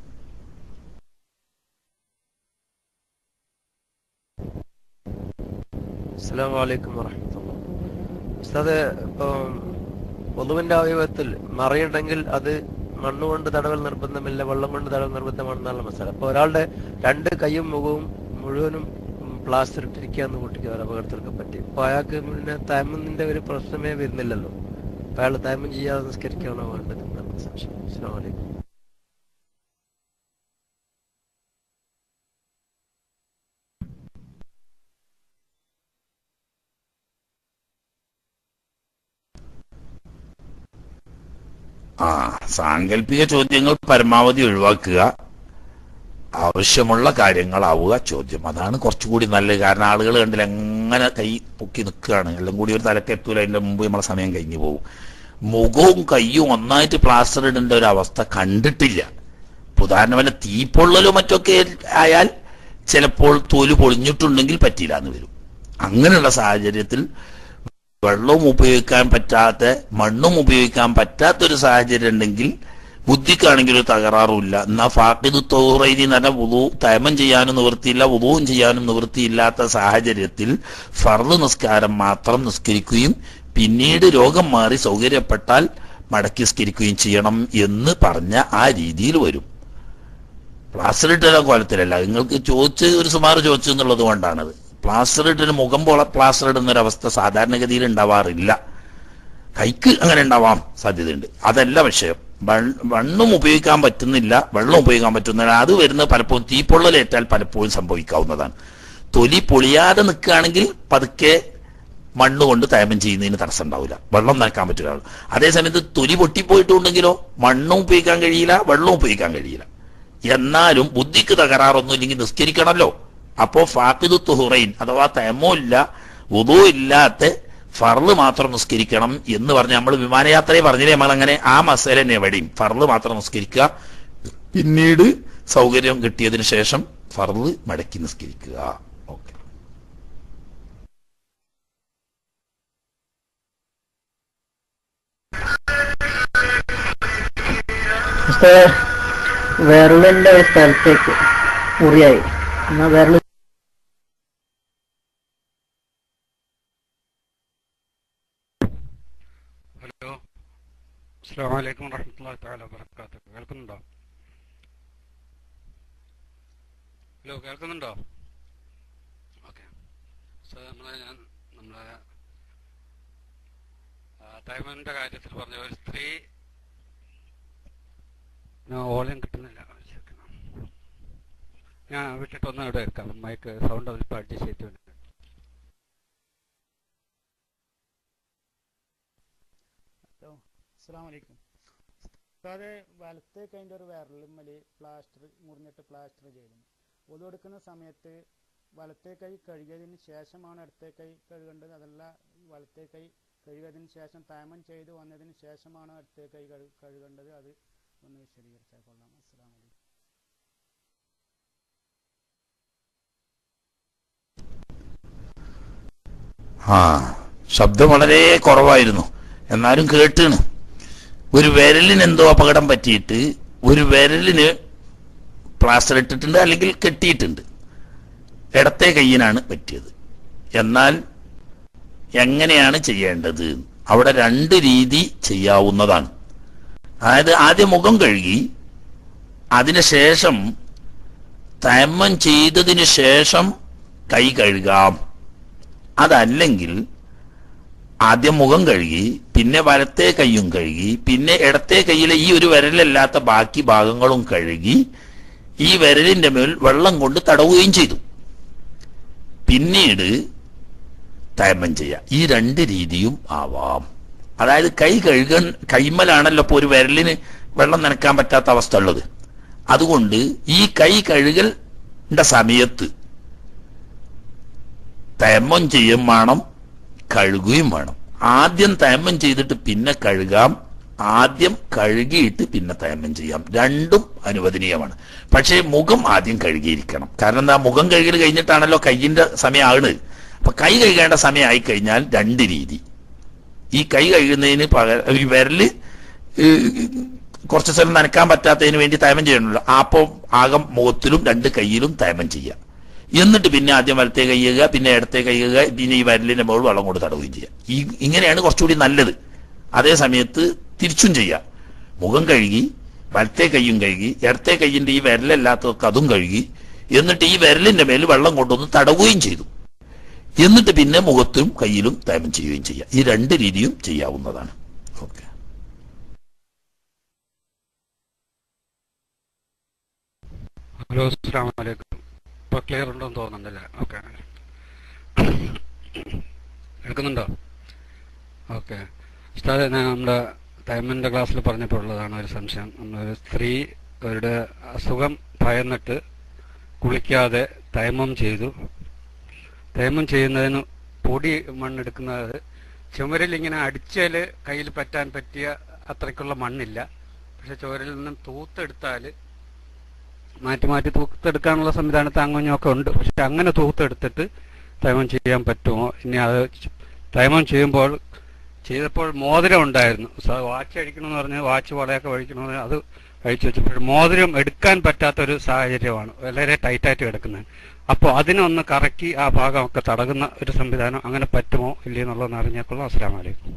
അസ്സാം വലൈക്കും വറഹമത്തുള്ള ഉസ്താദ് ഇപ്പം വധുവിന്റെ അവയവത്തിൽ മറയുണ്ടെങ്കിൽ അത് മണ്ണുകൊണ്ട് തടവൽ നിർബന്ധമില്ല വെള്ളം കൊണ്ട് തടവൽ നിർബന്ധമാണെന്നുള്ള മസാല അപ്പൊ ഒരാളുടെ രണ്ട് കൈയും മുഖവും മുഴുവനും പ്ലാസ്റ്റർ ഇട്ടിരിക്കാന്ന് കൂട്ടിക്ക് ഒരു അപകടത്തിലൊക്കെ പറ്റി അപ്പൊ അയാൾക്ക് പിന്നെ തൈമന്നിന്റെ ഒരു പ്രശ്നമേ വരുന്നില്ലല്ലോ അപ്പൊ അയാൾ തൈമം ചെയ്യാതെ നിസ്കരിക്കാണോ വേണ്ടത് എന്നാണ് സംശയം അസ്സാം വലൈക്കും ആ സാങ്കല്പിക ചോദ്യങ്ങൾ പരമാവധി ഒഴിവാക്കുക ആവശ്യമുള്ള കാര്യങ്ങളാവുക ചോദ്യം അതാണ് കുറച്ചുകൂടി നല്ലത് കാരണം ആളുകൾ കണ്ടില്ല എങ്ങനെ കൈ പൊക്കി നിൽക്കുകയാണ് എല്ലാം കൂടി ഒരു തലക്ക് എത്തൂല അതിന്റെ മുമ്പ് നമ്മളെ സമയം കഴിഞ്ഞു പോകും മുഖവും കയ്യും ഒന്നായിട്ട് പ്ലാസ്റ്റർ ഇടേണ്ട ഒരു അവസ്ഥ കണ്ടിട്ടില്ല ഇപ്പൊ ഉദാഹരണം വല്ല തീപ്പൊള്ളലോ മറ്റൊക്കെ ആയാൽ ചിലപ്പോൾ തൊലി പൊളിഞ്ഞിട്ടുണ്ടെങ്കിൽ പറ്റില്ല എന്ന് വരും അങ്ങനെയുള്ള സാഹചര്യത്തിൽ വെള്ളവും ഉപയോഗിക്കാൻ പറ്റാത്ത മണ്ണും ഉപയോഗിക്കാൻ പറ്റാത്ത ഒരു സാഹചര്യം ഉണ്ടെങ്കിൽ ബുദ്ധിക്കാണെങ്കിൽ ഒരു തകരാറുമില്ല എന്നാ ഫാക്കിദ് തോറൈനി എന്ന് പറഞ്ഞാൽ വുളു തയമം ചെയ്യാനും നിവൃത്തിയില്ല വുളുവും ചെയ്യാനും നിവൃത്തിയില്ലാത്ത സാഹചര്യത്തിൽ ഫർദ് നിസ്കാരം മാത്രം നിസ്കരിക്കുകയും പിന്നീട് രോഗം മാറി സൗകര്യപ്പെട്ടാൽ മടക്കി നിസ്കരിക്കുകയും ചെയ്യണം എന്ന് പറഞ്ഞ ആ രീതിയിൽ വരും പ്ലാസ്റ്റർ ഇട്ട കോലത്തിലല്ല നിങ്ങൾക്ക് ചോദിച്ച് ഒരു സുമാർ ചോദിച്ചു എന്നുള്ളത് കൊണ്ടാണത് പ്ലാസ്റ്റർ ഇട്ടിന് മുഖം പോലെ പ്ലാസ്റ്റർ ഇടുന്ന ഒരു അവസ്ഥ സാധാരണഗതിയിൽ ഉണ്ടാവാറില്ല കൈക്ക് അങ്ങനെ ഉണ്ടാവാം സാധ്യതയുണ്ട് അതല്ല വിഷയം വൺ- മണ്ണും ഉപയോഗിക്കാൻ പറ്റുന്നില്ല വെള്ളം ഉപയോഗിക്കാൻ പറ്റുന്നില്ല അത് വരുന്ന പലപ്പോഴും തീപ്പൊള്ളലേറ്റാൽ പലപ്പോഴും സംഭവിക്കാവുന്നതാണ് തൊലി പൊളിയാതെ നിൽക്കുകയാണെങ്കിൽ പതുക്കെ മണ്ണ് കൊണ്ട് തയമം ചെയ്യുന്നതിന് തടസ്സം ഉണ്ടാവില്ല വെള്ളം നനക്കാൻ പറ്റില്ല അതേസമയത്ത് തൊലി പൊട്ടിപ്പോയിട്ടുണ്ടെങ്കിലോ മണ്ണും ഉപയോഗിക്കാൻ കഴിയില്ല വെള്ളവും ഉപയോഗിക്കാൻ കഴിയില്ല എന്നാലും ബുദ്ധിക്ക് തകരാറൊന്നും ഇല്ലെങ്കിൽ നിസ്കരിക്കണമല്ലോ അപ്പോ ഫാത്തിദു തുഹുറൈൻ അഥവാ തയമോ ഇല്ല ഉദോ ഇല്ലാത്ത ഫർള് മാത്രം നിസ്കരിക്കണം എന്ന് പറഞ്ഞ് നമ്മൾ വിമാനയാത്രയെ പറഞ്ഞില്ലേ നമ്മൾ അങ്ങനെ ആ മസേല തന്നെ എവിടെയും ഫർള് മാത്രം നിസ്കരിക്കുക പിന്നീട് സൗകര്യം കിട്ടിയതിന് ശേഷം ഫർള് മടക്കി നിസ്കരിക്കുക ഓക്കെ ഉസ്താദേ, വിരലിന്റെ ഒരു സ്ഥലത്തേക്ക് മുറിയായി എന്നാ വിരൽ ഹലോ അസ്സാം വലൈക്കും വറഹമത്തല്ലാഹി തആല വബറകാതുഹു കേൾക്കുന്നുണ്ടോ ഹലോ കേൾക്കുന്നുണ്ടോ ഓക്കെ സോ നമ്മളെ ഞാൻ നമ്മളെ ടൈമിൻ്റെ കാര്യത്തിൽ പറഞ്ഞ ഒരു സ്ത്രീ ഞാൻ ഓലം കിട്ടുന്നില്ല ഞാൻ വിട്ടിട്ടൊന്നും ഇവിടെ എടുക്കാം മൈക്ക് സൗണ്ട് ഇപ്പോൾ അഡ്ജസ്റ്റ് ചെയ്തിട്ടുണ്ട് ഹലോ അസ്സാം വലൈക്കും ഉസ്താദെ വലത്തെ കൈൻ്റെ ഒരു വിരലുമ്മൽ പ്ലാസ്റ്റർ മുറിഞ്ഞിട്ട് പ്ലാസ്റ്റർ ചെയ്തു ഒതു കൊടുക്കുന്ന സമയത്ത് വലത്തെ കൈ കഴുകിയതിന് ശേഷമാണ് ഇടത്തെ കൈ കഴുകേണ്ടത് അതല്ല വലത്തെ കൈ കഴുകിയതിന് ശേഷം താമം ചെയ്ത് വന്നതിന് ശേഷമാണ് ഇടത്തെ കൈ കഴു കഴുകേണ്ടത് അത് ഒന്ന് വിശദീകരിച്ചാൽ കൊള്ളാം അസ്സാം വലൈക്കും ആ ശബ്ദം വളരെ കുറവായിരുന്നു എന്നാലും കേട്ടാണ് ഒരു വിരലിന് എന്തോ അപകടം പറ്റിയിട്ട് ഒരു വിരലിന് പ്ലാസ്റ്റർ ഇട്ടിട്ടുണ്ട് അല്ലെങ്കിൽ കെട്ടിയിട്ടുണ്ട് ഇടത്തെ കയ്യിനാണ് പറ്റിയത് എന്നാൽ എങ്ങനെയാണ് ചെയ്യേണ്ടത് അവിടെ രണ്ട് രീതി ചെയ്യാവുന്നതാണ് അതായത് ആദ്യം മുഖം കഴുകി അതിനുശേഷം തയമ്മം ചെയ്തതിന് ശേഷം കൈ കഴുകാം അതല്ലെങ്കിൽ ആദ്യം മുഖം കഴുകി പിന്നെ വലത്തെ കൈയും കഴുകി പിന്നെ ഇടത്തെ കൈയിലെ ഈ ഒരു വിരലല്ലാത്ത ബാക്കി ഭാഗങ്ങളും കഴുകി ഈ വിരലിന്റെ മേൽ വെള്ളം കൊണ്ട് തടവുകയും ചെയ്തു പിന്നീട് തയമ്മം ചെയ്യാം ഈ രണ്ട് രീതിയും ആവാം അതായത് കൈ കഴുകാൻ കൈമലാണല്ലോ ഇപ്പോൾ ഒരു വിരലിന് വെള്ളം നനക്കാൻ പറ്റാത്ത അവസ്ഥ ഉള്ളത് അതുകൊണ്ട് ഈ കൈ കഴുകലിന്റെ സമയത്ത് തയമ്മം ചെയ്യും വേണം കഴുകുകയും വേണം ആദ്യം തയമ്മം ചെയ്തിട്ട് പിന്നെ കഴുകാം ആദ്യം കഴുകിയിട്ട് പിന്നെ തയമ്മം ചെയ്യാം രണ്ടും അനുവദനീയമാണ് പക്ഷേ മുഖം ആദ്യം കഴുകിയിരിക്കണം കാരണം എന്താ മുഖം കഴുകൽ കഴിഞ്ഞിട്ടാണല്ലോ കയ്യിന്റെ സമയമാകുന്നത് അപ്പൊ കൈ കഴുകേണ്ട സമയമായി കഴിഞ്ഞാൽ രണ്ട് രീതി ഈ കൈ കഴുകുന്നതിന് പകരം ഈ വിരല് ഈ കുറച്ച് സ്ഥലം നനക്കാൻ പറ്റാത്തതിന് വേണ്ടി തയമം ചെയ്യണമല്ലോ അപ്പോൾ ആകം മുഖത്തിലും രണ്ട് കൈയിലും തയമം ചെയ്യാം എന്നിട്ട് പിന്നെ ആദ്യം വലത്തെ കൈയുക പിന്നെ ഇടത്തെ കൈയുക പിന്നെ ഈ വരലിന്റെ മുകളിൽ വെള്ളം കൊണ്ട് തടവുകയും ചെയ്യാം ഈ ഇങ്ങനെയാണ് കുറച്ചുകൂടി നല്ലത് അതേ സമയത്ത് തിരിച്ചും ചെയ്യാം മുഖം കഴുകി വലത്തെ കൈയും കഴുകി ഇടത്തെ കൈയിന്റെ ഈ വിരലല്ലാത്തതൊക്കെ അതും കഴുകി എന്നിട്ട് ഈ വിരലിന്റെ മേൽ വെള്ളം കൊണ്ടൊന്ന് തടവുകയും ചെയ്തു എന്നിട്ട് പിന്നെ മുഖത്തും കയ്യിലും തേമം ചെയ്യുകയും ചെയ്യാം ഈ രണ്ട് രീതിയും ചെയ്യാവുന്നതാണ് ഓക്കെ ഹലോ അസ്സാം വലൈക്കും ഇപ്പൊ ക്ലിയർ ഉണ്ടെന്ന് തോന്നുന്നുണ്ടല്ലേ ഓക്കെ എടുക്കുന്നുണ്ടോ ഓക്കെ ഉസ്താദ് ഞാൻ നമ്മുടെ തൈമന്റെ ക്ലാസ്സിൽ പറഞ്ഞപ്പോൾ ഉള്ളതാണ് ഒരു സംശയം നമ്മളൊരു സ്ത്രീ അവരുടെ അസുഖം ഭയന്നിട്ട് കുളിക്കാതെ തൈമം ചെയ്തു തൈമം ചെയ്യുന്നതിന് പൊടി മണ്ണെടുക്കുന്നത് ചുമരിൽ ഇങ്ങനെ അടിച്ചാൽ കയ്യിൽ പറ്റാൻ പറ്റിയ അത്രയ്ക്കുള്ള മണ്ണില്ല പക്ഷെ ചുവരിൽ നിന്നും തൂത്തെടുത്താൽ മാറ്റി മാറ്റി തൂത്തെടുക്കാനുള്ള സംവിധാനത്ത് അങ്ങനെയൊക്കെ ഉണ്ട് പക്ഷെ അങ്ങനെ തൂത്തെടുത്തിട്ട് തൈമം ചെയ്യാൻ പറ്റുമോ ഇനി അത് തൈമം ചെയ്യുമ്പോൾ ചെയ്തപ്പോൾ മോതിരം ഉണ്ടായിരുന്നു സ- വാച്ച് അടിക്കണമെന്ന് പറഞ്ഞ് വാച്ച് വളയൊക്കെ വഴിക്കണമെന്ന് അത് അഴിച്ചു വെച്ചപ്പോൾ മോതിരം എടുക്കാൻ പറ്റാത്തൊരു സാഹചര്യമാണ് വളരെ ടൈറ്റായിട്ട് കിടക്കുന്നത് അപ്പോൾ അതിനൊന്ന് കറക്കി ആ ഭാഗമൊക്കെ തടകുന്ന ഒരു സംവിധാനം അങ്ങനെ പറ്റുമോ ഇല്ലയോ എന്നുള്ളതെന്ന് അറിഞ്ഞേക്കുള്ള അസ്സാം വലൈക്കും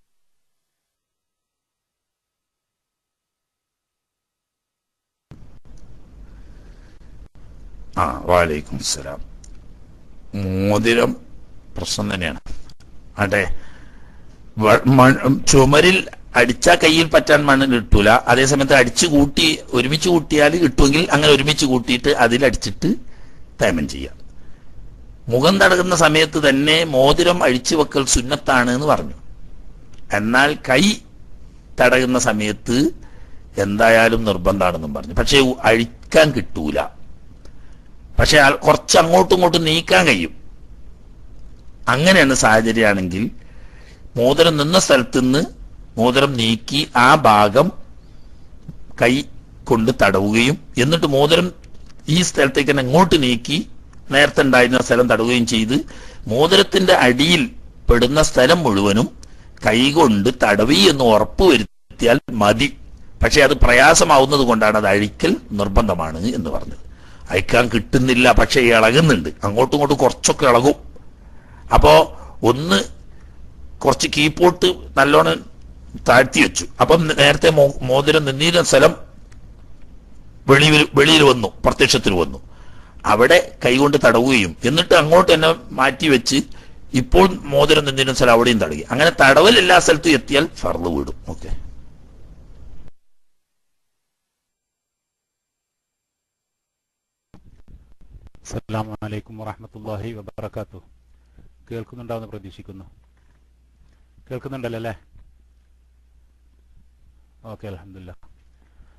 ആ വാലൈക്കും സലാം മോതിരം പ്രശ്നം തന്നെയാണ് അതെ വ- മൺ- ചുമരിൽ അടിച്ച കയ്യിൽ പറ്റാൻ മണ്ണ് കിട്ടൂല അതേസമയത്ത് അടിച്ചു കൂട്ടി ഒരുമിച്ച് കൂട്ടിയാൽ കിട്ടുമെങ്കിൽ അങ്ങനെ ഒരുമിച്ച് കൂട്ടിയിട്ട് അതിലടിച്ചിട്ട് തേമം ചെയ്യാം മുഖം തടകുന്ന സമയത്ത് തന്നെ മോതിരം അഴിച്ചു വെക്കൽ സുന്നത്താണ് എന്ന് പറഞ്ഞു എന്നാൽ കൈ തടകുന്ന സമയത്ത് എന്തായാലും നിർബന്ധമാണെന്നും പറഞ്ഞു പക്ഷേ ഉ- അഴിക്കാൻ കിട്ടൂല പക്ഷെ ആ- കുറച്ച് അങ്ങോട്ടും ഇങ്ങോട്ടും നീക്കാൻ കഴിയും അങ്ങനെയാണ് സാഹചര്യമാണെങ്കിൽ മോതിരം നിന്ന സ്ഥലത്ത് നിന്ന് മോതിരം നീക്കി ആ ഭാഗം കൈ കൊണ്ട് തടവുകയും എന്നിട്ട് മോതിരം ഈ സ്ഥലത്തേക്ക് തന്നെ അങ്ങോട്ട് നീക്കി നേരത്തെ ഉണ്ടായിരുന്ന സ്ഥലം തടവുകയും ചെയ്ത് മോതിരത്തിന്റെ അടിയിൽ പെടുന്ന സ്ഥലം മുഴുവനും കൈകൊണ്ട് തടവി എന്ന് ഉറപ്പ് വരുത്തിയാൽ മതി പക്ഷെ അത് പ്രയാസമാവുന്നത് കൊണ്ടാണ് അത് അഴിക്കൽ നിർബന്ധമാണ് എന്ന് പറഞ്ഞത് അയക്കാൻ കിട്ടുന്നില്ല പക്ഷെ ഇളകുന്നുണ്ട് അങ്ങോട്ടും ഇങ്ങോട്ടും കുറച്ചൊക്കെ ഇളകും അപ്പോ ഒന്ന് കുറച്ച് കീപ്പോട്ട് നല്ലോണം താഴ്ത്തി വെച്ചു അപ്പം നേരത്തെ മോ- മോതിരം നിന്നിരുന്ന സ്ഥലം വെളിയിൽ വെളിയിൽ വന്നു പ്രത്യക്ഷത്തിൽ വന്നു അവിടെ കൈകൊണ്ട് തടവുകയും എന്നിട്ട് അങ്ങോട്ട് തന്നെ മാറ്റി വെച്ച് ഇപ്പോൾ മോതിരം നിന്നിരുന്ന സ്ഥലം അവിടെയും തടകി അങ്ങനെ തടവൽ എല്ലാ സ്ഥലത്തും എത്തിയാൽ ഫർള് വിടും ഓക്കെ അസ്സലാമു അലൈക്കും വറഹ്മത്തുള്ളാഹി വബറകാത്തു കേൾക്കുന്നുണ്ടാവുമെന്ന് പ്രതീക്ഷിക്കുന്നു കേൾക്കുന്നുണ്ടല്ലോ അല്ലേ ഓക്കെ അലഹമില്ല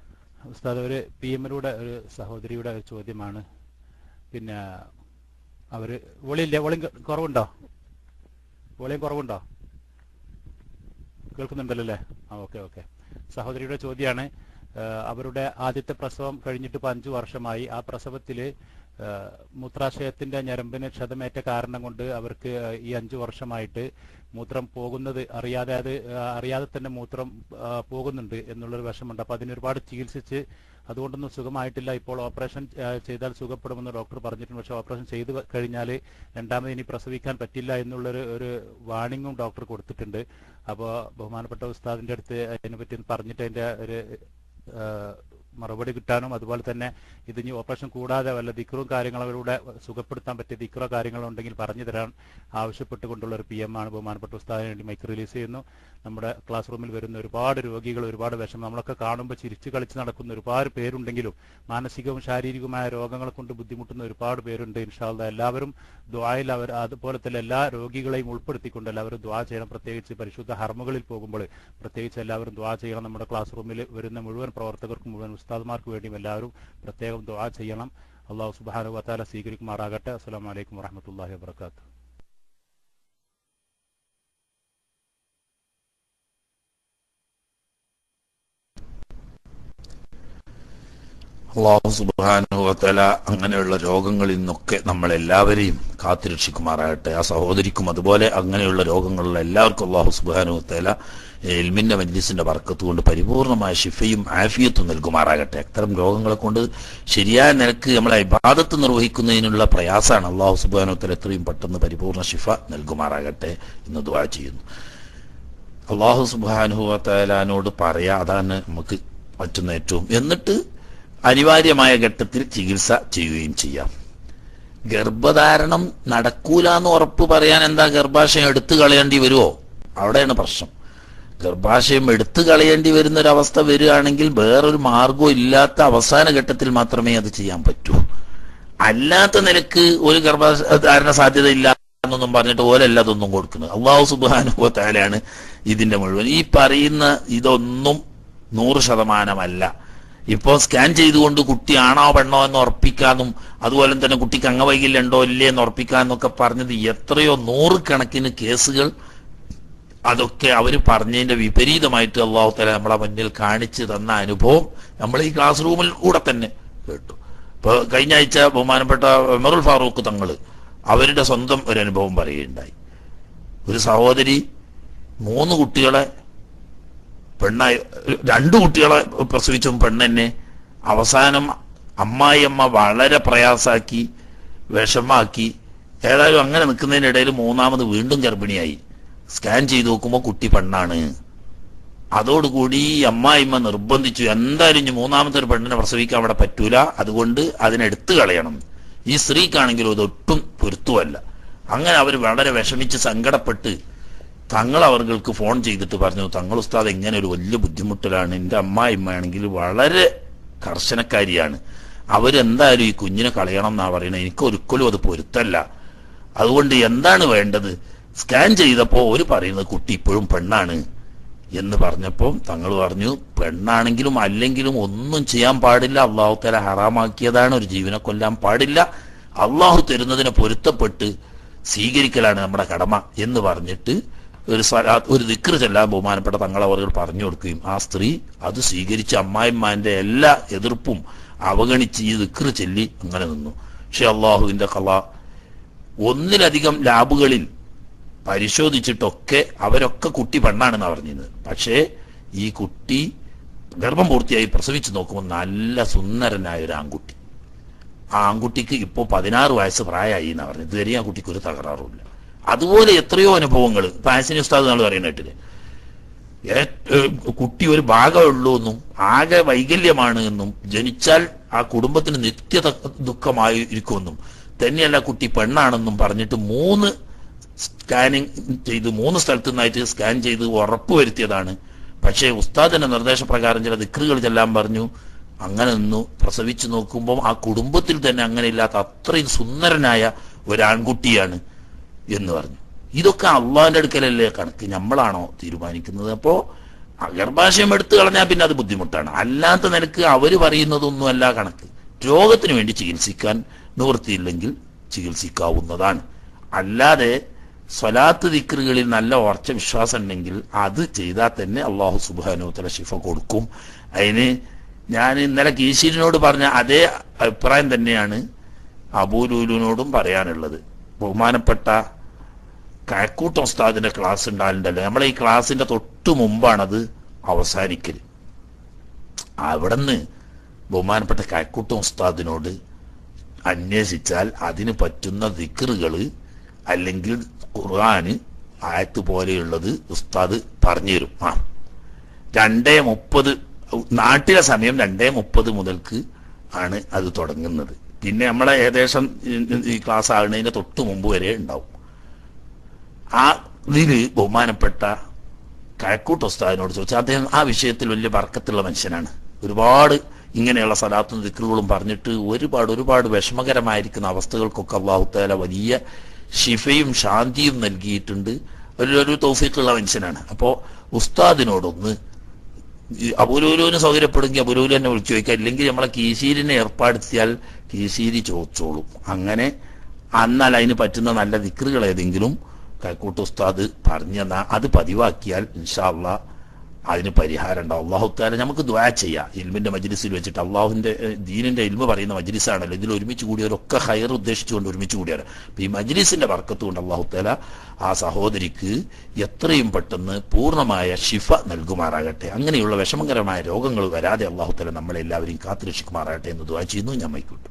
ഉസ്താദ് ഒരു പി എമ്മിലൂടെ ഒരു സഹോദരിയുടെ ഒരു ചോദ്യമാണ് പിന്നെ അവര് വോളിയില്ല വോളിയം കുറവുണ്ടോ വോളിയം കുറവുണ്ടോ കേൾക്കുന്നുണ്ടല്ലോ അല്ലേ ആ ഓക്കെ ഓക്കെ സഹോദരിയുടെ ചോദ്യമാണ് ഏഹ് അവരുടെ ആദ്യത്തെ പ്രസവം കഴിഞ്ഞിട്ട് ഇപ്പൊ അഞ്ചു വർഷമായി ആ പ്രസവത്തില് ഏഹ് മൂത്രാശയത്തിന്റെ ഞരമ്പിന് ക്ഷതമേറ്റ കാരണം കൊണ്ട് അവർക്ക് ഈ അഞ്ചു വർഷമായിട്ട് മൂത്രം പോകുന്നത് അറിയാതെ അത് ഏഹ് അറിയാതെ തന്നെ മൂത്രം ആ, പോകുന്നുണ്ട് എന്നുള്ളൊരു വിഷമുണ്ട് അപ്പൊ അതിന് ഒരുപാട് ചികിത്സിച്ച് അതുകൊണ്ടൊന്നും സുഖമായിട്ടില്ല ഇപ്പോൾ ഓപ്പറേഷൻ ആ, ചെയ്താൽ സുഖപ്പെടുമെന്ന് ഡോക്ടർ പറഞ്ഞിട്ടുണ്ട് പക്ഷെ ഓപ്പറേഷൻ ചെയ്ത് കഴിഞ്ഞാൽ രണ്ടാമത് ഇനി പ്രസവിക്കാൻ പറ്റില്ല എന്നുള്ളൊരു ഒരു വാണിങ്ങും ഡോക്ടർ കൊടുത്തിട്ടുണ്ട് അപ്പോൾ ബഹുമാനപ്പെട്ട ഉസ്താദിന്റെ അടുത്ത് അതിനെപ്പറ്റി ഒന്ന് പറഞ്ഞിട്ട് അതിന്റെ ഒരു ആ, മറുപടി കിട്ടാനും അതുപോലെ തന്നെ ഇത് ഇനി ഓപ്പറേഷൻ കൂടാതെ വല്ല ദിക്റും കാര്യങ്ങളിലൂടെ സുഖപ്പെടുത്താൻ പറ്റിയ ദിക്റോ കാര്യങ്ങളോ ഉണ്ടെങ്കിൽ പറഞ്ഞു തരാൻ ആവശ്യപ്പെട്ടുകൊണ്ടുള്ള ഒരു പി എം ആണ് ബഹുമാനപ്പെട്ട ഉസ്താദിന് വേണ്ടി മൈക്ക് റിലീസ് ചെയ്യുന്നു നമ്മുടെ ക്ലാസ് റൂമിൽ വരുന്ന ഒരുപാട് രോഗികൾ ഒരുപാട് വിഷമം നമ്മളൊക്കെ കാണുമ്പോൾ ചിരിച്ചു കളിച്ച് നടക്കുന്ന ഒരുപാട് പേരുണ്ടെങ്കിലും മാനസികവും ശാരീരികവുമായ രോഗങ്ങളെ കൊണ്ട് ബുദ്ധിമുട്ടുന്ന ഒരുപാട് പേരുണ്ട് ഇൻഷാല്ല എല്ലാവരും ദ്വായിൽ അവർ അതുപോലെ തന്നെ എല്ലാ രോഗികളെയും ഉൾപ്പെടുത്തിക്കൊണ്ട് എല്ലാവരും ദ്വാ ചെയ്യണം പ്രത്യേകിച്ച് പരിശുദ്ധ ഹർമുകളിൽ പോകുമ്പോൾ പ്രത്യേകിച്ച് എല്ലാവരും ദ്വാ ചെയ്യണം നമ്മുടെ ക്ലാസ് റൂമിൽ വരുന്ന മുഴുവൻ പ്രവർത്തകർക്കും മുഴുവൻ ഉസ്താദ്മാർക്ക് വേണ്ടിയും എല്ലാവരും പ്രത്യേകം ദ്വാ ചെയ്യണം അള്ളാഹു സുബാനു വത്താല സ്വീകരിക്കുമാറാകട്ടെ അസ്സാം വലൈക്കും വറഹമത്തല്ലാഹി വാബർക്കാത്തു അള്ളാഹു സുബാനുവത്തല അങ്ങനെയുള്ള രോഗങ്ങളിൽ നിന്നൊക്കെ നമ്മളെല്ലാവരെയും കാത്തുരക്ഷിക്കുമാറാകട്ടെ ആ സഹോദരിക്കും അതുപോലെ അങ്ങനെയുള്ള രോഗങ്ങളുള്ള എല്ലാവർക്കും അള്ളാഹു സുബാനുവത്തല എൽമിന്റെ മജ്ലിസിന്റെ വർക്കത്ത് കൊണ്ട് പരിപൂർണമായ ഷിഫയും ആഫിയത്തും നൽകുമാറാകട്ടെ അത്തരം രോഗങ്ങളെ കൊണ്ട് ശരിയായ നിരക്ക് നമ്മളെ ഇബാദത്ത് നിർവഹിക്കുന്നതിനുള്ള പ്രയാസമാണ് അള്ളാഹു സുബാനുവത്തല എത്രയും പെട്ടെന്ന് പരിപൂർണ ഷിഫ നൽകുമാറാകട്ടെ എന്ന് ദുആ ചെയ്യുന്നു അള്ളാഹു സുബാനുഹുവത്തലാനോട് പറയാ അതാണ് നമുക്ക് പറ്റുന്ന ഏറ്റവും എന്നിട്ട് അനിവാര്യമായ ഘട്ടത്തിൽ ചികിത്സ ചെയ്യുകയും ചെയ്യാം ഗർഭധാരണം നടക്കൂല എന്ന് ഉറപ്പ് പറയാൻ എന്താ ഗർഭാശയം എടുത്തു കളയേണ്ടി വരുമോ അവിടെയാണ് പ്രശ്നം ഗർഭാശയം എടുത്തു കളയേണ്ടി വരുന്ന ഒരു അവസ്ഥ വരികയാണെങ്കിൽ വേറൊരു മാർഗവും ഇല്ലാത്ത അവസാന ഘട്ടത്തിൽ മാത്രമേ അത് ചെയ്യാൻ പറ്റൂ അല്ലാത്ത നിലക്ക് ഒരു ഗർഭധാരണ സാധ്യത ഇല്ല എന്നൊന്നും പറഞ്ഞിട്ട് ഓരല്ല അതൊന്നും കൊടുക്കുന്നത് അള്ളാഹു സുബാനുഭവത്താലാണ് ഇതിന്റെ മുഴുവൻ ഈ പറയുന്ന ഇതൊന്നും നൂറ് ശതമാനമല്ല ഇപ്പോ സ്കാൻ ചെയ്തുകൊണ്ട് കുട്ടി ആണോ പെണ്ണോ എന്ന് ഉറപ്പിക്കാനും അതുപോലെ തന്നെ കുട്ടിക്ക് അംഗവൈകല്യം ഉണ്ടോ ഇല്ലേ എന്ന് ഉറപ്പിക്കാന്നൊക്കെ പറഞ്ഞത് എത്രയോ നൂറുകണക്കിന് കേസുകൾ അതൊക്കെ അവർ പറഞ്ഞതിന്റെ വിപരീതമായിട്ട് അള്ളാഹു തല നമ്മളെ മുന്നിൽ കാണിച്ചു തന്ന അനുഭവം നമ്മൾ ഈ ക്ലാസ് റൂമിൽ കൂടെ തന്നെ കേട്ടു ഇപ്പൊ കഴിഞ്ഞ ആഴ്ച ബഹുമാനപ്പെട്ട ഉമറുൽ ഫാറൂഖ് തങ്ങള് അവരുടെ സ്വന്തം ഒരു അനുഭവം പറയുകയുണ്ടായി ഒരു സഹോദരി മൂന്ന് കുട്ടികളെ പെണ്ണായി രണ്ടു കുട്ടികളെ പ്രസവിച്ചും പെണ്ണെന്നെ അവസാനം അമ്മായിയമ്മ വളരെ പ്രയാസാക്കി വിഷമാക്കി ഏതായാലും അങ്ങനെ നിൽക്കുന്നതിനിടയിൽ മൂന്നാമത് വീണ്ടും ഗർഭിണിയായി സ്കാൻ ചെയ്ത് നോക്കുമ്പോൾ കുട്ടി പെണ്ണാണ് അതോടുകൂടി ഈ അമ്മായിമ്മ നിർബന്ധിച്ചു എന്തായാലും ഇനി മൂന്നാമത്തെ ഒരു പെണ്ണിനെ പ്രസവിക്കാൻ അവിടെ പറ്റൂല അതുകൊണ്ട് അതിനെടുത്തു കളയണം ഈ സ്ത്രീക്കാണെങ്കിലും ഇതൊട്ടും പൊരുത്തുമല്ല അങ്ങനെ അവർ വളരെ വിഷമിച്ച് സങ്കടപ്പെട്ട് തങ്ങൾ അവർക്ക് ഫോൺ ചെയ്തിട്ട് പറഞ്ഞു തങ്ങൾ ഉസ്താദ് എങ്ങനെ ഒരു വലിയ ബുദ്ധിമുട്ടിലാണ് എൻ്റെ അമ്മായിമ്മയാണെങ്കിൽ വളരെ കർശനക്കാരിയാണ് അവരെന്തായാലും ഈ കുഞ്ഞിനെ കളയണം എന്നാ പറയുന്നത് എനിക്ക് ഒരിക്കലും അത് പൊരുത്തല്ല അതുകൊണ്ട് എന്താണ് വേണ്ടത് സ്കാൻ ചെയ്തപ്പോ ഒരു പറയുന്നത് കുട്ടി ഇപ്പോഴും പെണ്ണാണ് എന്ന് പറഞ്ഞപ്പോൾ തങ്ങൾ പറഞ്ഞു പെണ്ണാണെങ്കിലും അല്ലെങ്കിലും ഒന്നും ചെയ്യാൻ പാടില്ല അള്ളാഹു തല ഹറാമാക്കിയതാണ് ഒരു ജീവനെ കൊല്ലാൻ പാടില്ല അള്ളാഹു തരുന്നതിനെ പൊരുത്തപ്പെട്ട് സ്വീകരിക്കലാണ് നമ്മുടെ കടമ എന്ന് പറഞ്ഞിട്ട് ഒരു സ്വലാ ഒരു ദിക്റ് ചെല്ലാൻ ബഹുമാനപ്പെട്ട തങ്ങൾ അവർ പറഞ്ഞു കൊടുക്കുകയും ആ സ്ത്രീ അത് സ്വീകരിച്ച് അമ്മായിമാന്റെ എല്ലാ എതിർപ്പും അവഗണിച്ച് ഈ ദിക്റ് ചെല്ലി അങ്ങനെ നിന്നു പക്ഷെ അള്ളാഹുവിന്റെ കല ഒന്നിലധികം ലാബുകളിൽ പരിശോധിച്ചിട്ടൊക്കെ അവരൊക്കെ കുട്ടി പെണ്ണാണെന്ന് പറഞ്ഞിരുന്നത് പക്ഷേ ഈ കുട്ടി ഗർഭം പൂർത്തിയായി പ്രസവിച്ച് നോക്കുമ്പോൾ നല്ല സുന്ദരനായ ഒരു ആൺകുട്ടി ആ ആൺകുട്ടിക്ക് ഇപ്പോൾ പതിനാറ് വയസ്സ് പ്രായമായി എന്നാ പറഞ്ഞത് ഇതുവരെ ആ കുട്ടിക്ക് ഒരു തകരാറുമില്ല അതുപോലെ എത്രയോ അനുഭവങ്ങൾ പാസിനി ഉസ്താദ് നമ്മൾ പറയുന്ന കേട്ടില്ലേ കുട്ടി ഒരു ഭാഗമുള്ളൂ എന്നും ആകെ വൈകല്യമാണ് എന്നും ജനിച്ചാൽ ആ കുടുംബത്തിന് നിത്യ ദുഃഖമായി ഇരിക്കുമെന്നും തന്നെയല്ല കുട്ടി പെണ്ണാണെന്നും പറഞ്ഞിട്ട് മൂന്ന് സ്കാനിങ് ചെയ്ത് മൂന്ന് സ്ഥലത്തു നിന്നായിട്ട് സ്കാൻ ചെയ്ത് ഉറപ്പുവരുത്തിയതാണ് പക്ഷേ ഉസ്താദിന്റെ നിർദ്ദേശപ്രകാരം ചില ദിക്റുകൾ ചെല്ലാൻ പറഞ്ഞു അങ്ങനെ നിന്നു പ്രസവിച്ചു നോക്കുമ്പോൾ ആ കുടുംബത്തിൽ തന്നെ അങ്ങനെ ഇല്ലാത്ത അത്രയും സുന്ദരനായ ഒരാൺകുട്ടിയാണ് എന്ന് പറഞ്ഞു ഇതൊക്കെ അള്ളാഹിന്റെ അടുക്കലല്ലേ കണക്ക് നമ്മളാണോ തീരുമാനിക്കുന്നത് അപ്പോ ഗർഭാശയം എടുത്തു കളഞ്ഞാൽ പിന്നെ അത് ബുദ്ധിമുട്ടാണ് അല്ലാത്ത നിലക്ക് അവര് പറയുന്നതൊന്നുമല്ല കണക്ക് രോഗത്തിന് വേണ്ടി ചികിത്സിക്കാൻ നിവൃത്തിയില്ലെങ്കിൽ ചികിത്സിക്കാവുന്നതാണ് അല്ലാതെ സ്വലാത്ത് ദിക്റുകളിൽ നല്ല ഉറച്ച വിശ്വാസം ഉണ്ടെങ്കിൽ അത് ചെയ്താൽ തന്നെ അള്ളാഹു സുബാനുത്തല ശിഫ കൊടുക്കും അതിന് ഞാൻ ഇന്നലെ കീശീരിനോട് പറഞ്ഞ അതേ അഭിപ്രായം തന്നെയാണ് അബൂലൂലിനോടും പറയാനുള്ളത് ബഹുമാനപ്പെട്ട കഴക്കൂട്ട ഉസ്താദിന്റെ ക്ലാസ് ഉണ്ടാകലുണ്ടല്ലോ നമ്മളെ ഈ ക്ലാസിന്റെ തൊട്ടു മുമ്പാണത് അവസാനിക്കൽ അവിടുന്ന് ബഹുമാനപ്പെട്ട കഴക്കൂട്ട ഉസ്താദിനോട് അന്വേഷിച്ചാൽ അതിന് പറ്റുന്ന ദിക്റുകൾ അല്ലെങ്കിൽ ഖുർആന് ആയത്ത് പോലെയുള്ളത് ഉസ്താദ് പറഞ്ഞു തരും ആ രണ്ടേ മുപ്പത് നാട്ടിലെ സമയം രണ്ടേ മുപ്പത് മുതൽക്ക് ആണ് അത് തുടങ്ങുന്നത് പിന്നെ നമ്മളെ ഏകദേശം ഈ- ഈ ക്ലാസ് ആകുന്നതിന് തൊട്ട് മുമ്പ് വരെ ഉണ്ടാവും ആ ഇതില് ബഹുമാനപ്പെട്ട കഴക്കൂട്ട് ഉസ്താദിനോട് ചോദിച്ചാൽ അദ്ദേഹം ആ വിഷയത്തിൽ വലിയ വർക്കത്തുള്ള മനുഷ്യനാണ് ഒരുപാട് ഇങ്ങനെയുള്ള സലാത്തും ദിക്റുകളും പറഞ്ഞിട്ട് ഒരുപാട് ഒരുപാട് വിഷമകരമായിരിക്കുന്ന അവസ്ഥകൾക്കൊക്കെ അള്ളാഹുത്താല വലിയ ഷിഫയും ശാന്തിയും നൽകിയിട്ടുണ്ട് ഒരു ഒരു തൗഫീഖുള്ള മനുഷ്യനാണ് അപ്പോ ഉസ്താദിനോടൊന്ന് ഈ അബുലൂലുവിന് സൗകര്യപ്പെടുമെങ്കിൽ അബുലൂലു തന്നെ വിളിച്ചു ചോദിക്കാം ഇല്ലെങ്കിൽ നമ്മളെ കീശീരിനെ ഏർപ്പെടുത്തിയാൽ കീശീരി ചോദിച്ചോളും അങ്ങനെ എന്നാൽ അതിന് പറ്റുന്ന നല്ല ദിക്റുകൾ ഏതെങ്കിലും കൈക്കൂട്ട് ഉസ്താദ് പറഞ്ഞു തന്നാൽ അത് പതിവാക്കിയാൽ ഇൻഷാല്ല അതിന് പരിഹാരം ഉണ്ടാവും അള്ളാഹുത്താല നമുക്ക് ദ്വാ ചെയ്യാം ഇൽമിന്റെ മജ്ലിസിൽ വെച്ചിട്ട് അള്ളാഹുവിന്റെ ഏഹ്, ദീനിന്റെ ഇൽമ പറയുന്ന മജ്ലിസാണല്ലോ ഇതിൽ ഒരുമിച്ച് കൂടിയവരൊക്കെ ഹയർ ഉദ്ദേശിച്ചുകൊണ്ട് ഒരുമിച്ച് കൂടിയാണ് അപ്പൊ ഈ മജ്ലിസിന്റെ വർക്കത്ത് കൊണ്ട് അള്ളാഹുത്താല ആ സഹോദരിക്ക് എത്രയും പെട്ടെന്ന് പൂർണ്ണമായ ഷിഫ നൽകുമാറാകട്ടെ അങ്ങനെയുള്ള വിഷമകരമായ രോഗങ്ങൾ വരാതെ അള്ളാഹുത്താല നമ്മളെ എല്ലാവരെയും കാത്തുരക്ഷിക്കുമാറാകട്ടെ എന്ന് ദ്വാ ചെയ്യുന്നു ഞാൻ മൈക്കൂട്ടു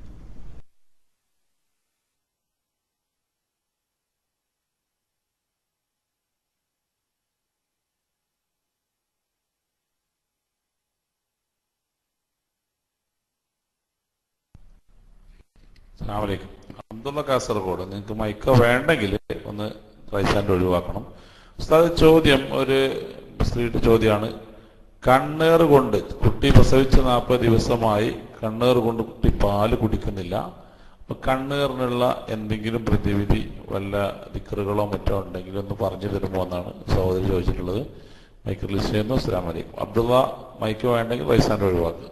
അസ്സലാമലൈക്കും അബ്ദുള്ള കാസർഗോഡ് നിങ്ങൾക്ക് മൈക്ക വേണ്ടെങ്കിൽ ഒന്ന് റൈസാൻഡ് ഒഴിവാക്കണം ഉസ്താദ് ചോദ്യം ഒരു സ്ത്രീയുടെ ചോദ്യമാണ് കണ്ണേർ കൊണ്ട് കുട്ടി പ്രസവിച്ച നാൽപ്പത് ദിവസമായി കണ്ണേർ കൊണ്ട് കുട്ടി പാല് കുടിക്കുന്നില്ല അപ്പൊ കണ്ണേറിനുള്ള എന്തെങ്കിലും പ്രതിവിധി വല്ല ദിക്കറുകളോ മറ്റോ ഉണ്ടെങ്കിൽ ഒന്ന് പറഞ്ഞു തരുമോ എന്നാണ് സഹോദരി ചോദിച്ചിട്ടുള്ളത് മൈക്ക് റിലീസ് ചെയ്യുന്നു അസ്സലാം വലൈക്കും അബ്ദുള്ള മൈക്ക് വേണ്ടെങ്കിൽ റൈസാൻഡ് ഒഴിവാക്കുക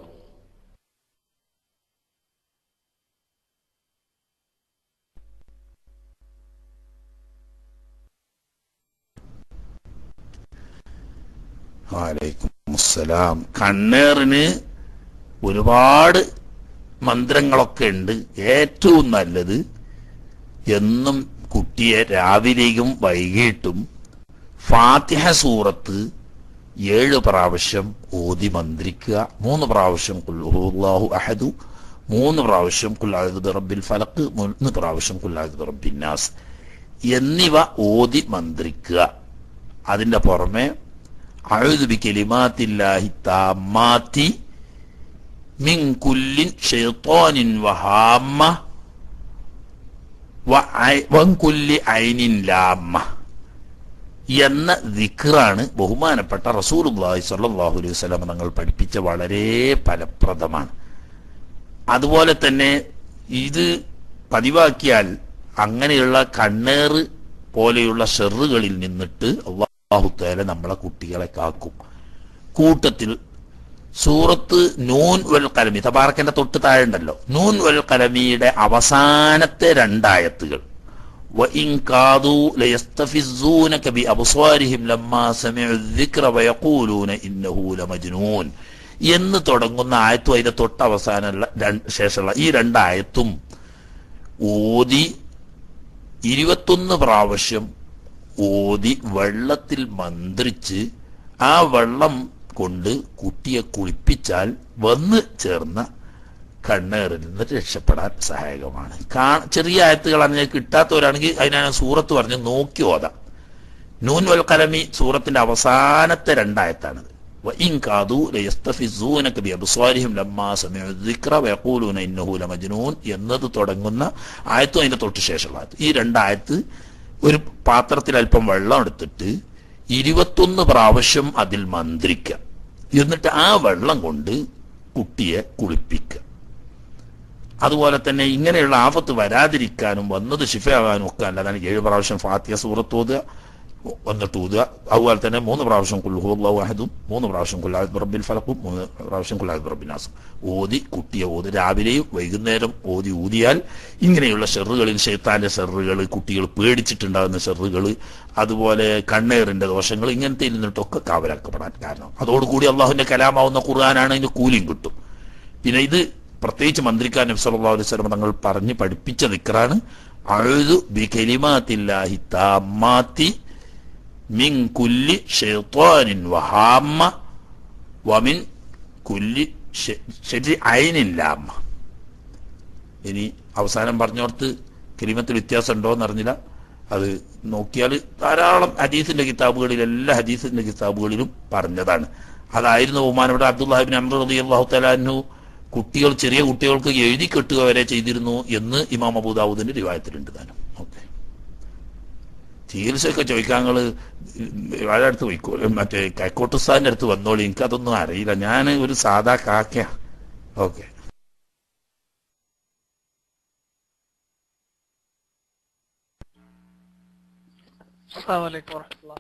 വാലൈക്കും അസ്സലാം കണ്ണേറിന് ഒരുപാട് മന്ത്രങ്ങളൊക്കെ ഉണ്ട് ഏറ്റവും നല്ലത് എന്നും കുട്ടിയെ രാവിലെയും വൈകിട്ടും ഫാത്തിഹ സൂറത്ത് ഏഴ് പ്രാവശ്യം ഓതി മന്ത്രിക്കുക മൂന്ന് പ്രാവശ്യം കുല്ലാഹു അഹദു മൂന്ന് പ്രാവശ്യം കുല്ലാഹുദ് റബ്ബിൽ ഫലക്ക് മൂന്ന് പ്രാവശ്യം കുല്ലാഹുദ് റബ്ബിൻ നാസ് എന്നിവ ഓതി മന്ത്രിക്കുക അതിന്റെ പുറമെ അഴുതു ബി കലിമാത്തില്ലാഹി താമാത്തി മിൻ കുല്ലിൻ ഷൈത്താനിൻ വഹാമ്മ വ ഐ- വൻ കുല്ലി ഐനിൻ ലാമ്മ എന്ന ദിക്റാണ് ബഹുമാനപ്പെട്ട റസൂലുള്ളാഹി സ്വല്ലല്ലാഹു അലൈഹി വസല്ലം തങ്ങൾ പഠിപ്പിച്ച വളരെ ഫലപ്രദമാണ് അതുപോലെ തന്നെ ഇത് പതിവാക്കിയാൽ അങ്ങനെയുള്ള കണ്ണേറ് പോലെയുള്ള ഷെറുകളിൽ നിന്നിട്ട് അള്ളാഹു തേല നമ്മളെ കുട്ടികളെ കാക്കും കൂട്ടത്തിൽ സൂറത്ത് നൂൻ വൽ കലമി തബാറക്കന്റെ തൊട്ട് താഴെ ഉണ്ടല്ലോ നൂൻ വൽ കലമിയുടെ അവസാനത്തെ രണ്ടായത്തുകൾ وإن كادوا ليستفزونك بأبصارهم لما سمعوا الذكر ويقولون إنه لمجنون എന്ന് തുടങ്ങുന്ന ആയത്തും അതിന്റെ തൊട്ട് അവസാനമുള്ള രണ്ട് ശേഷമുള്ള ഈ രണ്ടായത്തും ഓതി ഇരുപത്തൊന്ന് പ്രാവശ്യം ഓതി വെള്ളത്തിൽ മന്ത്രിച്ച് ആ വെള്ളം കൊണ്ട് കുട്ടിയെ കുളിപ്പിച്ചാൽ വന്ന് ചേർന്ന കണ്ണേറിൽ നിന്ന് രക്ഷപ്പെടാൻ സഹായകമാണ് കാ ചെറിയ ആയത്തുകളാണ് കിട്ടാത്തവരാണെങ്കിൽ അതിനാണ് സൂറത്ത് പറഞ്ഞ് നോക്കി ഓതാം നൂൻ വൽ കലമി സൂറത്തിന്റെ അവസാനത്തെ രണ്ടായത്താണിത് وإن كادوا ليستفزونك بأبصارهم لما سمعوا الذكر ويقولون إنه لمجنون എന്നത് തുടങ്ങുന്ന ആയത്തും അതിന്റെ തൊട്ട് ശേഷമുള്ള ആയത്ത് ഈ രണ്ടായത്ത് ഒരു പാത്രത്തിൽ അല്പം വെള്ളം എടുത്തിട്ട് ഇരുപത്തൊന്ന് പ്രാവശ്യം അതിൽ മന്ത്രിക്കുക എന്നിട്ട് ആ വെള്ളം കൊണ്ട് കുട്ടിയെ കുളിപ്പിക്കുക അതുപോലെ തന്നെ ഇങ്ങനെയുള്ള ആപത്ത് വരാതിരിക്കാനും വന്നത് ശിഫയാകാനും ഒക്കെ അല്ലാതാണ് ഏഴ് പ്രാവശ്യം ഫാത്തിയ സൂറത്ത് ഓതുക വന്നിട്ട് ഊതുക അതുപോലെ തന്നെ മൂന്ന് പ്രാവശ്യം കുല്ലുഹുല്ലാഹു അഹദും മൂന്ന് പ്രാവശ്യം കുല്ലാഹ് റബ്ബിൽ ഫലക്കും മൂന്ന് പ്രാവശ്യം കുല്ലാഹ് റബ്ബിൻ നാസും ഓതി കുട്ടിയെ ഓതി രാവിലെയും വൈകുന്നേരം ഓതി ഊതിയാൽ ഇങ്ങനെയുള്ള ഷെറുകളിൽ ഷെയ്ത്താന്റെ ഷെറുകൾ കുട്ടികൾ പേടിച്ചിട്ടുണ്ടാകുന്ന ഷെറുകൾ അതുപോലെ കണ്ണേറിന്റെ ദോഷങ്ങൾ ഇങ്ങനത്തെ ഇരുന്നിട്ടൊക്കെ കാവലാക്കപ്പെടാൻ കാരണം അതോടുകൂടി അള്ളാഹുവിന്റെ കലാമാവുന്ന ഖുർആനാണ് അതിന് കൂലിയും കിട്ടും പിന്നെ ഇത് പ്രത്യേകിച്ച് മന്ത്രിക്കാൻ നബി സല്ലല്ലാഹു അലൈഹി വസല്ലം തങ്ങൾ പറഞ്ഞ് പഠിപ്പിച്ച ദിക്റാണ് അഴുതു ബി കലിമാത്തില്ലാഹി താമാത്തി മിൻ കുല്ലി ഷൈത്വാനിൻ വഹാമ്മ വമിൻ കുല്ലി ശരി ഐനില്ലാമ്മ ഇനി അവസാനം പറഞ്ഞോർത്ത് കലിമത്തിൽ വ്യത്യാസം ഉണ്ടോ എന്നറിഞ്ഞില്ല അത് നോക്കിയാൽ ധാരാളം ഹദീസിന്റെ കിതാബുകളിൽ എല്ലാ ഹദീസിന്റെ കിതാബുകളിലും പറഞ്ഞതാണ് അതായിരുന്നു ബഹുമാനപ്പെട്ട അബ്ദുല്ലാഹിബിൻ അമ്ര റതി അള്ളാഹു തലാനു കുട്ടികൾ ചെറിയ കുട്ടികൾക്ക് എഴുതി കെട്ടുക വരെ ചെയ്തിരുന്നു എന്ന് ഇമാം അബൂദാവൂദിന്റെ റിവായത്തിലുണ്ട് താനും ഓക്കെ ചികിത്സയൊക്കെ ചോദിക്കാൻ നിങ്ങള് വളരെ അടുത്ത് പോയിക്കോ മറ്റേ കൈക്കോട്ടുസ്ഥാന്റെ അടുത്ത് വന്നോളി എനിക്കതൊന്നും അറിയില്ല ഞാൻ ഒരു സാധാ കാക്കയാ ഓക്കെ അസ്സലാമലൈക്കും വറഹ്മത്തുള്ളാഹി.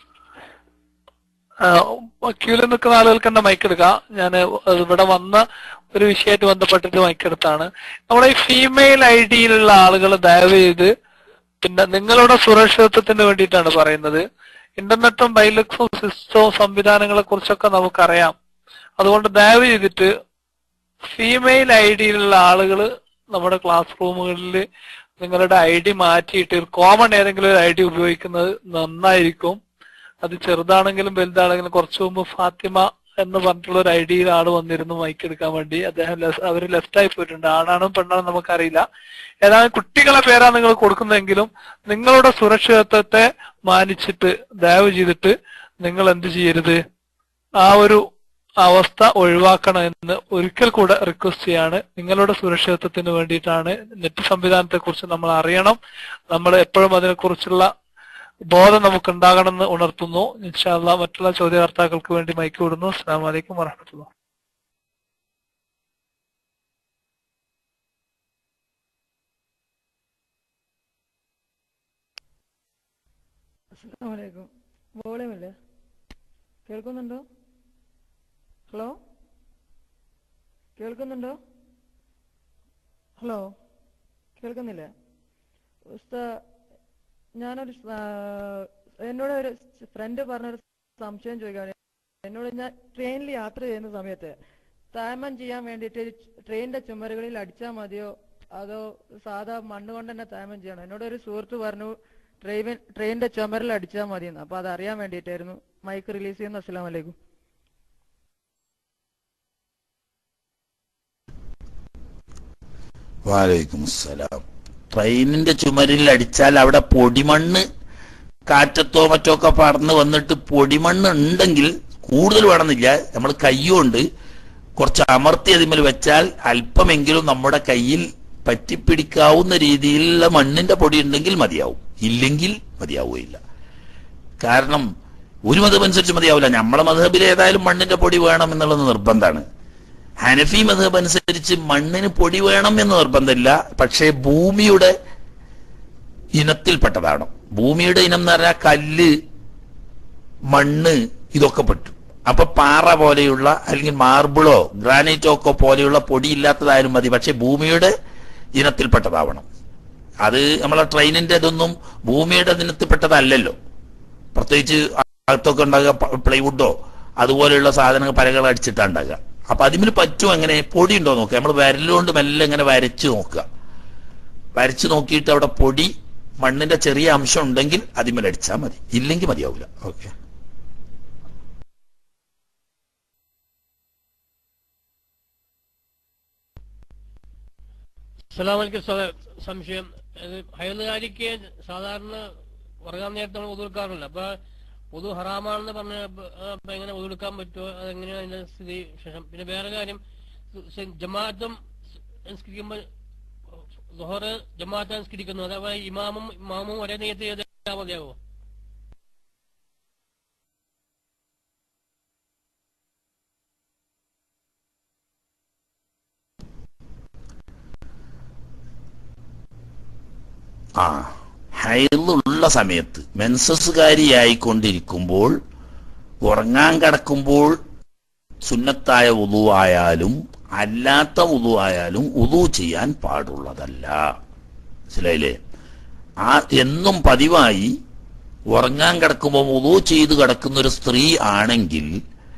ആ, ക്യൂവിൽ നിൽക്കുന്ന ആളുകൾക്ക് തന്നെ മൈക്ക് എടുക്കാം ഞാൻ ഇവിടെ വന്ന ഒരു വിഷയമായിട്ട് ബന്ധപ്പെട്ടിട്ട് മൈക്ക് എടുത്താണ് നമ്മുടെ ഈ ഫീമെയിൽ ഐ ഡിയിലുള്ള ആളുകൾ ദയവ് ചെയ്ത് പിന്നെ നിങ്ങളുടെ സുരക്ഷിതത്വത്തിന് വേണ്ടിയിട്ടാണ് പറയുന്നത് ഇന്റർനെറ്റും ബൈലക്സും സിസ്റ്റവും സംവിധാനങ്ങളെ കുറിച്ചൊക്കെ നമുക്കറിയാം അതുകൊണ്ട് ദയവ് ചെയ്തിട്ട് ഫീമെയിൽ ഐ ഡിയിലുള്ള ആളുകൾ നമ്മുടെ ക്ലാസ് റൂമുകളിൽ നിങ്ങളുടെ ഐ ഡി മാറ്റിയിട്ട് ഒരു കോമൺ ഏതെങ്കിലും ഒരു ഐ ഡി ഉപയോഗിക്കുന്നത് നന്നായിരിക്കും അത് ചെറുതാണെങ്കിലും വലുതാണെങ്കിലും കുറച്ചു മുമ്പ് ഫാത്തിമ എന്ന് പറഞ്ഞിട്ടുള്ള ഒരു ഐ ഡിയിൽ ആള് വന്നിരുന്നു മൈക്ക് എടുക്കാൻ വേണ്ടി അദ്ദേഹം ലെസ്- അവര് ലെഫ്റ്റ് ആയി പോയിട്ടുണ്ട് ആണാണോ പെണ്ണാണോ നമുക്കറിയില്ല ഏതായാലും കുട്ടികളെ പേരാ നിങ്ങൾ കൊടുക്കുന്നതെങ്കിലും നിങ്ങളുടെ സുരക്ഷിതത്വത്തെ മാനിച്ചിട്ട് ദയവ് ചെയ്തിട്ട് നിങ്ങൾ എന്ത് ചെയ്യരുത് ആ ഒരു അവസ്ഥ ഒഴിവാക്കണം എന്ന് ഒരിക്കൽ കൂടെ റിക്വസ്റ്റ് ചെയ്യാണ് നിങ്ങളുടെ സുരക്ഷിതത്വത്തിന് വേണ്ടിയിട്ടാണ് നെറ്റ് സംവിധാനത്തെ കുറിച്ച് നമ്മൾ അറിയണം നമ്മൾ എപ്പോഴും അതിനെക്കുറിച്ചുള്ള ബോധം നമുക്ക് ഉണ്ടാകണമെന്ന് ഉണർത്തുന്നു ഇൻഷാല്ല മറ്റുള്ള ചോദ്യകർത്താക്കൾക്ക് വേണ്ടി മൈക്ക് വിടുന്നു അസ്സാം വലൈക്കും വറഹമത്തുള്ള അസ്സലാമലൈക്കും വോളിയമില്ലേ കേൾക്കുന്നുണ്ടോ ഹലോ കേൾക്കുന്നുണ്ടോ ഹലോ കേൾക്കുന്നില്ലേ ഉസ്താ ഞാനൊരു സ്- ആ, എന്നോട് ഒരു ഫ്രണ്ട് പറഞ്ഞൊരു സംശയം ചോദിക്കാൻ എന്നോട് ഞാൻ ട്രെയിനിൽ യാത്ര ചെയ്യുന്ന സമയത്ത് താമം ചെയ്യാൻ വേണ്ടിയിട്ട് ട്രെയിനിന്റെ ചുമരുകളിൽ അടിച്ചാൽ മതിയോ അതോ സാധാ മണ്ണ് കൊണ്ട് തന്നെ താമം ചെയ്യണം എന്നോട് ഒരു സുഹൃത്ത് പറഞ്ഞു ട്രെയിൻ ട്രെയിനിന്റെ ചുമരിൽ അടിച്ചാൽ മതിയെന്ന് അപ്പൊ അത് അറിയാൻ വേണ്ടിയിട്ടായിരുന്നു മൈക്ക് റിലീസ് ചെയ്യുന്നു അസ്സലാം വലൈക്കും വാലൈക്കും അസ്സലാം ട്രെയിനിന്റെ ചുമരിൽ അടിച്ചാൽ അവിടെ പൊടിമണ്ണ് കാറ്റത്തോ മറ്റോ ഒക്കെ പറന്ന് വന്നിട്ട് പൊടിമണ്ണ് ഉണ്ടെങ്കിൽ കൂടുതൽ വേണമെന്നില്ല നമ്മൾ കൈകൊണ്ട് കുറച്ച് അമർത്തി അതിന്മേൽ വെച്ചാൽ അല്പമെങ്കിലും നമ്മുടെ കയ്യിൽ പറ്റിപ്പിടിക്കാവുന്ന രീതിയിലുള്ള മണ്ണിന്റെ പൊടി ഉണ്ടെങ്കിൽ മതിയാവും ഇല്ലെങ്കിൽ മതിയാവുകയില്ല കാരണം ഒരു മതം അനുസരിച്ച് മതിയാവില്ല നമ്മളെ മതബിൽ ഏതായാലും മണ്ണിന്റെ പൊടി വേണം എന്നുള്ളത് നിർബന്ധമാണ് ഹനഫി മതബ് അനുസരിച്ച് മണ്ണിന് പൊടി വേണം എന്ന് നിർബന്ധമില്ല പക്ഷേ ഭൂമിയുടെ ഇനത്തിൽപ്പെട്ടതാണ് ഭൂമിയുടെ ഇനം എന്ന് പറഞ്ഞാൽ കല്ല് മണ്ണ് ഇതൊക്കെ പറ്റും അപ്പൊ പാറ പോലെയുള്ള അല്ലെങ്കിൽ മാർബിളോ ഗ്രാനൈറ്റോ ഒക്കെ പോലെയുള്ള പൊടി ഇല്ലാത്തതായാലും മതി പക്ഷെ ഭൂമിയുടെ ഇനത്തിൽപ്പെട്ടതാവണം അത് നമ്മളെ ട്രെയിനിന്റെ ഇതൊന്നും ഭൂമിയുടെ ഇനത്തിൽപ്പെട്ടതല്ലല്ലോ പ്രത്യേകിച്ച് അകത്തൊക്കെ ഉണ്ടാകുക പ്ലൈവുഡോ അതുപോലെയുള്ള സാധനങ്ങൾ പലകൾ അടിച്ചിട്ടാണ് ഉണ്ടാകുക അപ്പൊ അതിന് പറ്റും എങ്ങനെ പൊടി ഉണ്ടോ നോക്കുക നമ്മൾ വിരലുകൊണ്ട് മെല്ലെ ഇങ്ങനെ വരച്ച് നോക്കുക വരച്ച് നോക്കിയിട്ട് അവിടെ പൊടി മണ്ണിന്റെ ചെറിയ അംശം ഉണ്ടെങ്കിൽ അതിന്മേൽ അടിച്ചാൽ മതി ഇല്ലെങ്കിൽ മതിയാവില്ല ഓക്കെ അസ്സലാമലൈക്കും സാറേ സംശയം ഇത് ഹൈദരാലിക്ക് സാധാരണ ഉറങ്ങാൻ നേരത്തെ നമ്മൾ ഒതുക്കാറില്ല അപ്പൊ പൊതു ഹറാമാണെന്ന് പറഞ്ഞ അപ്പൊ എങ്ങനെ ഒതുക്കാൻ പറ്റുമോ അതെങ്ങനെയാണ് അതിന്റെ സ്ഥിതി ശേഷം പിന്നെ വേറെ കാര്യം സ- ജമാഅത്തും നിസ്കരിക്കുമ്പോൾ ദുഹറ് ജമാഅത്ത് നിസ്കരിക്കുന്നു അതേപോലെ ഇമാമും ഇമാമും ഒരേ നെയ്യത്ത് ചെയ്താൽ മതിയാവോ ആ ഹൈലുള്ള സമയത്ത് മെൻസസ്കാരിയായിക്കൊണ്ടിരിക്കുമ്പോൾ ഉറങ്ങാൻ കിടക്കുമ്പോൾ സുന്നത്തായ ഉതു ആയാലും അല്ലാത്ത ഉതു ആയാലും ഉതു ചെയ്യാൻ പാടുള്ളതല്ല മനസ്സിലായില്ലേ ആ എന്നും പതിവായി ഉറങ്ങാൻ കിടക്കുമ്പോൾ ഉതു ചെയ്ത് കിടക്കുന്ന ഒരു സ്ത്രീ ആണെങ്കിൽ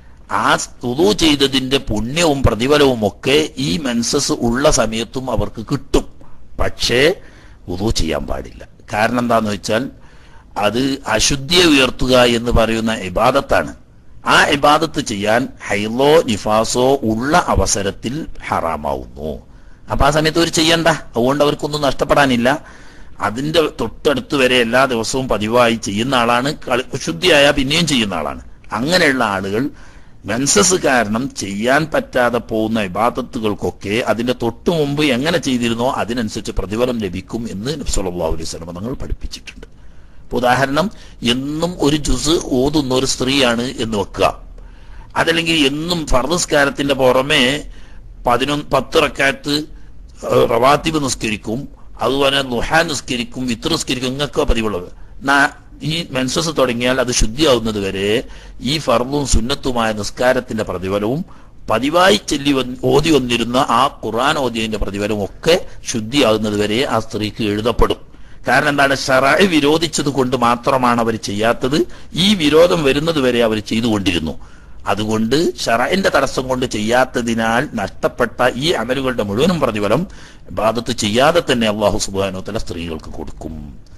ആ ഉതു ചെയ്തതിന്റെ പുണ്യവും പ്രതിഫലവും ഒക്കെ ഈ മെൻസസ് ഉള്ള സമയത്തും അവർക്ക് കിട്ടും പക്ഷേ ഉതു ചെയ്യാൻ പാടില്ല കാരണം എന്താന്ന് വെച്ചാൽ അത് അശുദ്ധിയെ ഉയർത്തുക എന്ന് പറയുന്ന ഇബാദത്താണ് ആ ഇബാദത്ത് ചെയ്യാൻ ഹൈലോ നിഫാസോ ഉള്ള അവസരത്തിൽ ഹറാമാവുന്നു അപ്പൊ ആ സമയത്ത് അവർ ചെയ്യണ്ട അതുകൊണ്ട് അവർക്കൊന്നും നഷ്ടപ്പെടാനില്ല അതിന്റെ തൊട്ടടുത്ത് വരെ എല്ലാ ദിവസവും പതിവായി ചെയ്യുന്ന ആളാണ് കളി- ശുദ്ധിയായ പിന്നെയും ചെയ്യുന്ന ആളാണ് അങ്ങനെയുള്ള ആളുകൾ മെൻസസ് കാരണം ചെയ്യാൻ പറ്റാതെ പോകുന്ന ഇബാദത്തുകൾക്കൊക്കെ അതിന്റെ തൊട്ടു മുമ്പ് എങ്ങനെ ചെയ്തിരുന്നോ അതിനനുസരിച്ച് പ്രതിഫലം ലഭിക്കും എന്ന് നബ്സല്ലാ അലൈഹി സ്വലം തങ്ങൾ പഠിപ്പിച്ചിട്ടുണ്ട് ഇപ്പൊ ഉദാഹരണം എന്നും ഒരു ജുസ് ഓതുന്ന ഒരു സ്ത്രീയാണ് എന്ന് വെക്കുക അതല്ലെങ്കിൽ എന്നും ഫർദസ്കാരത്തിന്റെ പുറമെ പതിനൊന്ന് പത്ത് റക്കാത്ത് റവാത്തിബ് നിസ്കരിക്കും അതുപോലെ ലുഹാൻ നിസ്കരിക്കും വിത്ത് നിസ്കരിക്കും ഇങ്ങൊക്കെ പതിവുള്ളത് നാ- ഈ മെൻസസ് തുടങ്ങിയാൽ അത് ശുദ്ധിയാവുന്നത് വരെ ഈ ഫർദും സുന്നത്തുമായ നിസ്കാരത്തിന്റെ പ്രതിഫലവും പതിവായി ചൊല്ലി വന്ന് ഓതി വന്നിരുന്ന ആ ഖുർആൻ ഓതിയതിന്റെ പ്രതിഫലവും ഒക്കെ ശുദ്ധിയാകുന്നത് വരെ ആ സ്ത്രീക്ക് എഴുതപ്പെടും കാരണം എന്താണ് ഷറായി വിരോധിച്ചത് കൊണ്ട് മാത്രമാണ് അവർ ചെയ്യാത്തത് ഈ വിരോധം വരുന്നത് വരെ അവർ ചെയ്തുകൊണ്ടിരുന്നു അതുകൊണ്ട് ഷറായിന്റെ തടസ്സം കൊണ്ട് ചെയ്യാത്തതിനാൽ നഷ്ടപ്പെട്ട ഈ അമലുകളുടെ മുഴുവനും പ്രതിഫലം ബാധത്ത് ചെയ്യാതെ തന്നെ അള്ളാഹു സുബാനോ തല സ്ത്രീകൾക്ക് കൊടുക്കും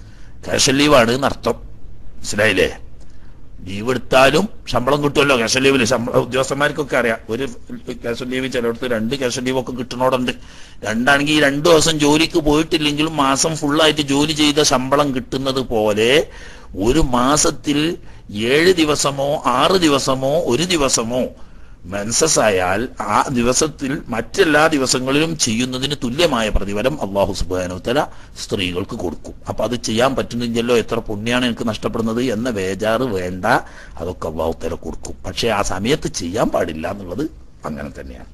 കാഷ് ലീവാണ് എന്നർത്ഥം മനസ്സിലായില്ലേ ലീവ് എടുത്താലും ശമ്പളം കിട്ടുമല്ലോ ക്യാഷ് ലീവിൽ ശമ്പള ഉദ്യോഗസ്ഥന്മാർക്കൊക്കെ അറിയാം ഒരു ക്യാഷ് ലീവ് ചിലയിടത്ത് രണ്ട് ക്യാഷ് ലീവ് ഒക്കെ കിട്ടുന്നോടുണ്ട് രണ്ടാണെങ്കിൽ ഈ രണ്ടു ദിവസം ജോലിക്ക് പോയിട്ടില്ലെങ്കിലും മാസം ഫുള്ളായിട്ട് ജോലി ചെയ്ത ശമ്പളം കിട്ടുന്നത് പോലെ ഒരു മാസത്തിൽ ഏഴ് ദിവസമോ ആറ് ദിവസമോ ഒരു ദിവസമോ മെൻസസ് ആയാൽ ആ ദിവസത്തിൽ മറ്റെല്ലാ ദിവസങ്ങളിലും ചെയ്യുന്നതിന് തുല്യമായ പ്രതിഫലം അള്ളാഹു സുബാനുത്തല സ്ത്രീകൾക്ക് കൊടുക്കും അപ്പൊ അത് ചെയ്യാൻ പറ്റുന്നില്ലല്ലോ എത്ര പുണ്യാണ് എനിക്ക് നഷ്ടപ്പെടുന്നത് എന്ന വേജാറ് വേണ്ട അതൊക്കെ അള്ളാഹു തല കൊടുക്കും പക്ഷെ ആ സമയത്ത് ചെയ്യാൻ പാടില്ല എന്നുള്ളത് അങ്ങനെ തന്നെയാണ്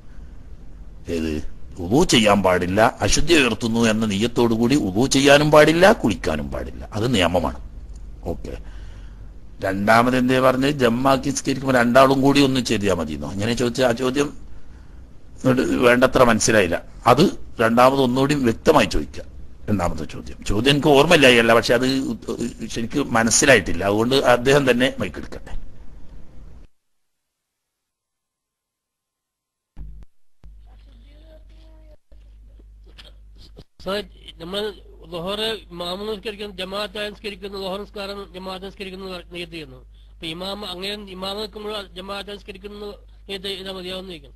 ഏത് ഉദു ചെയ്യാൻ പാടില്ല അശുദ്ധി ഉയർത്തുന്നു എന്ന നീയത്തോടുകൂടി ഉദു ചെയ്യാനും പാടില്ല കുളിക്കാനും പാടില്ല അത് നിയമമാണ് ഓക്കെ രണ്ടാമത് എന്തേ പറഞ്ഞ് ജമ്മാക്കി സ്കരിക്കുമ്പോൾ രണ്ടാളും കൂടി ഒന്ന് ചെയ്താൽ മതി എന്നോ അങ്ങനെ ചോദിച്ച ആ ചോദ്യം ഇങ്ങോട്ട് വേണ്ടത്ര മനസ്സിലായില്ല അത് രണ്ടാമത് ഒന്നുകൂടി വ്യക്തമായി ചോദിക്കുക രണ്ടാമത്തെ ചോദ്യം ചോദ്യം എനിക്ക് ഓർമ്മയില്ലായല്ല പക്ഷെ അത് ശരിക്കും മനസ്സിലായിട്ടില്ല അതുകൊണ്ട് അദ്ദേഹം തന്നെ മൈക്കെടുക്കട്ടെ സാർ നമ്മൾ ലൊഹറ് ഇമാമ നിസ്കരിക്കുന്ന ജമാഅത്തായി നിസ്കരിക്കുന്ന ലൊഹർ നിസ്കാരം ജമാഅത്ത് നിസ്കരിക്കുന്ന നിയത്ത് ചെയ്യുന്നു അപ്പൊ ഇമാമ അങ്ങനെ ഇമാമ നിൽക്കുമ്പോൾ ജമാഅത്ത് നിസ്കരിക്കുന്ന നിയത്ത് ചെയ്താൽ മതിയാവുന്ന ചോദിക്കണം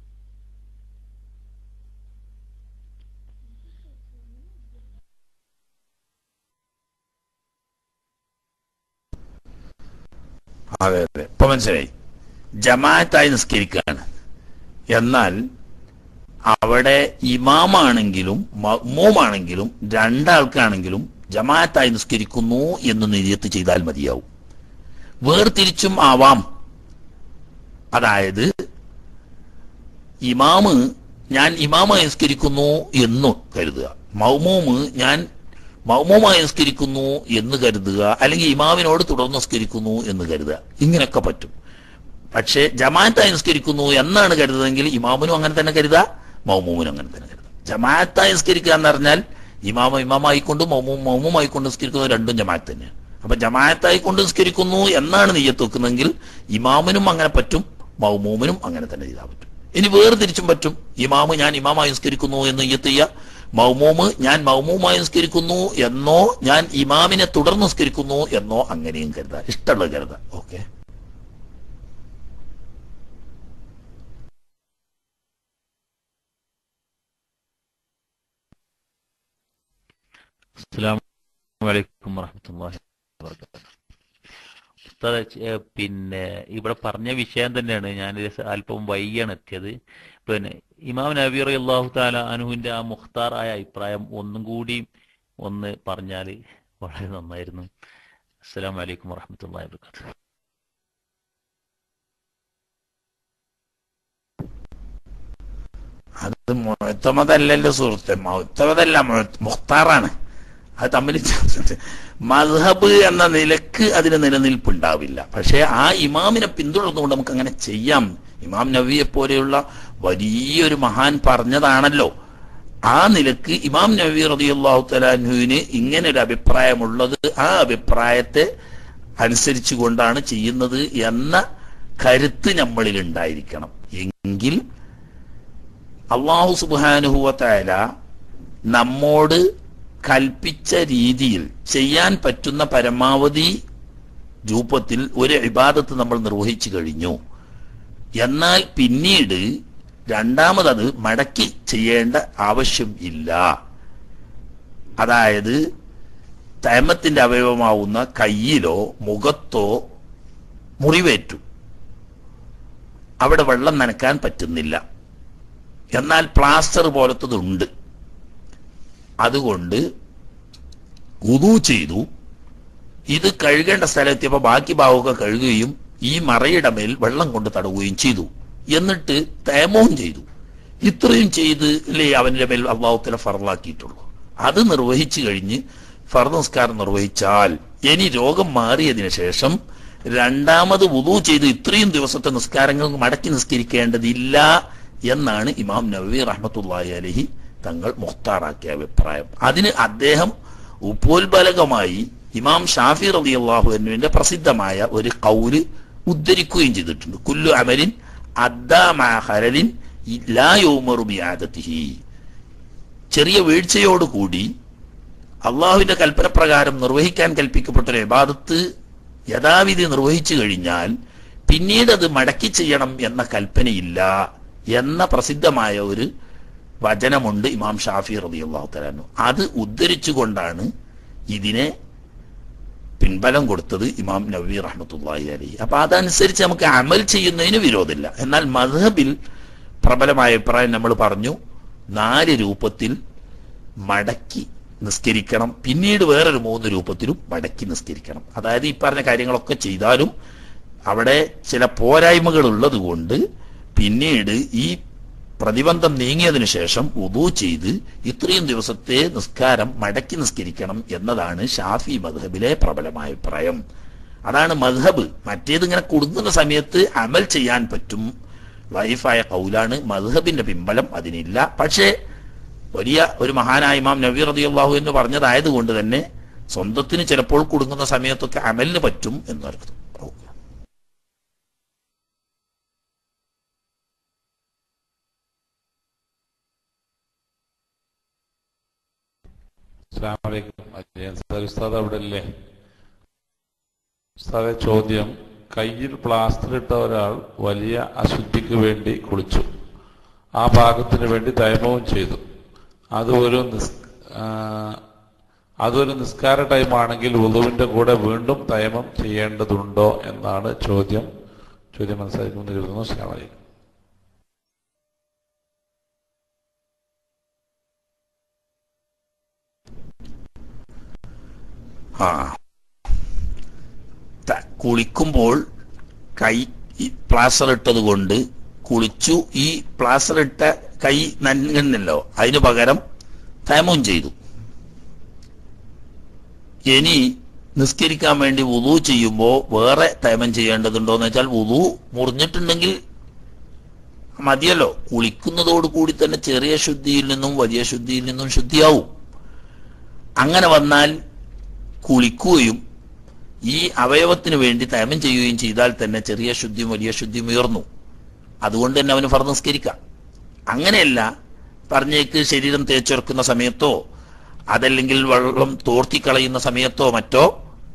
അതെ അതെ ഇപ്പൊ മനസ്സിലായി ജമാഅത്തായി നിസ്കരിക്കുകയാണ് എന്നാൽ അവിടെ ഇമാമാണെങ്കിലും മമ്മൂമാണെങ്കിലും രണ്ടാൾക്കാണെങ്കിലും ജമാഅത്തായി നിസ്കരിക്കുന്നു എന്ന് നിര്യത്ത് ചെയ്താൽ മതിയാവും വേർതിരിച്ചും ആവാം അതായത് ഇമാമ് ഞാൻ ഇമാമായി നിസ്കരിക്കുന്നു എന്ന് കരുതുക മൗമൂമ് ഞാൻ മൗമൂമായി നിസ്കരിക്കുന്നു എന്ന് കരുതുക അല്ലെങ്കിൽ ഇമാമിനോട് തുടർന്ന് നിസ്കരിക്കുന്നു എന്ന് കരുതുക ഇങ്ങനെയൊക്കെ പറ്റും പക്ഷേ ജമാഅത്തായി നിസ്കരിക്കുന്നു എന്നാണ് കരുതുന്നതെങ്കിൽ ഇമാമിനും അങ്ങനെ തന്നെ കരുതുക മൗമൂമിനും അങ്ങനെ തന്നെ കരുതുക ജമാഅത്തായി നിസ്കരിക്കുക എന്ന് പറഞ്ഞാൽ ഇമാമ ഇമാമായിക്കൊണ്ട് മൗമൂം മൗമുമായിക്കൊണ്ട് നിസ്കരിക്കുന്നത് രണ്ടും ജമാഅത്ത് തന്നെയാണ് അപ്പൊ ജമാഅത്തായിക്കൊണ്ട് നിസ്കരിക്കുന്നു എന്നാണ് നെയ്യത്ത് വെക്കുന്നെങ്കിൽ ഇമാമിനും അങ്ങനെ പറ്റും മൗമൂമിനും അങ്ങനെ തന്നെ ചെയ്താൽ പറ്റും ഇനി വേർതിരിച്ചും പറ്റും ഇമാമ് ഞാൻ ഇമാമായി നിസ്കരിക്കുന്നു എന്ന് നെയ്യത്ത് ചെയ്യുക മൗമൂമ് ഞാൻ മൗമൂമായി നിസ്കരിക്കുന്നു എന്നോ ഞാൻ ഇമാമിനെ തുടർന്ന് നിസ്കരിക്കുന്നു എന്നോ അങ്ങനെയും കരുതാം ഇഷ്ടമുള്ളത് കരുതാം ഓക്കെ അസ്സലാമലൈക്കും വറഹമത്തല്ലാഹി വബറകാതുഹു ഉസ്താദെ, ഏ, പിന്നെ ഇവിടെ പറഞ്ഞ വിഷയം തന്നെയാണ് ഞാൻ അല്പം വൈകിയാണ് എത്തിയത് പിന്നെ ഇമാം നബി അള്ളാഹു താല അനുവിന്റെ ആ മുഖ്താറായ അഭിപ്രായം ഒന്നും കൂടി ഒന്ന് പറഞ്ഞാൽ വളരെ നന്നായിരുന്നു അസ്സലാം വലൈക്കും വറഹമത്തല്ലാഹി വബറകാതുഹു അത് മുഴത്തമതല്ലല്ലോ സുഹൃത്തെ മുഴത്തമതല്ല മുഖ്താറാണ് അത് തമ്മിൽ മദ്ഹബ് എന്ന നിലക്ക് അതിന് നിലനിൽപ്പുണ്ടാവില്ല പക്ഷേ ആ ഇമാമിനെ പിന്തുടർന്നുകൊണ്ട് നമുക്ക് അങ്ങനെ ചെയ്യാം ഇമാം നബിയെ പോലെയുള്ള വലിയൊരു മഹാൻ പറഞ്ഞതാണല്ലോ ആ നിലക്ക് ഇമാം നബി റളിയല്ലാഹു തലാൻഹുവിന് ഇങ്ങനെ ഒരു അഭിപ്രായമുള്ളത് ആ അഭിപ്രായത്തെ അനുസരിച്ചുകൊണ്ടാണ് ചെയ്യുന്നത് എന്ന കരുത്ത് നമ്മളിൽ ഉണ്ടായിരിക്കണം എങ്കിൽ അള്ളാഹു സുബാനുഹുവത്തായ നമ്മോട് കൽപ്പിച്ച രീതിയിൽ ചെയ്യാൻ പറ്റുന്ന പരമാവധി രൂപത്തിൽ ഒരു ഇബാദത്ത് നമ്മൾ നിർവഹിച്ചു കഴിഞ്ഞു എന്നാൽ പിന്നീട് രണ്ടാമതത് മടക്കി ചെയ്യേണ്ട ആവശ്യം ഇല്ല അതായത് തൈമത്തിന്റെ അവയവമാവുന്ന കയ്യിലോ മുഖത്തോ മുറിവേറ്റു അവിടെ വെള്ളം നനക്കാൻ പറ്റുന്നില്ല എന്നാൽ പ്ലാസ്റ്റർ പോലത്തതുണ്ട് അതുകൊണ്ട് ഉദു ചെയ്തു ഇത് കഴുകേണ്ട സ്ഥലത്തെത്തിയപ്പോൾ ബാക്കി ഭാഗമൊക്കെ കഴുകുകയും ഈ മറയുടെ മേൽ വെള്ളം കൊണ്ട് തടവുകയും ചെയ്തു എന്നിട്ട് തേമവും ചെയ്തു ഇത്രയും ചെയ്ത് അല്ലേ അവന്റെ മേൽ അള്ളാഹുത്തല ഫറലാക്കിയിട്ടുള്ളൂ അത് നിർവഹിച്ചു കഴിഞ്ഞ് ഫർദ് നിസ്കാരം നിർവഹിച്ചാൽ ഇനി രോഗം മാറിയതിനു ശേഷം രണ്ടാമത് വുദു ചെയ്ത് ഇത്രയും ദിവസത്തെ നിസ്കാരങ്ങൾ മടക്കി നിസ്കരിക്കേണ്ടതില്ല എന്നാണ് ഇമാം നബി റഹ്മത്തുള്ളാഹി അലഹി തങ്ങൾ മുഖ്താറാക്കിയ അഭിപ്രായം അതിന് അദ്ദേഹം ഉപോത്ബലകമായി ഇമാം ഷാഫി റബി അള്ളാഹുവിന്റെ പ്രസിദ്ധമായ ഒരു കൗല് ഉദ്ധരിക്കുകയും ചെയ്തിട്ടുണ്ട് കുല്ലു അമലിൻ അദ്ദാമഹരലിൻ ലായോമറുബിയാദത്തിഹി ചെറിയ വീഴ്ചയോടുകൂടി അള്ളാഹുവിന്റെ കൽപ്പന പ്രകാരം നിർവഹിക്കാൻ കൽപ്പിക്കപ്പെട്ട ഒരു ഇബാദത്ത് യഥാവിധി നിർവഹിച്ചു കഴിഞ്ഞാൽ പിന്നീട് അത് മടക്കി ചെയ്യണം എന്ന കൽപ്പനയില്ല എന്ന പ്രസിദ്ധമായ ഒരു വചനമുണ്ട് ഇമാം ഷാഫി റബി അള്ളാഹു തലാനു അത് ഉദ്ധരിച്ചുകൊണ്ടാണ് ഇതിനെ പിൻബലം കൊടുത്തത് ഇമാം നബി റഹ്മത്തുള്ളാഹി അലൈഹി അപ്പൊ അതനുസരിച്ച് നമുക്ക് അമൽ ചെയ്യുന്നതിന് വിരോധമില്ല എന്നാൽ മധബിൽ പ്രബലമായ അഭിപ്രായം നമ്മൾ പറഞ്ഞു നാല് രൂപത്തിൽ മടക്കി നിസ്കരിക്കണം പിന്നീട് വേറൊരു മൂന്ന് രൂപത്തിലും മടക്കി നിസ്കരിക്കണം അതായത് ഈ പറഞ്ഞ കാര്യങ്ങളൊക്കെ ചെയ്താലും അവിടെ ചില പോരായ്മകൾ ഉള്ളത് കൊണ്ട് പിന്നീട് ഈ പ്രതിബന്ധം നീങ്ങിയതിനു ശേഷം ഉദു ചെയ്ത് ഇത്രയും ദിവസത്തെ നിസ്കാരം മടക്കി നിസ്കരിക്കണം എന്നതാണ് ഷാഫി മദ്ഹബിലെ പ്രബലമായ അഭിപ്രായം അതാണ് മദ്ഹബ് മറ്റേത് ഇങ്ങനെ കൊടുക്കുന്ന സമയത്ത് അമൽ ചെയ്യാൻ പറ്റും ലൈഫായ കൗലാണ് മദ്ഹബിന്റെ പിമ്പലം അതിനില്ല പക്ഷേ വലിയ ഒരു മഹാനായ ഇമാം നബി റളിയല്ലാഹു എന്ന് പറഞ്ഞതായത് കൊണ്ട് തന്നെ സ്വന്തത്തിന് ചിലപ്പോൾ കുടുങ്ങുന്ന സമയത്തൊക്കെ അമലിന് പറ്റും എന്നർത്ഥം അസ്സലാമലൈക്കും അജയൻ സാർ ഉസ്താദ് അവിടെ അല്ലേ ഉസ്താദെ ചോദ്യം കയ്യിൽ പ്ലാസ്റ്റർ ഇട്ട ഒരാൾ വലിയ അശുദ്ധിക്ക് വേണ്ടി കുളിച്ചു ആ ഭാഗത്തിന് വേണ്ടി തൈമവും ചെയ്തു അത് ഒരു നിസ് ആ, അതൊരു നിസ്കാര ടൈമാണെങ്കിൽ ഉളുവിന്റെ കൂടെ വീണ്ടും തൈമം ചെയ്യേണ്ടതുണ്ടോ എന്നാണ് ചോദ്യം ചോദ്യം മനസ്സിലാക്കുന്നു കരുതുന്നു അസ്സലാമു അലൈക്കും ആ ത- കുളിക്കുമ്പോൾ കൈ ഈ പ്ലാസ്റ്റർ ഇട്ടത് കൊണ്ട് കുളിച്ചു ഈ പ്ലാസ്റ്റർ ഇട്ട കൈ നനങ്ങുന്നല്ലോ അതിനു പകരം തയമം ചെയ്തു ഇനി നിസ്കരിക്കാൻ വേണ്ടി വുതു ചെയ്യുമ്പോൾ വേറെ തയമം ചെയ്യേണ്ടതുണ്ടോ എന്ന് വെച്ചാൽ വുതു മുറിഞ്ഞിട്ടുണ്ടെങ്കിൽ മതിയല്ലോ കുളിക്കുന്നതോട് കൂടി തന്നെ ചെറിയ ശുദ്ധിയിൽ നിന്നും വലിയ ശുദ്ധിയിൽ നിന്നും ശുദ്ധിയാവും അങ്ങനെ വന്നാൽ കുളിക്കുകയും ഈ അവയവത്തിന് വേണ്ടി തയമം ചെയ്യുകയും ചെയ്താൽ തന്നെ ചെറിയ ശുദ്ധിയും വലിയ ശുദ്ധിയും ഉയർന്നു അതുകൊണ്ട് തന്നെ അവന് ഫർ നിസ്കരിക്കാം അങ്ങനെയല്ല പറഞ്ഞേക്ക് ശരീരം തേച്ചൊരക്കുന്ന സമയത്തോ അതല്ലെങ്കിൽ വെള്ളം തോർത്തിക്കളയുന്ന സമയത്തോ മറ്റോ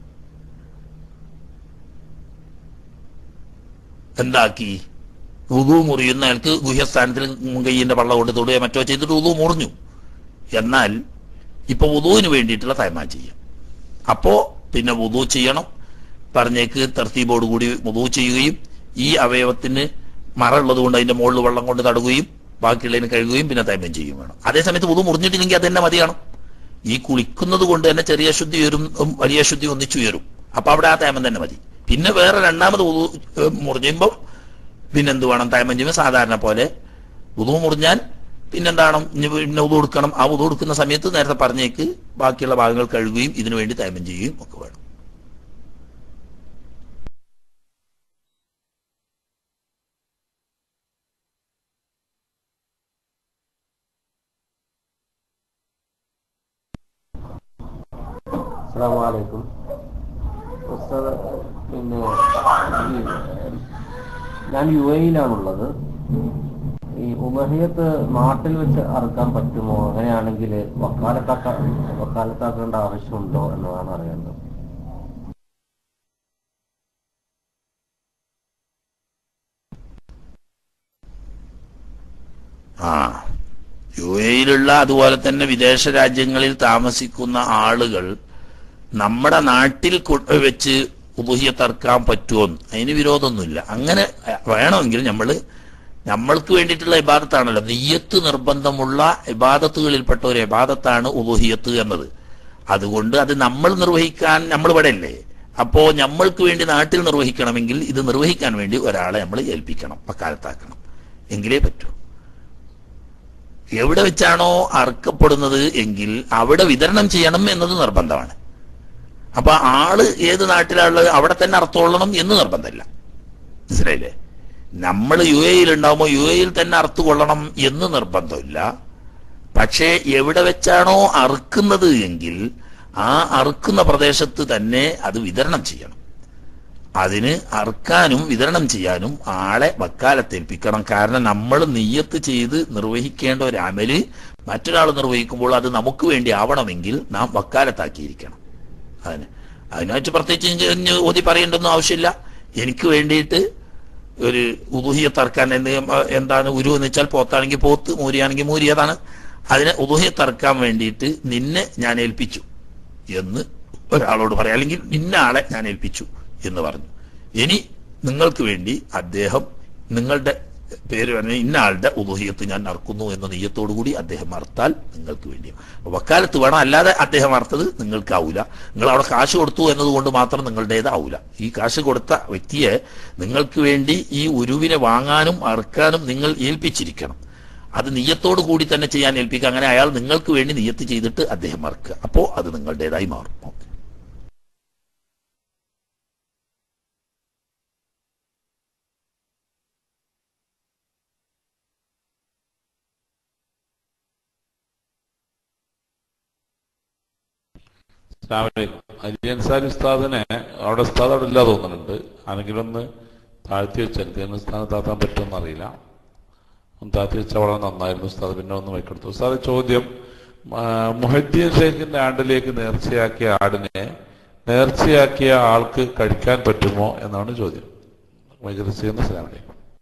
എന്താക്കി ഉതു മുറിയുന്ന അയാൾക്ക് ഗുഹ്യസ്ഥാനത്തിൽ കയ്യിന്റെ വള്ളം കൊണ്ട് തൊടുകയോ മറ്റോ ചെയ്തിട്ട് ഉതു മുറിഞ്ഞു എന്നാൽ ഇപ്പൊ ഉതുവിന് വേണ്ടിയിട്ടുള്ള തൈമാ ചെയ്യാം അപ്പോ പിന്നെ വുതു ചെയ്യണം പറഞ്ഞേക്ക് തർത്തീബോട് കൂടി വുതു ചെയ്യുകയും ഈ അവയവത്തിന് മറ ഉള്ളത് കൊണ്ട് അതിന്റെ മുകളിൽ വെള്ളം കൊണ്ട് തടകുകയും ബാക്കിയുള്ളതിന് കഴുകുകയും പിന്നെ തൈമം ചെയ്യുകയും വേണം അതേസമയത്ത് വുതു മുറിഞ്ഞിട്ടില്ലെങ്കിൽ അത് തന്നെ മതിയാണ് ഈ കുളിക്കുന്നത് കൊണ്ട് തന്നെ ചെറിയ ശുദ്ധി ഉയരും ഉം, വലിയ ശുദ്ധി ഒന്നിച്ചുയരും അപ്പൊ അവിടെ ആ തൈമം തന്നെ മതി പിന്നെ വേറെ രണ്ടാമത് വുതു മുറിഞ്ഞുമ്പോൾ പിന്നെ എന്ത് വേണം തൈമം ചെയ്യുമ്പോൾ സാധാരണ പോലെ വുതു മുറിഞ്ഞാൽ പിന്നെന്താണ് ഇനി പിന്നെ ഉതു കൊടുക്കണം ആ ഉതു കൊടുക്കുന്ന സമയത്ത് നേരത്തെ പറഞ്ഞേക്ക് ബാക്കിയുള്ള ഭാഗങ്ങൾ കഴുകുകയും ഇതിനു വേണ്ടി തൈമം ചെയ്യുകയും ഒക്കെ വേണം അസ്സാമലൈക്കും ഉസ്താദ് പിന്നെ ഈ ഞാൻ യു എയിലാണുള്ളത് ഈ ഉമഹിയത്ത് നാട്ടിൽ വെച്ച് അറുക്കാൻ പറ്റുമോ അങ്ങനെയാണെങ്കിൽ വക്കാലത്താക്ക വക്കാലത്താക്കേണ്ട ആവശ്യമുണ്ടോ എന്നതാണ് അറിയേണ്ടത് ആ യു എയിലുള്ള അതുപോലെ തന്നെ വിദേശ രാജ്യങ്ങളിൽ താമസിക്കുന്ന ആളുകൾ നമ്മുടെ നാട്ടിൽ കൊ- വെച്ച് ഉബുഹിയ തർക്കാൻ പറ്റുമോ അതിന് വിരോധമൊന്നുമില്ല അങ്ങനെ വേണമെങ്കിൽ നമ്മൾ നമ്മൾക്ക് വേണ്ടിയിട്ടുള്ള ഇബാദത്താണല്ലോ നെയ്യത്ത് നിർബന്ധമുള്ള ഇബാദത്തുകളിൽപ്പെട്ട ഒരു ഇബാദത്താണ് ഉബുഹിയത്ത് എന്നത് അതുകൊണ്ട് അത് നമ്മൾ നിർവഹിക്കാൻ നമ്മൾ ഇവിടെ അല്ലേ അപ്പോ നമ്മൾക്ക് വേണ്ടി നാട്ടിൽ നിർവഹിക്കണമെങ്കിൽ ഇത് നിർവഹിക്കാൻ വേണ്ടി ഒരാളെ നമ്മൾ ഏൽപ്പിക്കണം അക്കാലത്താക്കണം എങ്കിലേ പറ്റൂ എവിടെ വെച്ചാണോ അറുക്കപ്പെടുന്നത് എങ്കിൽ അവിടെ വിതരണം ചെയ്യണം എന്നത് നിർബന്ധമാണ് അപ്പൊ ആള് ഏത് നാട്ടിലാണുള്ളത് അവിടെ തന്നെ അർത്ഥമുള്ളണം എന്ന് നിർബന്ധമില്ല മനസ്സിലായില്ലേ നമ്മൾ യു എയിൽ ഉണ്ടാവുമ്പോൾ യു എയിൽ തന്നെ അറുത്തു കൊള്ളണം എന്ന് നിർബന്ധമില്ല പക്ഷേ എവിടെ വെച്ചാണോ അറുക്കുന്നത് എങ്കിൽ ആ അറുക്കുന്ന പ്രദേശത്ത് തന്നെ അത് വിതരണം ചെയ്യണം അതിന് അറുക്കാനും വിതരണം ചെയ്യാനും ആളെ വക്കാലത്തേൽപ്പിക്കണം കാരണം നമ്മൾ നെയ്യത്ത് ചെയ്ത് നിർവഹിക്കേണ്ട ഒരു അമല് മറ്റൊരാൾ നിർവഹിക്കുമ്പോൾ അത് നമുക്ക് വേണ്ടി ആവണമെങ്കിൽ നാം വക്കാലത്താക്കിയിരിക്കണം അതിന് അതിനായിട്ട് പ്രത്യേകിച്ച് ഇഞ്ഞ് ഇഞ്ഞ് ഓതി പറയേണ്ടൊന്നും ആവശ്യമില്ല എനിക്ക് വേണ്ടിയിട്ട് ഒരു ഉദുഹിയ തർക്കാൻ എന്ത് എന്താണ് ഉരു എന്ന് വെച്ചാൽ പോത്താണെങ്കിൽ പോത്ത് മൂരിയാണെങ്കിൽ മൂരിയതാണ് അതിനെ ഉദുഹിയ തർക്കാൻ വേണ്ടിയിട്ട് നിന്നെ ഞാൻ ഏൽപ്പിച്ചു എന്ന് ഒരാളോട് പറയാം അല്ലെങ്കിൽ ഇന്ന ആളെ ഞാൻ ഏൽപ്പിച്ചു എന്ന് പറഞ്ഞു ഇനി നിങ്ങൾക്ക് വേണ്ടി അദ്ദേഹം നിങ്ങളുടെ പേര് പറഞ്ഞ ഇന്ന ആളുടെ ഉദുഹിയത്ത് ഞാൻ അർക്കുന്നു എന്ന നെയ്യത്തോടു കൂടി അദ്ദേഹം അർത്താൽ നിങ്ങൾക്ക് വേണ്ടി അപ്പൊ വക്കാലത്ത് വേണം അല്ലാതെ അദ്ദേഹം അർത്തത് നിങ്ങൾക്കാവൂല നിങ്ങൾ അവിടെ കാശ് കൊടുത്തു എന്നതുകൊണ്ട് മാത്രം നിങ്ങളുടേതാവൂല ഈ കാശ് കൊടുത്ത വ്യക്തിയെ നിങ്ങൾക്ക് വേണ്ടി ഈ ഉരുവിനെ വാങ്ങാനും അറുക്കാനും നിങ്ങൾ ഏൽപ്പിച്ചിരിക്കണം അത് നിയ്യത്തോടു കൂടി തന്നെ ചെയ്യാൻ ഏൽപ്പിക്കുക അങ്ങനെ അയാൾ നിങ്ങൾക്ക് വേണ്ടി നിയ്യത്ത് ചെയ്തിട്ട് അദ്ദേഹം അറുക്കുക അപ്പോ അത് നിങ്ങളുടേതായി മാറും ഓക്കെ അലി അൻസാരി ഉസ്താദിനെ അവിടെ ഉസ്താദ് അവിടെ ഇല്ലാതെ തോന്നുന്നുണ്ട് ആരെങ്കിലും ഒന്ന് താഴ്ത്തി വെച്ചാൽ എന്തെങ്കിലും സ്ഥാനം താത്താൻ പറ്റുമെന്ന് അറിയില്ല ഒന്ന് താഴ്ത്തി വെച്ചാൽ വളരെ നന്നായിരുന്നു ഉസ്താദ് പിന്നെ ഒന്ന് വൈക്കെടുത്തു ഉസ്താദ് ചോദ്യം ആ, മുഹദ്ദീൻ ഷെയ്ഖിന്റെ ആണ്ടിലേക്ക് നേർച്ചയാക്കിയ ആടിനെ നേർച്ചയാക്കിയ ആൾക്ക് കഴിക്കാൻ പറ്റുമോ എന്നാണ് ചോദ്യം വൈകൃതി ചെയ്യുന്ന സ്ഥലമാണ്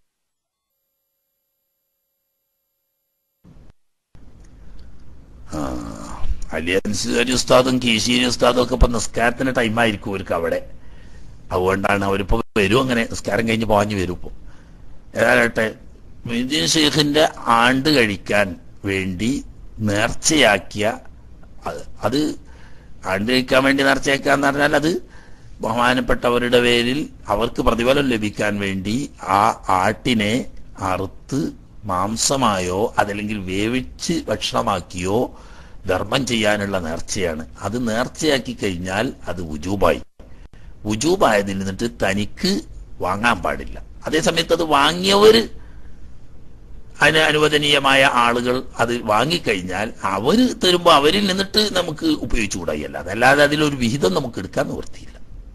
അലിയൻസ് ഉസ്താദും കീശീരി ഉസ്താദും ഒക്കെ ഇപ്പൊ നിസ്കാരത്തിന് ടൈമായിരിക്കും അവർക്ക് അവിടെ അതുകൊണ്ടാണ് അവരിപ്പോ വരും അങ്ങനെ നിസ്കാരം കഴിഞ്ഞ് പാഞ്ഞു വരും ഇപ്പൊ ഏതാകട്ടെ മൊയ്തീൻ ഷെയ്ഖിന്റെ ആണ്ട് കഴിക്കാൻ വേണ്ടി നേർച്ചയാക്കിയ അത് അത് ആണ്ട് കഴിക്കാൻ വേണ്ടി നേർച്ചയാക്കുക എന്ന് പറഞ്ഞാൽ അത് ബഹുമാനപ്പെട്ടവരുടെ പേരിൽ അവർക്ക് പ്രതിഫലം ലഭിക്കാൻ വേണ്ടി ആ ആട്ടിനെ അറുത്ത് മാംസമായോ അതല്ലെങ്കിൽ വേവിച്ച് ഭക്ഷണമാക്കിയോ ധർമ്മം ചെയ്യാനുള്ള നേർച്ചയാണ് അത് നേർച്ചയാക്കി കഴിഞ്ഞാൽ അത് ഉജൂബായി ഉജൂബായതിൽ നിന്നിട്ട് തനിക്ക് വാങ്ങാൻ പാടില്ല അതേസമയത്ത് അത് വാങ്ങിയവര് അതിന് അനുവദനീയമായ ആളുകൾ അത് വാങ്ങിക്കഴിഞ്ഞാൽ അവര് തരുമ്പോൾ അവരിൽ നിന്നിട്ട് നമുക്ക് ഉപയോഗിച്ചുകൂടായില്ല അതല്ലാതെ അതിലൊരു വിഹിതം നമുക്ക് എടുക്കാൻ നിവൃത്തിയില്ല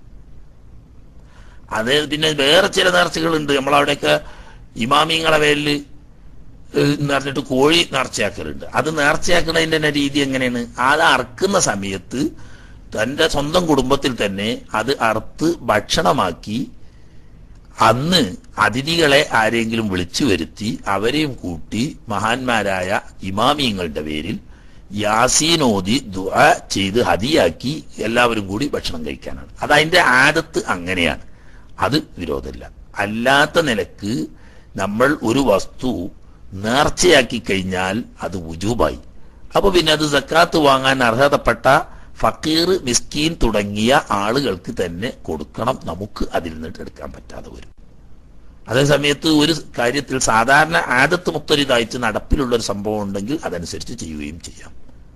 അത് പിന്നെ വേറെ ചില നേർച്ചകളുണ്ട് നമ്മളവിടെയൊക്കെ ഇമാമിങ്ങളെ പേരിൽ എന്ന് പറഞ്ഞിട്ട് കോഴി നേർച്ചയാക്കലുണ്ട് അത് നേർച്ചയാക്കുന്നതിന്റെ തന്നെ രീതി എങ്ങനെയാണ് അത് അറക്കുന്ന സമയത്ത് തന്റെ സ്വന്തം കുടുംബത്തിൽ തന്നെ അത് അറുത്ത് ഭക്ഷണമാക്കി അന്ന് അതിഥികളെ ആരെങ്കിലും വിളിച്ചു വരുത്തി അവരെയും കൂട്ടി മഹാന്മാരായ ഇമാമിയങ്ങളുടെ പേരിൽ യാസീനോദി ദുആ ചെയ്ത് ഹദിയാക്കി എല്ലാവരും കൂടി ഭക്ഷണം കഴിക്കാനാണ് അത് അതിന്റെ ആദത്ത് അങ്ങനെയാണ് അത് വിരോധമില്ല അല്ലാത്ത നിലക്ക് നമ്മൾ ഒരു വസ്തു നേർച്ചയാക്കി കഴിഞ്ഞാൽ അത് ഉജൂബായി അപ്പൊ പിന്നെ അത് സക്കാത്ത് വാങ്ങാൻ അർഹതപ്പെട്ട ഫക്കീർ മിസ്കീൻ തുടങ്ങിയ ആളുകൾക്ക് തന്നെ കൊടുക്കണം നമുക്ക് അതിൽ നിന്നിട്ട് എടുക്കാൻ പറ്റാതെ വരും അതേസമയത്ത് ഒരു കാര്യത്തിൽ സാധാരണ ആദത്ത് മുക്തരിതായിട്ട് നടപ്പിലുള്ള ഒരു സംഭവം ഉണ്ടെങ്കിൽ അതനുസരിച്ച് ചെയ്യുകയും ചെയ്യാം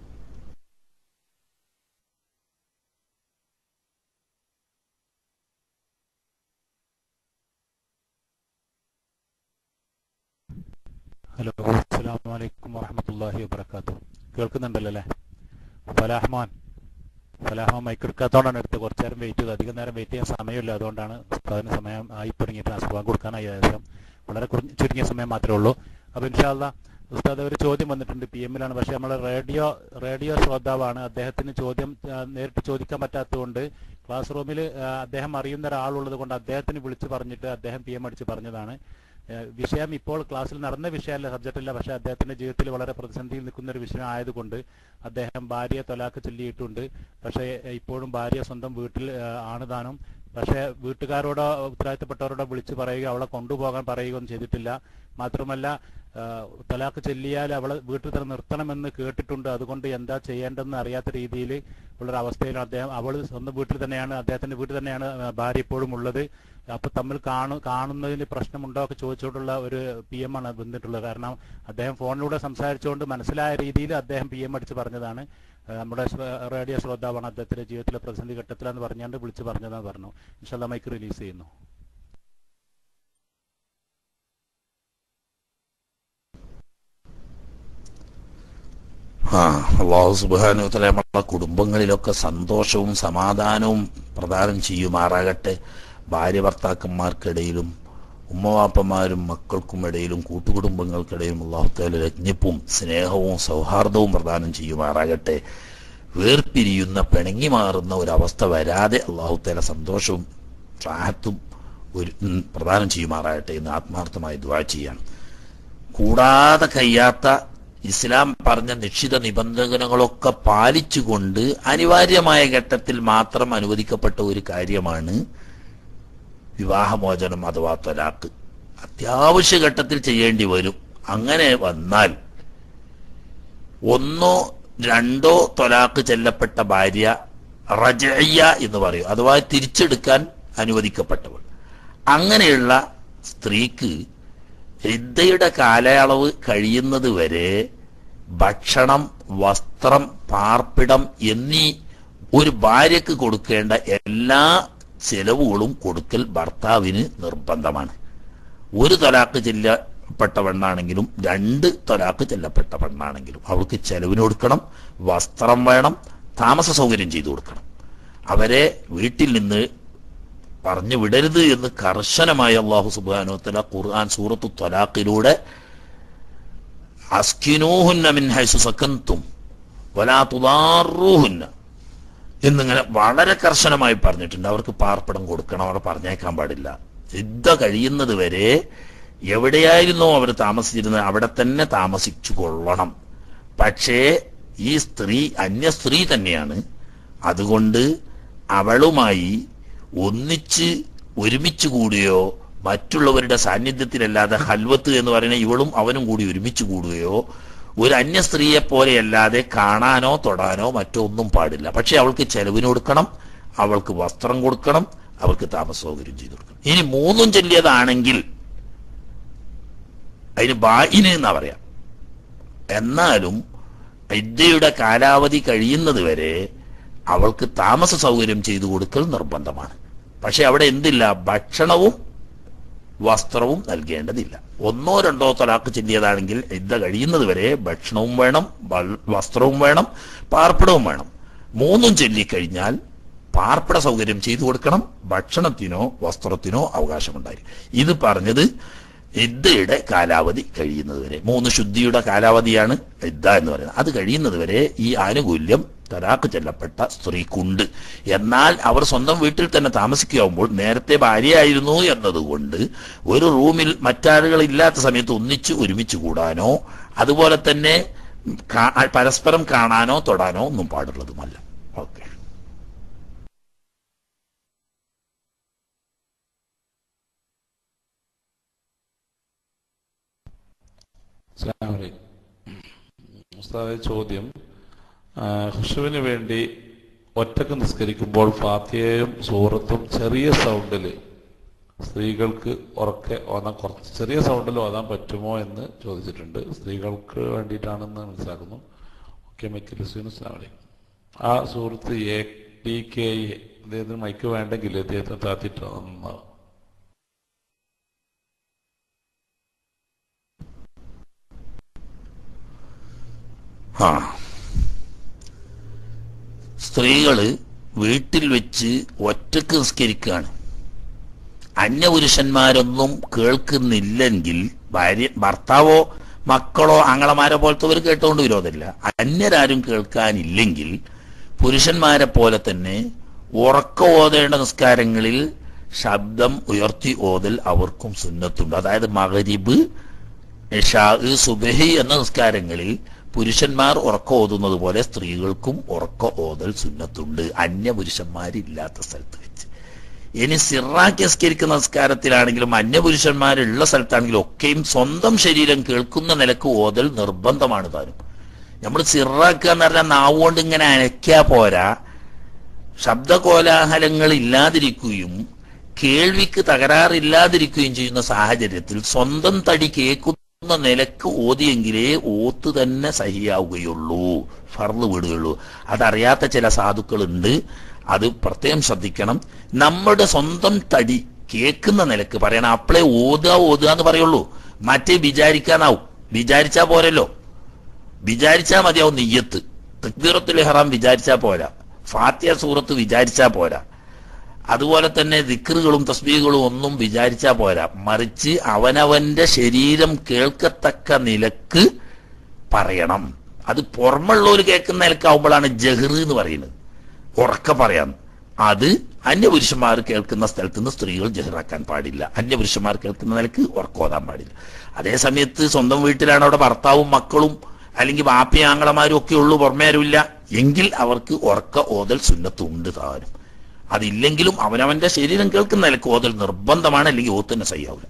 ഹലോ അസ്സാം വലൈക്കും വറഹമത്തല്ലാഹി വബർക്കാത്തു കേൾക്കുന്നുണ്ടല്ലോ അല്ലേ ഫലാഹ്മാൻ ഫലാഹ്മാൻ മൈക്ക് എടുക്കാത്തതുകൊണ്ടാണ് എടുത്ത് കുറച്ച് നേരം വെയിറ്റ് ചെയ്തത് അധികം നേരം വെയിറ്റ് ചെയ്യാൻ സമയമില്ല അതുകൊണ്ടാണ് അതിന് സമയം ആയി തുടങ്ങിയിട്ട് അസുഖം കൊടുക്കാനായി ഏകദേശം വളരെ കുറഞ്ഞ ചുരുങ്ങിയ സമയം മാത്രമേ ഉള്ളൂ അപ്പോൾ ഇൻഷാല്ല ഉസ്താദ് ഒരു ചോദ്യം വന്നിട്ടുണ്ട് പി എമ്മിലാണ് പക്ഷേ നമ്മൾ റേഡിയോ റേഡിയോ ശ്രോതാവാണ് അദ്ദേഹത്തിന് ചോദ്യം ആ, നേരിട്ട് ചോദിക്കാൻ പറ്റാത്തതുകൊണ്ട് ക്ലാസ് റൂമിൽ അദ്ദേഹം അറിയുന്ന ഒരാളുള്ളത് കൊണ്ട് അദ്ദേഹത്തിന് വിളിച്ച് പറഞ്ഞിട്ട് അദ്ദേഹം പി എം അടിച്ച് പറഞ്ഞതാണ് ഏഹ് വിഷയം ഇപ്പോൾ ക്ലാസ്സിൽ നടന്ന വിഷയമല്ല സബ്ജക്റ്റ് അല്ല പക്ഷേ അദ്ദേഹത്തിന്റെ ജീവിതത്തിൽ വളരെ പ്രതിസന്ധിയിൽ നിൽക്കുന്ന ഒരു വിഷയം ആയതുകൊണ്ട് അദ്ദേഹം ഭാര്യയെ തൊലാക്ക് ചൊല്ലിയിട്ടുണ്ട് പക്ഷേ ഏഹ് ഇപ്പോഴും ഭാര്യ സ്വന്തം വീട്ടിൽ ഏഹ് ആണ് താനും പക്ഷേ വീട്ടുകാരോടോ ഉത്തരവാദിത്തപ്പെട്ടവരോടോ വിളിച്ചു പറയുക അവളെ കൊണ്ടുപോകാൻ പറയുകയൊന്നും ചെയ്തിട്ടില്ല മാത്രമല്ല ഏഹ് തലാക്ക് ചൊല്ലിയാൽ അവളെ വീട്ടിൽ തന്നെ നിർത്തണമെന്ന് കേട്ടിട്ടുണ്ട് അതുകൊണ്ട് എന്താ ചെയ്യേണ്ടതെന്ന് അറിയാത്ത രീതിയിൽ ഉള്ളൊരു അവസ്ഥയിലാണ് അദ്ദേഹം അവൾ സ്വന്തം വീട്ടിൽ തന്നെയാണ് അദ്ദേഹത്തിന്റെ വീട്ടിൽ തന്നെയാണ് ഏഹ് ഭാര്യ ഇപ്പോഴും ഉള്ളത് അപ്പൊ തമ്മിൽ കാണു കാണുന്നതിന് പ്രശ്നമുണ്ടോ ഒക്കെ ചോദിച്ചുകൊണ്ടുള്ള ഒരു പി എം ആണ് വന്നിട്ടുള്ളത് കാരണം അദ്ദേഹം ഫോണിലൂടെ സംസാരിച്ചുകൊണ്ട് മനസ്സിലായ രീതിയിൽ അദ്ദേഹം പി എം അടിച്ച് പറഞ്ഞതാണ് ഏഹ് നമ്മുടെ ശ്ര- റേഡിയോ ശ്രോതാവാണ് അദ്ദേഹത്തിന്റെ ജീവിതത്തിലെ പ്രതിസന്ധി ഘട്ടത്തിലാന്ന് പറഞ്ഞുകൊണ്ട് വിളിച്ച് പറഞ്ഞതെന്ന് പറഞ്ഞു ഇൻഷാല്ല മൈക്ക് റിലീസ് ചെയ്യുന്നു ആ അള്ളാഹു സുബാനുത്തല നമ്മളെ കുടുംബങ്ങളിലൊക്കെ സന്തോഷവും സമാധാനവും പ്രദാനം ചെയ്യുമാറാകട്ടെ ഭാര്യ ഭർത്താക്കന്മാർക്കിടയിലും ഉമ്മവാപ്പന്മാരും മക്കൾക്കും ഇടയിലും കൂട്ടുകുടുംബങ്ങൾക്കിടയിലും അള്ളാഹുത്താല രജ്ഞപ്പും സ്നേഹവും സൗഹാർദ്ദവും പ്രദാനം ചെയ്യുമാറാകട്ടെ വേർപിരിയുന്ന പിണങ്ങി മാറുന്ന ഒരവസ്ഥ വരാതെ അള്ളാഹുത്താല സന്തോഷവും റാഹത്തും ഒരു ഉം, പ്രദാനം ചെയ്യുമാറാകട്ടെ എന്ന് ആത്മാർത്ഥമായി ദ്വാ ചെയ്യാം കൂടാതെ കഴിയാത്ത ഇസ്ലാം പറഞ്ഞ നിശ്ചിത നിബന്ധനകളൊക്കെ പാലിച്ചുകൊണ്ട് അനിവാര്യമായ ഘട്ടത്തിൽ മാത്രം അനുവദിക്കപ്പെട്ട ഒരു കാര്യമാണ് വിവാഹമോചനം അഥവാ തൊലാക്ക് അത്യാവശ്യ ഘട്ടത്തിൽ ചെയ്യേണ്ടി വരും അങ്ങനെ വന്നാൽ ഒന്നോ രണ്ടോ തൊലാക്ക് ചെല്ലപ്പെട്ട ഭാര്യ റജയ്യ എന്ന് പറയും അഥവാ തിരിച്ചെടുക്കാൻ അനുവദിക്കപ്പെട്ടവൾ അങ്ങനെയുള്ള സ്ത്രീക്ക് ഹിദ്ദയുടെ കാലയളവ് കഴിയുന്നത് വരെ ഭക്ഷണം വസ്ത്രം പാർപ്പിടം എന്നീ ഒരു ഭാര്യക്ക് കൊടുക്കേണ്ട എല്ലാ ചെലവുകളും കൊടുക്കൽ ഭർത്താവിന് നിർബന്ധമാണ് ഒരു തൊലാക്ക് ചെല്ലപ്പെട്ട പെണ്ണാണെങ്കിലും രണ്ട് തൊലാക്ക് ചെല്ലപ്പെട്ട പെണ്ണാണെങ്കിലും അവൾക്ക് ചെലവിന് കൊടുക്കണം വസ്ത്രം വേണം താമസ സൗകര്യം ചെയ്തു കൊടുക്കണം അവരെ വീട്ടിൽ നിന്ന് പറഞ്ഞു വിടരുത് എന്ന് കർശനമായി അള്ളാഹു സുബാനോത്തല ഖുർആൻ സൂറത്തു ത്വലാഖിലൂടെ അസ്കിനൂഹുന്ന മിൻ ഹൈസു സക്കന്തും വലാ തുദാറൂഹുന്ന എന്നിങ്ങനെ വളരെ കർശനമായി പറഞ്ഞിട്ടുണ്ട് അവർക്ക് പാർപ്പിടം കൊടുക്കണം അവർ പറഞ്ഞേക്കാൻ പാടില്ല യുദ്ധ കഴിയുന്നത് വരെ എവിടെയായിരുന്നോ അവർ താമസിച്ചിരുന്നത് അവിടെ തന്നെ താമസിച്ചു കൊള്ളണം പക്ഷേ ഈ സ്ത്രീ അന്യ സ്ത്രീ തന്നെയാണ് അതുകൊണ്ട് അവളുമായി ഒന്നിച്ച് ഒരുമിച്ച് കൂടുകയോ മറ്റുള്ളവരുടെ സാന്നിധ്യത്തിലല്ലാതെ ഹൽവത്ത് എന്ന് പറയുന്ന ഇവളും അവനും കൂടി ഒരുമിച്ച് കൂടുകയോ ഒരു അന്യ സ്ത്രീയെ പോലെയല്ലാതെ കാണാനോ തൊടാനോ മറ്റോ ഒന്നും പാടില്ല പക്ഷെ അവൾക്ക് ചെലവിന് കൊടുക്കണം അവൾക്ക് വസ്ത്രം കൊടുക്കണം അവൾക്ക് താമസ സൗകര്യം ചെയ്തു കൊടുക്കണം ഇനി മൂന്നും ചൊല്ലിയതാണെങ്കിൽ അതിന് ബായിന് എന്നാ പറയാം എന്നാലും വിദ്യയുടെ കാലാവധി കഴിയുന്നത് വരെ അവൾക്ക് താമസ സൗകര്യം ചെയ്തു കൊടുക്കൽ നിർബന്ധമാണ് പക്ഷെ അവിടെ എന്തില്ല ഭക്ഷണവും വസ്ത്രവും നൽകേണ്ടതില്ല ഒന്നോ രണ്ടോ തലാക്ക് ചെല്ലിയതാണെങ്കിൽ ഇദ്ദ കഴിയുന്നത് വരെ ഭക്ഷണവും വേണം വൾ- വസ്ത്രവും വേണം പാർപ്പിടവും വേണം മൂന്നും ചൊല്ലിക്കഴിഞ്ഞാൽ പാർപ്പിട സൗകര്യം ചെയ്തു കൊടുക്കണം ഭക്ഷണത്തിനോ വസ്ത്രത്തിനോ അവകാശമുണ്ടായിരിക്കും ഇത് പറഞ്ഞത് ഇദ്ദയുടെ കാലാവധി കഴിയുന്നത് വരെ മൂന്ന് ശുദ്ധിയുടെ കാലാവധിയാണ് ഇദ്ദ എന്ന് പറയുന്നത് അത് കഴിയുന്നത് വരെ ഈ ആനുകൂല്യം തലാക്ക് ചെല്ലപ്പെട്ട സ്ത്രീക്കുണ്ട് എന്നാൽ അവർ സ്വന്തം വീട്ടിൽ തന്നെ താമസിക്കുകയാകുമ്പോൾ നേരത്തെ ഭാര്യയായിരുന്നു എന്നതുകൊണ്ട് ഒരു റൂമിൽ മറ്റാളുകൾ ഇല്ലാത്ത സമയത്ത് ഒന്നിച്ച് ഒരുമിച്ച് കൂടാനോ അതുപോലെ തന്നെ കാ- പരസ്പരം കാണാനോ തൊടാനോ ഒന്നും പാടുള്ളതുമല്ല ഓക്കെ അസ്സലാമു അലൈക്കും. ഉസ്താദെ ചോദ്യം ആ, ഹുഷുവിന് വേണ്ടി ഒറ്റക്ക് നിസ്കരിക്കുമ്പോൾ ഫാത്തിയയും സൂറത്തും ചെറിയ സൗണ്ടിൽ സ്ത്രീകൾക്ക് ഉറക്കെ ഓതാൻ കുറച്ച് ചെറിയ സൗണ്ടിൽ ഓതാൻ പറ്റുമോ എന്ന് ചോദിച്ചിട്ടുണ്ട് സ്ത്രീകൾക്ക് വേണ്ടിയിട്ടാണെന്ന് മനസ്സിലാക്കുന്നു ഓക്കെ മൈക്ക് ലുസീൻ അസ്ലാം വലൈക്കും ആ സുഹൃത്ത് എ ഡി കെ അദ്ദേഹത്തിന് മൈക്ക് വേണ്ടെങ്കിൽ അദ്ദേഹത്തെ താത്തിട്ട് നന്നാവും ആ സ്ത്രീകള് വീട്ടിൽ വെച്ച് ഒറ്റക്ക് നിസ്കരിക്കുകയാണ് അന്യപുരുഷന്മാരൊന്നും കേൾക്കുന്നില്ലെങ്കിൽ ഭാര്യ ഭർത്താവോ മക്കളോ ആങ്ങളമാരോ പോലത്തവർ കേട്ടുകൊണ്ട് വിരോധമില്ല അന്യരാരും കേൾക്കാനില്ലെങ്കിൽ പുരുഷന്മാരെ പോലെ തന്നെ ഉറക്ക ഓതേണ്ട നിസ്കാരങ്ങളിൽ ശബ്ദം ഉയർത്തി ഓതൽ അവർക്കും സുന്നത്തുണ്ട് അതായത് മകരിബ് ഇഷാ സുബഹി എന്ന നിസ്കാരങ്ങളിൽ പുരുഷന്മാർ ഉറക്ക ഓതുന്നത് പോലെ സ്ത്രീകൾക്കും ഉറക്ക ഓതൽ സുന്നത്തുണ്ട് അന്യ പുരുഷന്മാരില്ലാത്ത സ്ഥലത്ത് വെച്ച് ഇനി സിറാക്കി നിസ്കരിക്കുന്ന നിസ്കാരത്തിലാണെങ്കിലും അന്യപുരുഷന്മാരുള്ള സ്ഥലത്താണെങ്കിലും ഒക്കെയും സ്വന്തം ശരീരം കേൾക്കുന്ന നിലക്ക് ഓതൽ നിർബന്ധമാണ് താനും നമ്മൾ സിറാക്കുക എന്ന് പറഞ്ഞാൽ നാവുകൊണ്ട് ഇങ്ങനെ അനയ്ക്കാ പോരാ ശബ്ദകോലാഹലങ്ങൾ ഇല്ലാതിരിക്കുകയും കേൾവിക്ക് തകരാറില്ലാതിരിക്കുകയും ചെയ്യുന്ന സാഹചര്യത്തിൽ സ്വന്തം തടി കേൾക്കുന്ന നിലക്ക് ഓതിയെങ്കിലേ ഓത്ത് തന്നെ സഹിയാവുകയുള്ളൂ ഫർന്ന് വിടുകയുള്ളൂ അതറിയാത്ത ചില സാധുക്കളുണ്ട് അത് പ്രത്യേകം ശ്രദ്ധിക്കണം നമ്മുടെ സ്വന്തം തടി കേൾക്കുന്ന നിലക്ക് പറയണം അപ്പളെ ഓതുക ഓതുക എന്ന് പറയുള്ളൂ മറ്റേ വിചാരിക്കാനാവും വിചാരിച്ചാ പോരല്ലോ വിചാരിച്ചാ മതിയാവും നെയ്യത്ത് തക്ബീറത്തുൽ ഇഹ്റാം വിചാരിച്ചാ പോരാ ഫാത്തിയ സൂറത്ത് വിചാരിച്ചാ പോരാ അതുപോലെ തന്നെ ദിക്റുകളും തസ്ബീഹുകളും ഒന്നും വിചാരിച്ചാ പോരാ മറിച്ച് അവനവന്റെ ശരീരം കേൾക്കത്തക്ക നിലക്ക് പറയണം അത് പുറമുള്ളവർ കേൾക്കുന്ന നിലക്കാവുമ്പോഴാണ് ജഹ്റ് എന്ന് പറയുന്നത് ഉറക്ക പറയാം അത് അന്യപുരുഷന്മാർ കേൾക്കുന്ന സ്ഥലത്ത് നിന്ന് സ്ത്രീകൾ ജഹ്റാക്കാൻ പാടില്ല അന്യപുരുഷന്മാർ കേൾക്കുന്ന നിലക്ക് ഉറക്കോതാൻ പാടില്ല അതേ സമയത്ത് സ്വന്തം വീട്ടിലാണ് അവിടെ ഭർത്താവും മക്കളും അല്ലെങ്കിൽ വാപ്പയും ആങ്ങളമാരും ഒക്കെ ഉള്ളൂ പുറമേരുമില്ല എങ്കിൽ അവർക്ക് ഉറക്ക ഓതൽ സുന്നത്തുണ്ട് താനും അതില്ലെങ്കിലും അവനവന്റെ ശരീരം കേൾക്കുന്ന നിലക്ക് ഓതൽ നിർബന്ധമാണ് അല്ലെങ്കിൽ ഓത്ത് തന്നെ സയ്യാവില്ല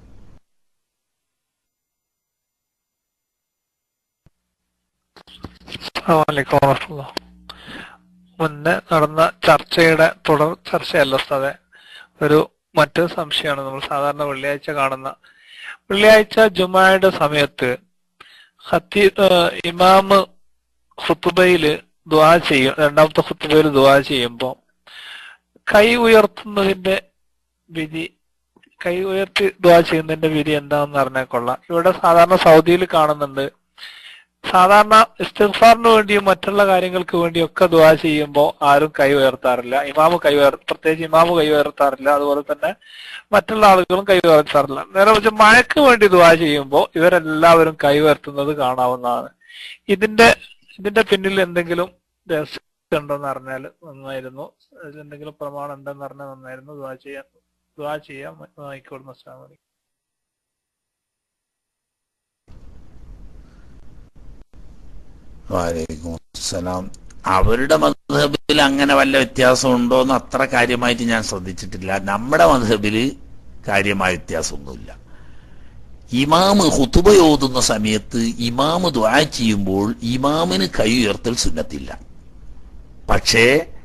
അസ്സലാമലൈക്കും വറഹ്മത്തുള്ളാഹി. മുന്നേ നടന്ന ചർച്ചയുടെ തുടർ ചർച്ചയല്ല ഉസ്താദെ ഒരു മറ്റൊരു സംശയമാണ് നമ്മൾ സാധാരണ വെള്ളിയാഴ്ച കാണുന്ന വെള്ളിയാഴ്ച ജുമായുടെ സമയത്ത് ഖത്തീ ഏഹ് ഇമാമ് ഖുത്തുബയില് ദുആ ചെയ്യും രണ്ടാമത്തെ ഖുത്തുബയിൽ ദുആ ചെയ്യുമ്പോൾ കൈ ഉയർത്തുന്നതിന്റെ വിധി കൈ ഉയർത്തി ദുആ ചെയ്യുന്നതിന്റെ വിധി എന്താണെന്ന് അറിഞ്ഞാൽ കൊള്ളാം ഇവിടെ സാധാരണ സൗദിയിൽ കാണുന്നുണ്ട് സാധാരണ ഇസ്തിഗ്ഫാറിന് വേണ്ടിയും മറ്റുള്ള കാര്യങ്ങൾക്ക് വേണ്ടിയും ഒക്കെ ദുആ ചെയ്യുമ്പോൾ ആരും കൈ ഉയർത്താറില്ല ഇമാമ് കൈ ഉയർ പ്രത്യേകിച്ച് ഇമാമ് കൈ ഉയർത്താറില്ല അതുപോലെ തന്നെ മറ്റുള്ള ആളുകളും കൈ ഉയർത്താറില്ല നേരെ വെച്ച് മഴയ്ക്ക് വേണ്ടി ദുആ ചെയ്യുമ്പോൾ ഇവരെല്ലാവരും കൈ ഉയർത്തുന്നത് കാണാവുന്നതാണ് ഇതിന്റെ ഇതിന്റെ പിന്നിൽ എന്തെങ്കിലും രഹസ്യം ഉണ്ടോന്ന് അറിഞ്ഞാൽ നന്നായിരുന്നു അതിലെന്തെങ്കിലും പ്രമാണം ഉണ്ടെന്ന് അറിഞ്ഞാൽ നന്നായിരുന്നു ദുആ ചെയ്യാൻ ദുആ ചെയ്യാൻ ആയിക്കോട്ടെ അസ്സലാമു അലൈക്കും വാലേക്കും അസ്സലാം അവരുടെ മധബിൽ അങ്ങനെ വല്ല വ്യത്യാസം ഉണ്ടോ എന്ന് അത്ര കാര്യമായിട്ട് ഞാൻ ശ്രദ്ധിച്ചിട്ടില്ല നമ്മുടെ മധബില് കാര്യമായ വ്യത്യാസമൊന്നുമില്ല ഇമാമ് ഹുതുബ ഓതുന്ന സമയത്ത് ഇമാമ് ദ്വാ ചെയ്യുമ്പോൾ ഇമാമിന് കൈ ഉയർത്തൽ സുന്നത്തില്ല പക്ഷേ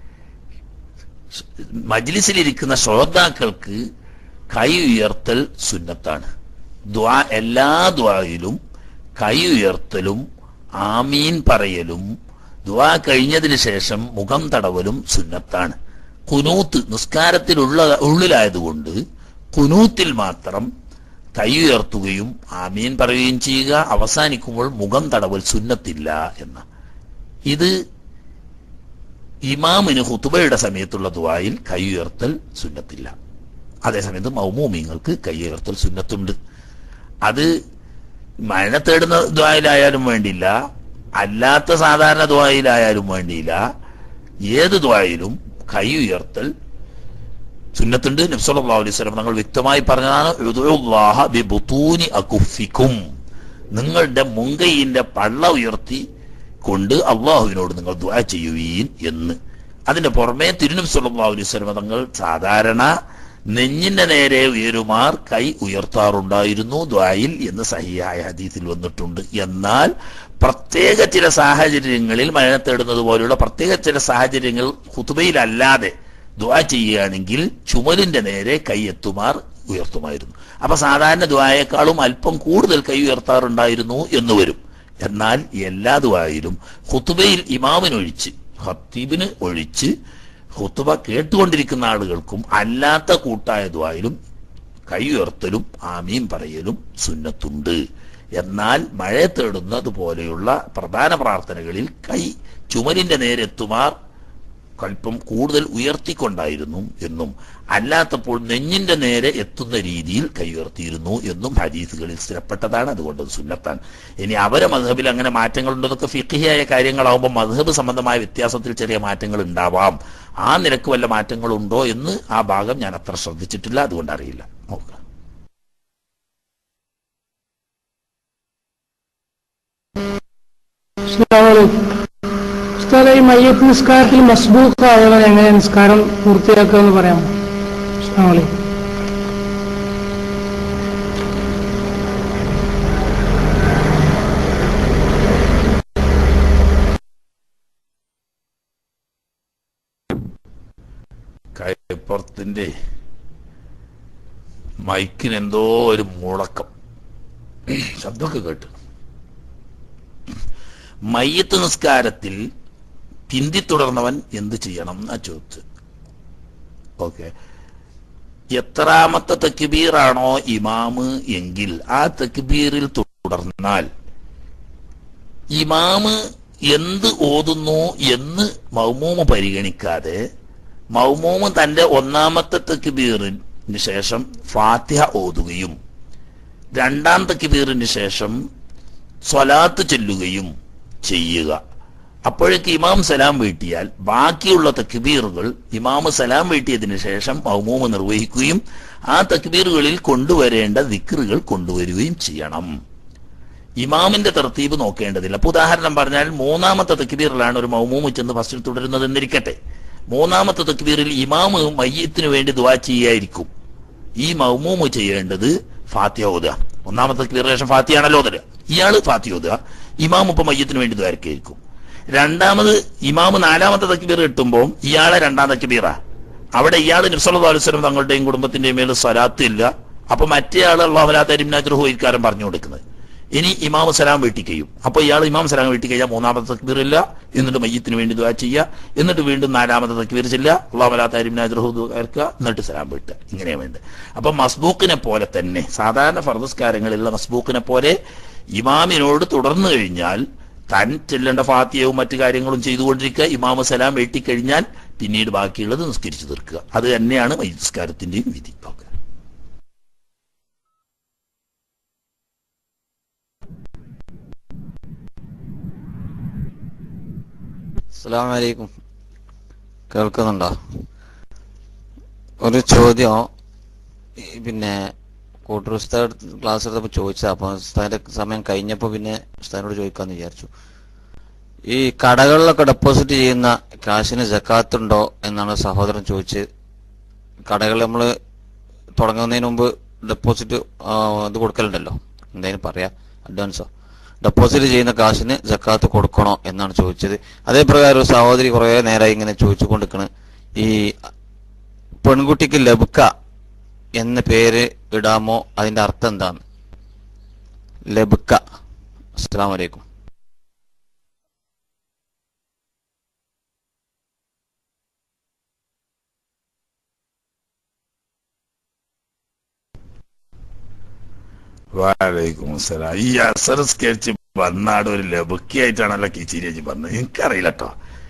മജ്ലിസിലിരിക്കുന്ന ശ്രോതാക്കൾക്ക് കൈ ഉയർത്തൽ സുന്നത്താണ് ദ്വാ എല്ലാ ദ്വായിലും കൈ ഉയർത്തലും ആമീൻ പറയലും ദ്വാ കഴിഞ്ഞതിന് ശേഷം മുഖം തടവലും സുന്നത്താണ് കുനൂത്ത് നിസ്കാരത്തിലുള്ള ഉള്ളിലായതുകൊണ്ട് കുനൂത്തിൽ മാത്രം കൈ ഉയർത്തുകയും ആമീൻ പറയുകയും ചെയ്യുക അവസാനിക്കുമ്പോൾ മുഖം തടവൽ സുന്നത്തില്ല എന്ന ഇത് ഇമാമിന് ഹുത്തുബയുടെ സമയത്തുള്ള ദ്വായിൽ കൈ ഉയർത്തൽ സുന്നത്തില്ല അതേസമയത്ത് മൗമൂമിങ്ങൾക്ക് കൈ ഉയർത്തൽ സുന്നത്തുണ്ട് അത് മഴ തേടുന്ന ദ്വായിലായാലും വേണ്ടിയില്ല അല്ലാത്ത സാധാരണ ദ്വായിലായാലും വേണ്ടിയില്ല ഏത് ദ്വായിലും കൈ ഉയർത്തൽ സുന്നത്തുണ്ട് നബ്സല്ലാ അലൈഹി സ്വലം തങ്ങൾ വ്യക്തമായി പറഞ്ഞതാണ് ഉദുഉല്ലാഹ ബിബുതൂനി അകുഫിക്കും നിങ്ങളുടെ മുങ്കയിന്റെ പള്ള ഉയർത്തി കൊണ്ട് അള്ളാഹുവിനോട് നിങ്ങൾ ദുആ ചെയ്യുവീൻ എന്ന് അതിന്റെ പുറമെ തിരുനും സല്ലല്ലാഹു അലൈഹി വസല്ലം തങ്ങൾ സാധാരണ നെഞ്ഞിന്റെ നേരെ ഉയരുമാർ കൈ ഉയർത്താറുണ്ടായിരുന്നു ദ്വായിൽ എന്ന് സഹിയായ ഹദീസിൽ വന്നിട്ടുണ്ട് എന്നാൽ പ്രത്യേക ചില സാഹചര്യങ്ങളിൽ മരണം തേടുന്നത് പോലെയുള്ള പ്രത്യേക ചില സാഹചര്യങ്ങൾ ഹുതുബയിലല്ലാതെ ദ്വാ ചെയ്യുകയാണെങ്കിൽ ചുമലിന്റെ നേരെ കൈ എത്തുമാർ ഉയർത്തുമായിരുന്നു അപ്പൊ സാധാരണ ദ്വായേക്കാളും അല്പം കൂടുതൽ കൈ ഉയർത്താറുണ്ടായിരുന്നു എന്ന് വരും എന്നാൽ എല്ലാ ദ്വായിലും ഹുത്തുബയിൽ ഇമാമിനൊഴിച്ച് ഹത്തീബിന് ഒഴിച്ച് ഹുത്തുബ കേട്ടുകൊണ്ടിരിക്കുന്ന ആളുകൾക്കും അല്ലാത്ത കൂട്ടായ ദ്വായിലും കൈ ഉയർത്തലും ആമീൻ പറയലും സുന്നത്തുണ്ട് എന്നാൽ മഴ തേടുന്നത് പോലെയുള്ള പ്രധാന പ്രാർത്ഥനകളിൽ കൈ ചുമലിന്റെ നേരെത്തുമാർ കൽപ്പം കൂടുതൽ ഉയർത്തിക്കൊണ്ടായിരുന്നു എന്നും അല്ലാത്തപ്പോൾ നെഞ്ഞിന്റെ നേരെ എത്തുന്ന രീതിയിൽ കൈ ഉയർത്തിയിരുന്നു എന്നും ഹദീസുകളിൽ സ്ഥിരപ്പെട്ടതാണ് അതുകൊണ്ട് അത് സുന്നത്താണ് ഇനി അവരെ മധബിൽ അങ്ങനെ മാറ്റങ്ങൾ ഉണ്ടെന്നൊക്കെ ഫിഖിയായ കാര്യങ്ങളാവുമ്പോൾ മധബ് സംബന്ധമായ വ്യത്യാസത്തിൽ ചെറിയ മാറ്റങ്ങൾ ഉണ്ടാവാം ആ നിരക്ക് വല്ല മാറ്റങ്ങളുണ്ടോ എന്ന് ആ ഭാഗം ഞാൻ അത്ര ശ്രദ്ധിച്ചിട്ടില്ല അതുകൊണ്ട് അറിയില്ല നോക്കുക ഉസ്താദെ ഈ മയ്യത്ത് നിസ്കാരത്തിൽ മസ്ബൂഖ് ആയവർ എങ്ങനെ നിസ്കാരം പൂർത്തിയാക്കുക എന്ന് പറയാമോ അസ്സലാമു അലൈക്കും കൈപ്പുറത്തിന്റെ മൈക്കിന് എന്തോ ഒരു മുഴക്കം ശബ്ദമൊക്കെ കേട്ടു മയ്യത്ത് നിസ്കാരത്തിൽ പിന്തി തുടർന്നവൻ എന്ത് ചെയ്യണം എന്നാ ചോദിച്ചു ഓക്കെ എത്രാമത്തെ തക്ബീറാണോ ഇമാമ് എങ്കിൽ ആ തക്ബീറിൽ തുടർന്നാൽ ഇമാമ് എന്ത് ഓതുന്നു എന്ന് മൗമൂമ് പരിഗണിക്കാതെ മൗമൂമ് തന്റെ ഒന്നാമത്തെ തക്ബീറിന് ശേഷം ഫാത്തിഹ ഓതുകയും രണ്ടാം തക്ബീറിന് ശേഷം സ്വലാത്ത് ചൊല്ലുകയും ചെയ്യുക അപ്പോഴേക്ക് ഇമാം സലാം വീട്ടിയാൽ ബാക്കിയുള്ള തക്ബീറുകൾ ഇമാമ് സലാം വീട്ടിയതിനു ശേഷം മൗമൂമ് നിർവഹിക്കുകയും ആ തക്ബീറുകളിൽ കൊണ്ടുവരേണ്ട ദിക്റുകൾ കൊണ്ടുവരികയും ചെയ്യണം ഇമാമിന്റെ തർത്തീബ് നോക്കേണ്ടതില്ല അപ്പൊ ഉദാഹരണം പറഞ്ഞാൽ മൂന്നാമത്തെ തക്ബീറിലാണ് ഒരു മൗമൂമ് ചെന്ന് ഫസ്റ്റിൽ തുടരുന്നത് എന്നിരിക്കട്ടെ മൂന്നാമത്തെ തക്ബീറിൽ ഇമാമ് മയ്യത്തിന് വേണ്ടി ദുവാ ചെയ്യായിരിക്കും ഈ മൗമൂമ് ചെയ്യേണ്ടത് ഫാത്തിഹ ഓതുക ഒന്നാമത്തെ തക്ബീറിന് ശേഷം ഫാത്തിയാണല്ലോ ഓതുക ഇയാള് ഫാത്തിഹ ഓതുക ഇമാം ഇപ്പൊ മയ്യത്തിന് വേണ്ടി ദ്വാരക്കായിരിക്കും രണ്ടാമത് ഇമാമ് നാലാമത്തെ തക്ബീർ കിട്ടുമ്പോൾ ഇയാളെ രണ്ടാം തക്ബീറ അവിടെ ഇയാൾ നിർസലം തങ്ങളുടെയും കുടുംബത്തിന്റെയും മേൽ സ്വലാത്ത് ഇല്ല അപ്പൊ മറ്റേ ആൾ അള്ളാഹുലാത്തരിമിനാദ്രഹു ഇക്കാരം പറഞ്ഞു കൊടുക്കുന്നത് ഇനി ഇമാം സലാം വീട്ടിൽ കഴിയും അപ്പൊ ഇയാൾ ഇമാം സലാം വീട്ടിൽ കഴിഞ്ഞാൽ മൂന്നാമത്തെ തക്ബീർ ഇല്ല എന്നിട്ട് മയ്യത്തിന് വേണ്ടി ദുആ ചെയ്യുക എന്നിട്ട് വീണ്ടും നാലാമത്തെ തക്ബീർ ചെല്ലുക അള്ളാഹുലാത്തരിമിനാദ്രഹു കേൾക്കുക എന്നിട്ട് സലാം വീട്ടുക ഇങ്ങനെയാ വേണ്ടത് അപ്പൊ മസ്ബൂക്കിനെ പോലെ തന്നെ സാധാരണ ഫർദസ്കാരങ്ങളിലുള്ള മസ്ബൂക്കിനെ പോലെ ഇമാമിനോട് തുടർന്നു കഴിഞ്ഞാൽ താൻ ചെല്ലേണ്ട ഫാത്തിയവും മറ്റു കാര്യങ്ങളും ചെയ്തുകൊണ്ടിരിക്കുക ഇമാമ സലാം വെട്ടിക്കഴിഞ്ഞാൽ പിന്നീട് ബാക്കിയുള്ളത് നിസ്കരിച്ചു തീർക്കുക അത് തന്നെയാണ് മൈസ്കാരത്തിന്റെയും വിധി ഓക്കെ അസ്സാം വലൈക്കും കേൾക്കുന്നുണ്ടോ ഒരു ചോദ്യം ഈ പിന്നെ കൂട്ടർ ഉസ്താദ് ക്ലാസ് എടുത്തപ്പോൾ ചോദിച്ചത് അപ്പോൾ ഉസ്താദിന്റെ സമയം കഴിഞ്ഞപ്പോൾ പിന്നെ ഉസ്താദിനോട് ചോദിക്കാമെന്ന് വിചാരിച്ചു ഈ കടകളിലൊക്കെ ഡെപ്പോസിറ്റ് ചെയ്യുന്ന കാശിന് ജക്കാത്തുണ്ടോ എന്നാണ് സഹോദരൻ ചോദിച്ച് കടകൾ നമ്മൾ തുടങ്ങുന്നതിന് മുമ്പ് ഡെപ്പോസിറ്റ് ഇത് കൊടുക്കലുണ്ടല്ലോ എന്തായാലും പറയാ അഡ്വാൻസോ ഡെപ്പോസിറ്റ് ചെയ്യുന്ന കാശിന് ജക്കാത്ത് കൊടുക്കണോ എന്നാണ് ചോദിച്ചത് അതേപ്രകാരം ഒരു സഹോദരി കുറെ നേരമായി ഇങ്ങനെ ചോദിച്ചുകൊണ്ടിരിക്കണ് ഈ പെൺകുട്ടിക്ക് ലബുക്ക എന്ന പേര് ഇടാമോ അതിന്റെ അർത്ഥം എന്താണ് ലബുക്ക അസ്സാം വലൈക്കും വാലൈക്കും അസ്സലാം ഈ അസർ സ്കെച്ച് വന്നാട് ഒരു ലബുക്കിയായിട്ടാണല്ലോ കിച്ചിരിയജി പറഞ്ഞത് എനിക്കറിയില്ല കേട്ടോ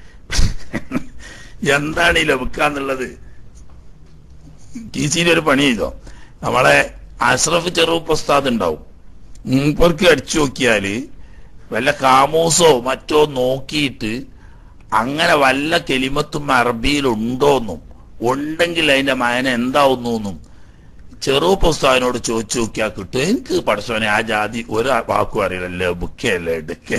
എന്താണ് ഈ ലബുക്ക എന്നുള്ളത് കീച്ചിരി ഒരു പണി ചെയ്തോ നമ്മളെ അഷ്റഫ് ചെറുപ്പ് ഉസ്താദ് ഉണ്ടാവും മൂപ്പർക്ക് അടിച്ചു നോക്കിയാല് വല്ല കാമൂസോ മറ്റോ നോക്കിയിട്ട് അങ്ങനെ വല്ല കെലിമത്തും അറബിയിൽ ഉണ്ടോന്നും ഉണ്ടെങ്കിൽ അതിന്റെ മയന എന്താവുന്നു എന്നും ചെറുപ്പ് ഉസ്താദിനോട് ചോദിച്ചു നോക്കിയാൽ കിട്ടും എനിക്ക് പഠിച്ചവനെ ആ ജാതി ഒരു വാക്കും അറിയില്ല ലബുക്കേ ലടുക്കേ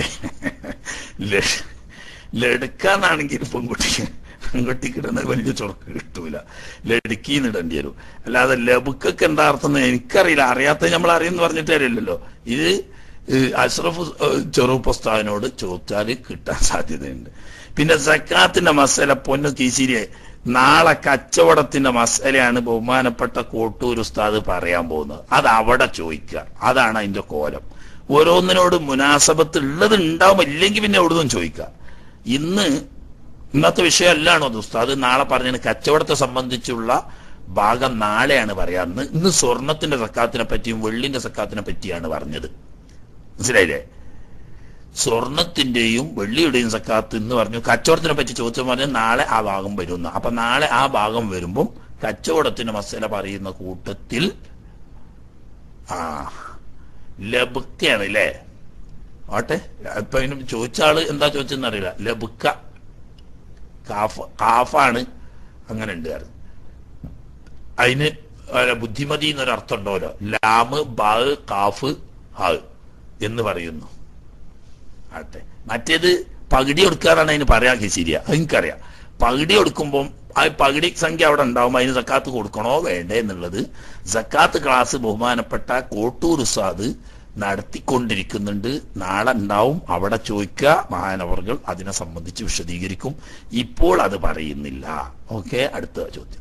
ലടുക്കാന്നാണെങ്കിൽ പെൺകുട്ടിക്ക് പെൺകുട്ടിക്ക് ഇടുന്നത് വലിയ ചുറക്ക് കിട്ടൂല ലടുക്കിന്ന് ഇടേണ്ടി വരും അല്ലാതെ ലബുക്കൊക്കെ എന്താ അർത്ഥം എന്ന് എനിക്കറിയില്ല അറിയാത്ത നമ്മൾ അറിയുമെന്ന് പറഞ്ഞിട്ട് കാര്യമില്ലല്ലോ ഇത് ഈ അഷ്റഫ് ഏഹ്, ചെറുപ്പുസ്താവിനോട് ചോദിച്ചാൽ കിട്ടാൻ സാധ്യതയുണ്ട് പിന്നെ സക്കാത്തിന്റെ മസല പൊന്നു കീശിരിയെ നാളെ കച്ചവടത്തിന്റെ മസലയാണ് ബഹുമാനപ്പെട്ട കോട്ടൂർ ഉസ്താദ് പറയാൻ പോകുന്നത് അത് അവിടെ ചോദിക്കുക അതാണ് അതിന്റെ കോലം ഓരോന്നിനോട് മുനാസബത്ത് ഉള്ളത് ഉണ്ടാവും ഇല്ലെങ്കിൽ പിന്നെ എവിടുന്നും ചോദിക്കുക ഇന്ന് ഇന്നത്തെ വിഷയമല്ലാണോ അത് ഉസ്താദ് നാളെ പറഞ്ഞതിന് കച്ചവടത്തെ സംബന്ധിച്ചുള്ള ഭാഗം നാളെയാണ് പറയാന്ന് ഇന്ന് സ്വർണത്തിന്റെ സക്കാത്തിനെ പറ്റിയും വെള്ളിന്റെ സക്കാത്തിനെ പറ്റിയാണ് പറഞ്ഞത് മനസ്സിലായില്ലേ സ്വർണത്തിന്റെയും വെള്ളിയുടെയും സക്കാത്ത് എന്ന് പറഞ്ഞു കച്ചവടത്തിനെ പറ്റി ചോദിച്ചു പറഞ്ഞാൽ നാളെ ആ ഭാഗം വരുന്ന അപ്പൊ നാളെ ആ ഭാഗം വരുമ്പം കച്ചവടത്തിന്റെ മസല പറയുന്ന കൂട്ടത്തിൽ ആ ലബുക്കയാണ് അല്ലേ ആട്ടെ ഇപ്പൊ അതിന് ചോദിച്ച ആള് എന്താ ചോദിച്ചെന്ന് അറിയില്ല ലബുക്ക കാഫ് കാഫാണ് അങ്ങനെ ഉണ്ട് കാരണം അതിന് അല്ല, ബുദ്ധിമതി എന്നൊരർത്ഥം ഉണ്ടല്ലോ ലാമ് ബാ കാഫ് ഹാ എന്ന് പറയുന്നു ആട്ടെ മറ്റേത് പകുതി കൊടുക്കാറാണ് അതിന് പറയാൻ ശരിയാ എനിക്കറിയാം പകുതി കൊടുക്കുമ്പം ആ പകുതി സംഖ്യ അവിടെ ഉണ്ടാവും അതിന് സക്കാത്ത് കൊടുക്കണോ വേണ്ടേ എന്നുള്ളത് സക്കാത്ത് ക്ലാസ് ബഹുമാനപ്പെട്ട കോട്ടൂർ ഉസ്താദ് നടത്തിക്കൊണ്ടിരിക്കുന്നുണ്ട് നാളെ ഉണ്ടാവും അവിടെ ചോദിക്കുക മഹാനവർകൾ അതിനെ സംബന്ധിച്ച് വിശദീകരിക്കും ഇപ്പോൾ അത് പറയുന്നില്ല ഓക്കെ അടുത്ത ചോദ്യം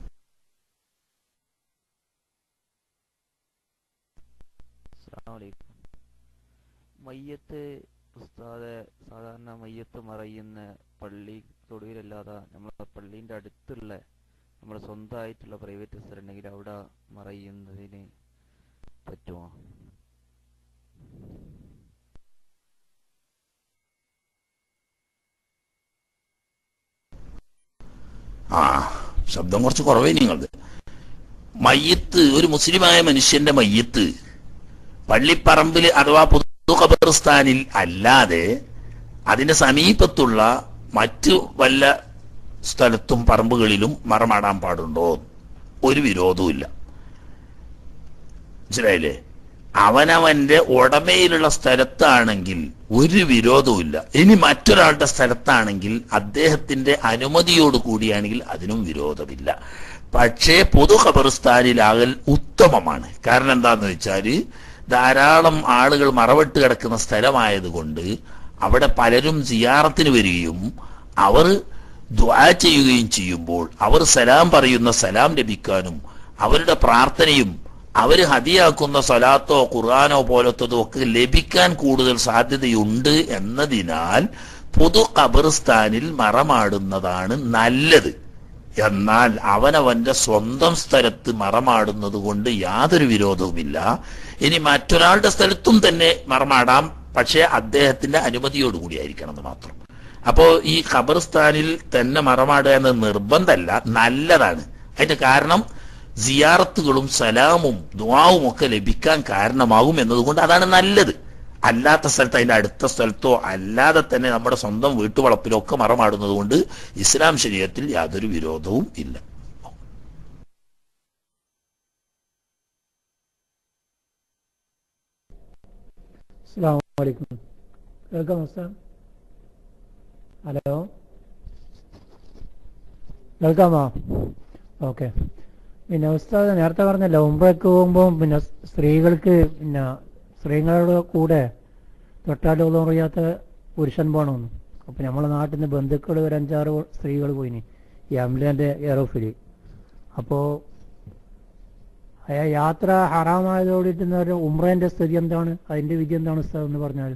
അസ്സലാമലൈക്കും മയ്യത്ത് ഉസ്താദെ സാധാരണ മയ്യത്ത് മറയുന്ന പള്ളി തൊടുവിലല്ലാതെ നമ്മളെ പള്ളീൻ്റെ അടുത്തുള്ള നമ്മുടെ സ്വന്തമായിട്ടുള്ള പ്രൈവറ്റ് സ്ഥലം ഉണ്ടെങ്കിൽ അവിടെ മറയുന്നതിന് പറ്റുമോ ആ ശബ്ദം കുറച്ച് കുറവേ നിങ്ങളത് മയ്യത്ത് ഒരു മുസ്ലിമായ മനുഷ്യന്റെ മയ്യത്ത് പള്ളിപ്പറമ്പിൽ അഥവാ പൊതു ഖബർസ്ഥാനിൽ അല്ലാതെ അതിന്റെ സമീപത്തുള്ള മറ്റു വല്ല സ്ഥലത്തും പറമ്പുകളിലും മറമാടാൻ പാടുണ്ടോ ഒരു വിരോധവുമില്ല മനസ്സിലായില്ലേ അവനവന്റെ ഉടമയിലുള്ള സ്ഥലത്താണെങ്കിൽ ഒരു വിരോധവുമില്ല ഇനി മറ്റൊരാളുടെ സ്ഥലത്താണെങ്കിൽ അദ്ദേഹത്തിന്റെ അനുമതിയോട് കൂടിയാണെങ്കിൽ അതിനും വിരോധമില്ല പക്ഷേ പൊതു ഖബർസ്ഥാനിലാകൽ ഉത്തമമാണ് കാരണം എന്താന്ന് വെച്ചാല് ധാരാളം ആളുകൾ മറവിട്ട് കിടക്കുന്ന സ്ഥലമായതുകൊണ്ട് അവിടെ പലരും സിയാറത്തിന് വരികയും അവർ ദ്വാ ചെയ്യുകയും ചെയ്യുമ്പോൾ അവർ സലാം പറയുന്ന സലാം ലഭിക്കാനും അവരുടെ പ്രാർത്ഥനയും അവർ ഹതിയാക്കുന്ന സ്വലാത്തോ ഖുർആാനോ പോലത്തതോ ഒക്കെ ലഭിക്കാൻ കൂടുതൽ സാധ്യതയുണ്ട് എന്നതിനാൽ പൊതു ഖബർസ്ഥാനിൽ മറമാടുന്നതാണ് നല്ലത് എന്നാൽ അവനവന്റെ സ്വന്തം സ്ഥലത്ത് മറമാടുന്നത് കൊണ്ട് യാതൊരു വിരോധവുമില്ല ഇനി മറ്റൊരാളുടെ സ്ഥലത്തും തന്നെ മറമാടാം പക്ഷേ അദ്ദേഹത്തിന്റെ അനുമതിയോടുകൂടി ആയിരിക്കണം എന്ന് മാത്രം അപ്പോ ഈ ഖബർസ്ഥാനിൽ തന്നെ മറമാടുക എന്നത് നിർബന്ധമല്ല നല്ലതാണ് അതിന്റെ കാരണം സിയാറത്തുകളും സലാമും ദുവാവും ഒക്കെ ലഭിക്കാൻ കാരണമാകും എന്നതുകൊണ്ട് അതാണ് നല്ലത് അല്ലാത്ത സ്ഥലത്ത് അതിന്റെ അടുത്ത സ്ഥലത്തോ അല്ലാതെ തന്നെ നമ്മുടെ സ്വന്തം വീട്ടുവളപ്പിലോ ഒക്കെ മറമാടുന്നത് കൊണ്ട് ഇസ്ലാം ശരീരത്തിൽ യാതൊരു വിരോധവും ഇല്ല അസ്സാം വലൈക്കും കേൾക്കാം ഉസ്താദ് ഹലോ കേൾക്കാമോ ഓക്കെ പിന്നെ ഉസ്താദ് നേരത്തെ പറഞ്ഞല്ലോ ഉംറയ്ക്ക് പോകുമ്പോൾ പിന്നെ സ്ത്രീകൾക്ക് പിന്നെ സ്ത്രീകളുടെ കൂടെ തൊട്ടാലോളം അറിയാത്ത പുരുഷൻ പോകണമെന്ന് അപ്പം നമ്മളെ നാട്ടിൽ നിന്ന് ബന്ധുക്കൾ ഒരു അഞ്ചാറ് സ്ത്രീകൾ പോയിനി ഈ അംലാൻ്റെ എയറോഫിൽ അപ്പോൾ ആ യാത്ര ഹറാമായതോടിട്ടുന്ന ഒരു ഉംറേന്റെ സ്ഥിതി എന്താണ് അതിന്റെ വിധി എന്താണ് ഉസ്താദ് എന്ന് പറഞ്ഞാൽ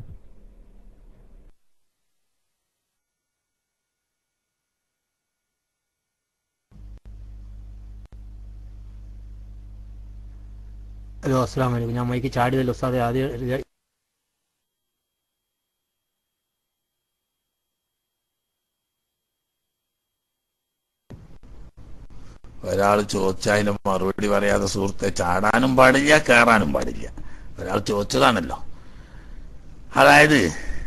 ഹലോ അസ്സാം വലൈക്കും ഞാൻ മൈക്ക് ചാടിയതല്ലോ ഉസ്താദ് ആദ്യം ഒരാൾ ചോദിച്ചാൽ അതിന് മറുപടി പറയാതെ സുഹൃത്തെ ചാടാനും പാടില്ല കയറാനും പാടില്ല ഒരാൾ ചോദിച്ചതാണല്ലോ അതായത്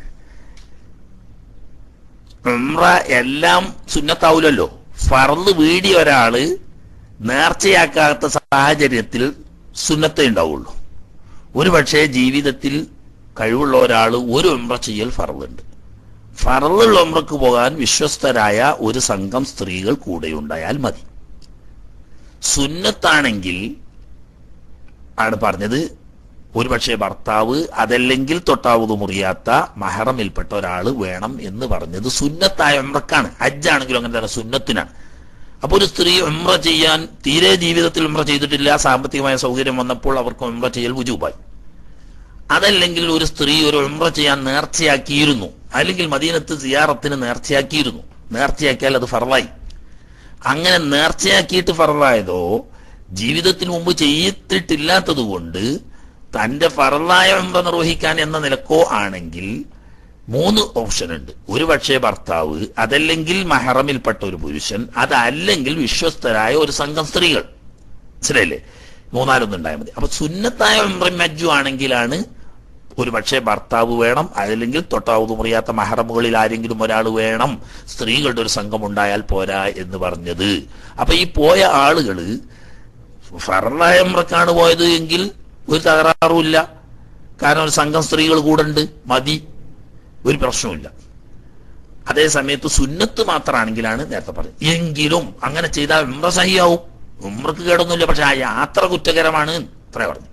ഉംറ എല്ലാം സുന്നത്താവൂലല്ലോ ഫറന്ന് വീടിയ ഒരാള് നേർച്ചയാക്കാത്ത സാഹചര്യത്തിൽ സുന്നത്തേ ഉണ്ടാവുള്ളൂ ഒരു പക്ഷേ ജീവിതത്തിൽ കഴിവുള്ള ഒരാൾ ഒരു ഉംറ ചെയ്യൽ ഫറലുണ്ട് ഫറലുള്ള ഉംറക്ക് പോകാൻ വിശ്വസ്തരായ ഒരു സംഘം സ്ത്രീകൾ കൂടെ ഉണ്ടായാൽ മതി സുന്നത്താണെങ്കിൽ ആണ് പറഞ്ഞത് ഒരുപക്ഷെ ഭർത്താവ് അതല്ലെങ്കിൽ തൊട്ടാവത് മുറിയാത്ത മഹറമിൽപ്പെട്ട ഒരാൾ വേണം എന്ന് പറഞ്ഞത് സുന്നത്തായ ഉമ്രക്കാണ് ഹജ്ജാണെങ്കിലും അങ്ങനെ തന്നെ സുന്നത്തിനാണ് അപ്പൊ ഒരു സ്ത്രീ ഉമ്ര ചെയ്യാൻ തീരെ ജീവിതത്തിൽ ഉമ്ര ചെയ്തിട്ടില്ല സാമ്പത്തികമായ സൗകര്യം വന്നപ്പോൾ അവർക്ക് ഉമ്ര ചെയ്യൽ വുജൂബായി അതല്ലെങ്കിൽ ഒരു സ്ത്രീ ഒരു ഉംറ ചെയ്യാൻ നേർച്ചയാക്കിയിരുന്നു അല്ലെങ്കിൽ മദീനത്ത് സിയാറത്തിന് നേർച്ചയാക്കിയിരുന്നു നേർച്ചയാക്കിയാൽ അത് ഫറലായി അങ്ങനെ നേർച്ചയാക്കിയിട്ട് ഫറലായതോ ജീവിതത്തിന് മുമ്പ് ചെയ്തിട്ടില്ലാത്തത് കൊണ്ട് തന്റെ ഫറലായ ഉംറ നിർവഹിക്കാൻ എന്ന നിലക്കോ ആണെങ്കിൽ മൂന്ന് ഓപ്ഷൻ ഉണ്ട് ഒരു പക്ഷേ ഭർത്താവ് അതല്ലെങ്കിൽ മഹറമിൽപ്പെട്ട ഒരു പുരുഷൻ അതല്ലെങ്കിൽ വിശ്വസ്തരായ ഒരു സംഘം സ്ത്രീകൾ മനസ്സിലായില്ലേ മൂന്നാലൊന്നും ഉണ്ടായാൽ മതി അപ്പൊ സുന്നത്തായ ഉംറയും മജ്ജു ആണെങ്കിലാണ് ഒരു പക്ഷേ ഭർത്താവ് വേണം അതല്ലെങ്കിൽ തൊട്ടാവുതു മുറിയാത്ത മഹറമുകളിൽ ആരെങ്കിലും ഒരാൾ വേണം സ്ത്രീകളുടെ ഒരു സംഘം ഉണ്ടായാൽ പോരാ എന്ന് പറഞ്ഞത് അപ്പൊ ഈ പോയ ആളുകള് ഫറലായ ഉംറക്കാണ് പോയത് എങ്കിൽ ഒരു തകരാറുമില്ല കാരണം ഒരു സംഘം സ്ത്രീകൾ കൂടെ ഉണ്ട് മതി ഒരു പ്രശ്നവുമില്ല അതേ സമയത്ത് സുന്നത്ത് മാത്രമാണെങ്കിലാണ് നേരത്തെ പറഞ്ഞത് എങ്കിലും അങ്ങനെ ചെയ്താൽ ഉമ്ര സഹിയാവും ഉമ്രക്ക് കേടൊന്നുമില്ല പക്ഷെ ആ യാത്ര കുറ്റകരമാണ് ഇത്ര പറഞ്ഞു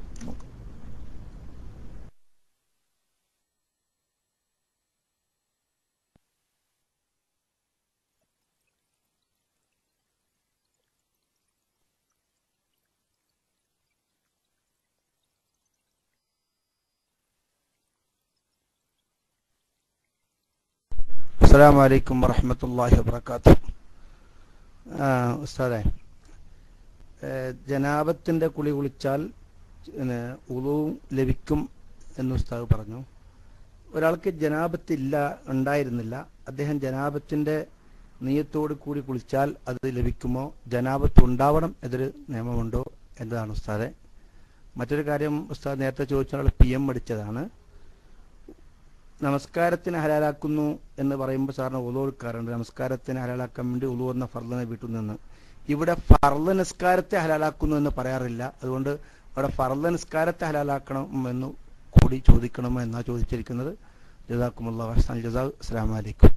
അസ്സാം വലൈക്കും വറഹമത്തല്ലാഹി വബർക്കാത്തു ഉസ്താദെ ഏഹ് ജനാബത്തിന്റെ കുളി കുളിച്ചാൽ ഉളവും ലഭിക്കും എന്ന് ഉസ്താദ് പറഞ്ഞു ഒരാൾക്ക് ജനാബത്തില്ല ഉണ്ടായിരുന്നില്ല അദ്ദേഹം ജനാബത്തിന്റെ നീയത്തോട് കൂടി കുളിച്ചാൽ അത് ലഭിക്കുമോ ജനാബത്ത് ഉണ്ടാവണം എന്നൊരു നിയമമുണ്ടോ എന്നതാണ് ഉസ്താദെ മറ്റൊരു കാര്യം ഉസ്താദ് നേരത്തെ ചോദിച്ചാൽ പി എം അടിച്ചതാണ് നമസ്കാരത്തിന് ഹലാലാക്കുന്നു എന്ന് പറയുമ്പോൾ സാറിന് ഉളു എടുക്കാറുണ്ട് നമസ്കാരത്തിന് ഹലാലാക്കാൻ വേണ്ടി ഉളു എന്ന ഫർദിനെ വീട്ടിൽ നിന്ന് ഇവിടെ ഫർദ് നിസ്കാരത്തെ ഹലാലാക്കുന്നു എന്ന് പറയാറില്ല അതുകൊണ്ട് അവിടെ ഫർദ് നിസ്കാരത്തെ ഹലാലാക്കണം എന്ന് കൂടി ചോദിക്കണമോ എന്നാ ചോദിച്ചിരിക്കുന്നത് ജസാക്കുമുള്ള വഹസാൻ ജസാ അസ്സാം വലൈക്കും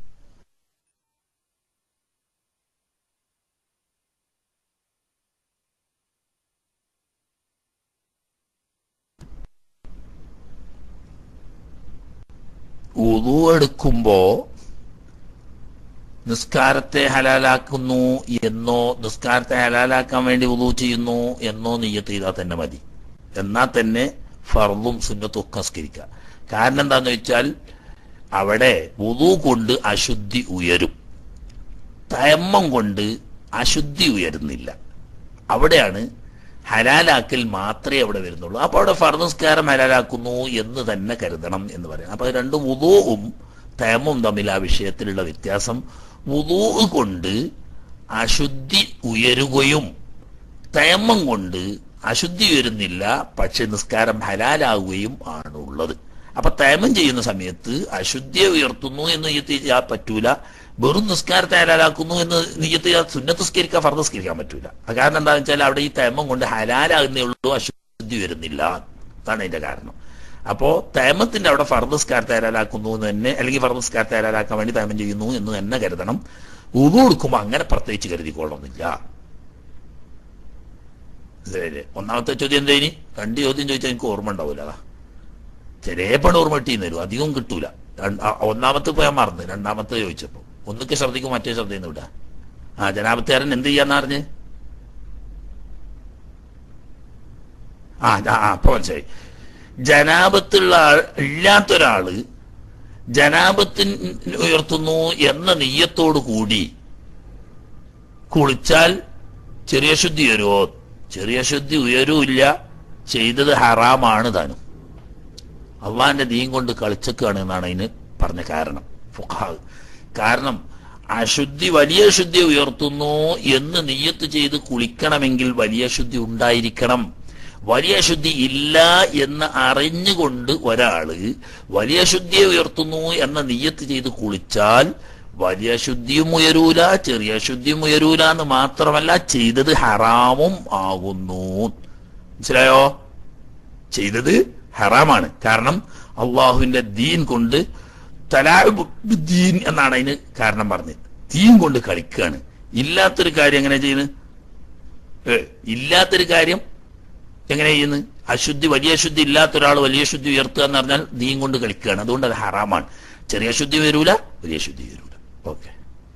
ഉതു എടുക്കുമ്പോ നിസ്കാരത്തെ ഹലാലാക്കുന്നു എന്നോ നിസ്കാരത്തെ ഹലാലാക്കാൻ വേണ്ടി ഉതു ചെയ്യുന്നു എന്നോ നീയത്ത് ചെയ്താൽ തന്നെ മതി എന്നാൽ തന്നെ ഫർദും സുന്നത്തും ഒക്കെ നിസ്കരിക്കുക കാരണം എന്താന്ന് വെച്ചാൽ അവിടെ ഉതു കൊണ്ട് അശുദ്ധി ഉയരും തയമ്മം കൊണ്ട് അശുദ്ധി ഉയരുന്നില്ല അവിടെയാണ് ഹലാലാക്കൽ മാത്രമേ അവിടെ വരുന്നുള്ളൂ അപ്പൊ അവിടെ ഫർദസ്കാരം ഹലാലാക്കുന്നു എന്ന് തന്നെ കരുതണം എന്ന് പറയാം അപ്പൊ രണ്ട് വുതുവും തേമും തമ്മിൽ ആ വിഷയത്തിലുള്ള വ്യത്യാസം വുതു കൊണ്ട് അശുദ്ധി ഉയരുകയും തേമം കൊണ്ട് അശുദ്ധി ഉയരുന്നില്ല പക്ഷെ നിസ്കാരം ഹലാലാവുകയും ആണുള്ളത് അപ്പൊ തേമം ചെയ്യുന്ന സമയത്ത് അശുദ്ധിയെ ഉയർത്തുന്നു എന്ന് ചെയ്യാൻ പറ്റൂല വെറും നിസ്കാരത്തെ ഹലാലാക്കുന്നു എന്ന് നീയത്ത് സുന്നത്ത് സ്കരിക്കാൻ ഫർദ് സ്കരിക്കാൻ പറ്റൂല അത് കാരണം എന്താണെന്ന് വെച്ചാൽ അവിടെ ഈ തേമം കൊണ്ട് ഹലാലാകുന്നേ ഉള്ളൂ അശുദ്ധി വരുന്നില്ല അതാണ് അതിന്റെ കാരണം അപ്പോ തേമത്തിന്റെ അവിടെ ഫർദസ്കാരത്തെ ഹലാലാക്കുന്നു എന്ന് തന്നെ അല്ലെങ്കിൽ ഫർദസ്കാരത്തെ ഹലാലാക്കാൻ വേണ്ടി തേമം ചെയ്യുന്നു എന്ന് തന്നെ കരുതണം ഉതു കൊടുക്കുമ്പോൾ അങ്ങനെ പ്രത്യേകിച്ച് കരുതിക്കൊള്ളണമെന്നില്ല മനസ്സിലായില്ലേ ഒന്നാമത്തെ ചോദ്യം എന്താ ഇനി രണ്ട് ചോദ്യം ചോദിച്ചാൽ എനിക്ക് ഓർമ്മ ഉണ്ടാവില്ല അതാ ചിലപ്പോൾ ഓർമ്മ കിട്ടിയെന്ന് തരും അധികം കിട്ടൂല രണ്ട്- ആ, ഒന്നാമത്തെ പോയാൽ മറന്ന് രണ്ടാമത്തെ ചോദിച്ചപ്പോ ഒന്നൊക്കെ ശ്രദ്ധിക്കും മറ്റേ ശ്രദ്ധയിൽ വിടാ ആ ജനാപത്തുകാരൻ എന്ത് ചെയ്യാന്ന് പറഞ്ഞ് ആ ആ, ആ അപ്പൊ മനസ്സിലായി ജനാപത്തുള്ള ആൾ- ഇല്ലാത്തൊരാള് ജനാപത്തിന് ഉയർത്തുന്നു എന്ന നെയ്യത്തോടു കൂടി കുളിച്ചാൽ ചെറിയ ശുദ്ധി വരുമോ ചെറിയ ശുദ്ധി ഉയരൂല്ല ചെയ്തത് ഹറാമാണ് താനും അള്ളാന്റെ ദീൻ കൊണ്ട് കളിച്ചക്കാണ് എന്നാണ് അതിന് പറഞ്ഞ കാരണം ഫുഖാഹ് കാരണം അശുദ്ധി വലിയ ശുദ്ധി ഉയർത്തുന്നു എന്ന് നിയ്യത്ത് ചെയ്ത് കുളിക്കണമെങ്കിൽ വലിയ ശുദ്ധി ഉണ്ടായിരിക്കണം വലിയ ശുദ്ധി ഇല്ല എന്ന് അറിഞ്ഞുകൊണ്ട് ഒരാള് വലിയ ശുദ്ധിയെ ഉയർത്തുന്നു എന്ന നിയ്യത്ത് ചെയ്ത് കുളിച്ചാൽ വലിയ ശുദ്ധിയും ഉയരൂല ചെറിയ ശുദ്ധിയും ഉയരൂല എന്ന് മാത്രമല്ല ചെയ്തത് ഹറാമും ആകുന്നു മനസ്സിലായോ ചെയ്തത് ഹറാമാണ് കാരണം അള്ളാഹുവിന്റെ ദീൻ കൊണ്ട് തലാബ് ദീൻ എന്നാണ് അതിന് കാരണം പറഞ്ഞത് ദീൻ കൊണ്ട് കളിക്കുകയാണ് ഇല്ലാത്തൊരു കാര്യം എങ്ങനെ ചെയ്യുന്നത് ഏ, ഇല്ലാത്തൊരു കാര്യം എങ്ങനെ ചെയ്യുന്നത് അശുദ്ധി വലിയ ശുദ്ധി ഇല്ലാത്ത ഒരാൾ വലിയ ശുദ്ധി ഉയർത്തുക എന്ന് പറഞ്ഞാൽ നീയും കൊണ്ട് കളിക്കുകയാണ് അതുകൊണ്ട് അത് ഹറാമാണ് ചെറിയ ശുദ്ധി വരൂല വലിയ ശുദ്ധി വരൂല ഓക്കെ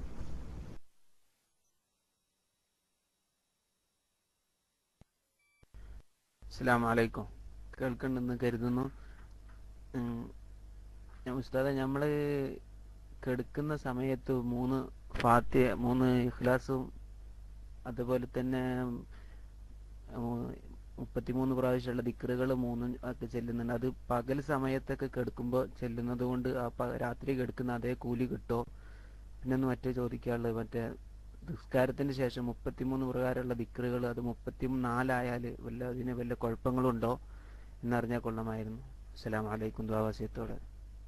അസ്സാം വലൈക്കും കേൾക്കണ്ടെന്ന് കരുതുന്നു ഉം, ഞാൻ ഉസ്താദെ നമ്മള് കെടുക്കുന്ന സമയത്ത് മൂന്ന് ഫാത്തിയ മൂന്ന് ഇഖ്ലാസും അതുപോലെ തന്നെ ഉം, മുപ്പത്തിമൂന്ന് പ്രാവശ്യമുള്ള ദിക്റുകൾ മൂന്നും ഒക്കെ ചെല്ലുന്നുണ്ട് അത് പകൽ സമയത്തൊക്കെ കെടുക്കുമ്പോൾ ചെല്ലുന്നത് കൊണ്ട് ആ പ- രാത്രി കെടുക്കുന്ന അതേ കൂലി കിട്ടോ പിന്നെ ഒന്ന് മറ്റേ ചോദിക്കാനുള്ളത് മറ്റേ നിസ്കാരത്തിന് ശേഷം മുപ്പത്തിമൂന്ന് പ്രകാരമുള്ള ദിക്റുകൾ അത് മുപ്പത്തി നാലായാൽ വല്ല അതിന് വല്ല കുഴപ്പങ്ങളുണ്ടോ എന്നറിഞ്ഞാൽ കൊള്ളാമായിരുന്നു അസ്സലാമു അലൈക്കും ദ്വാവാസ്യത്തോടെ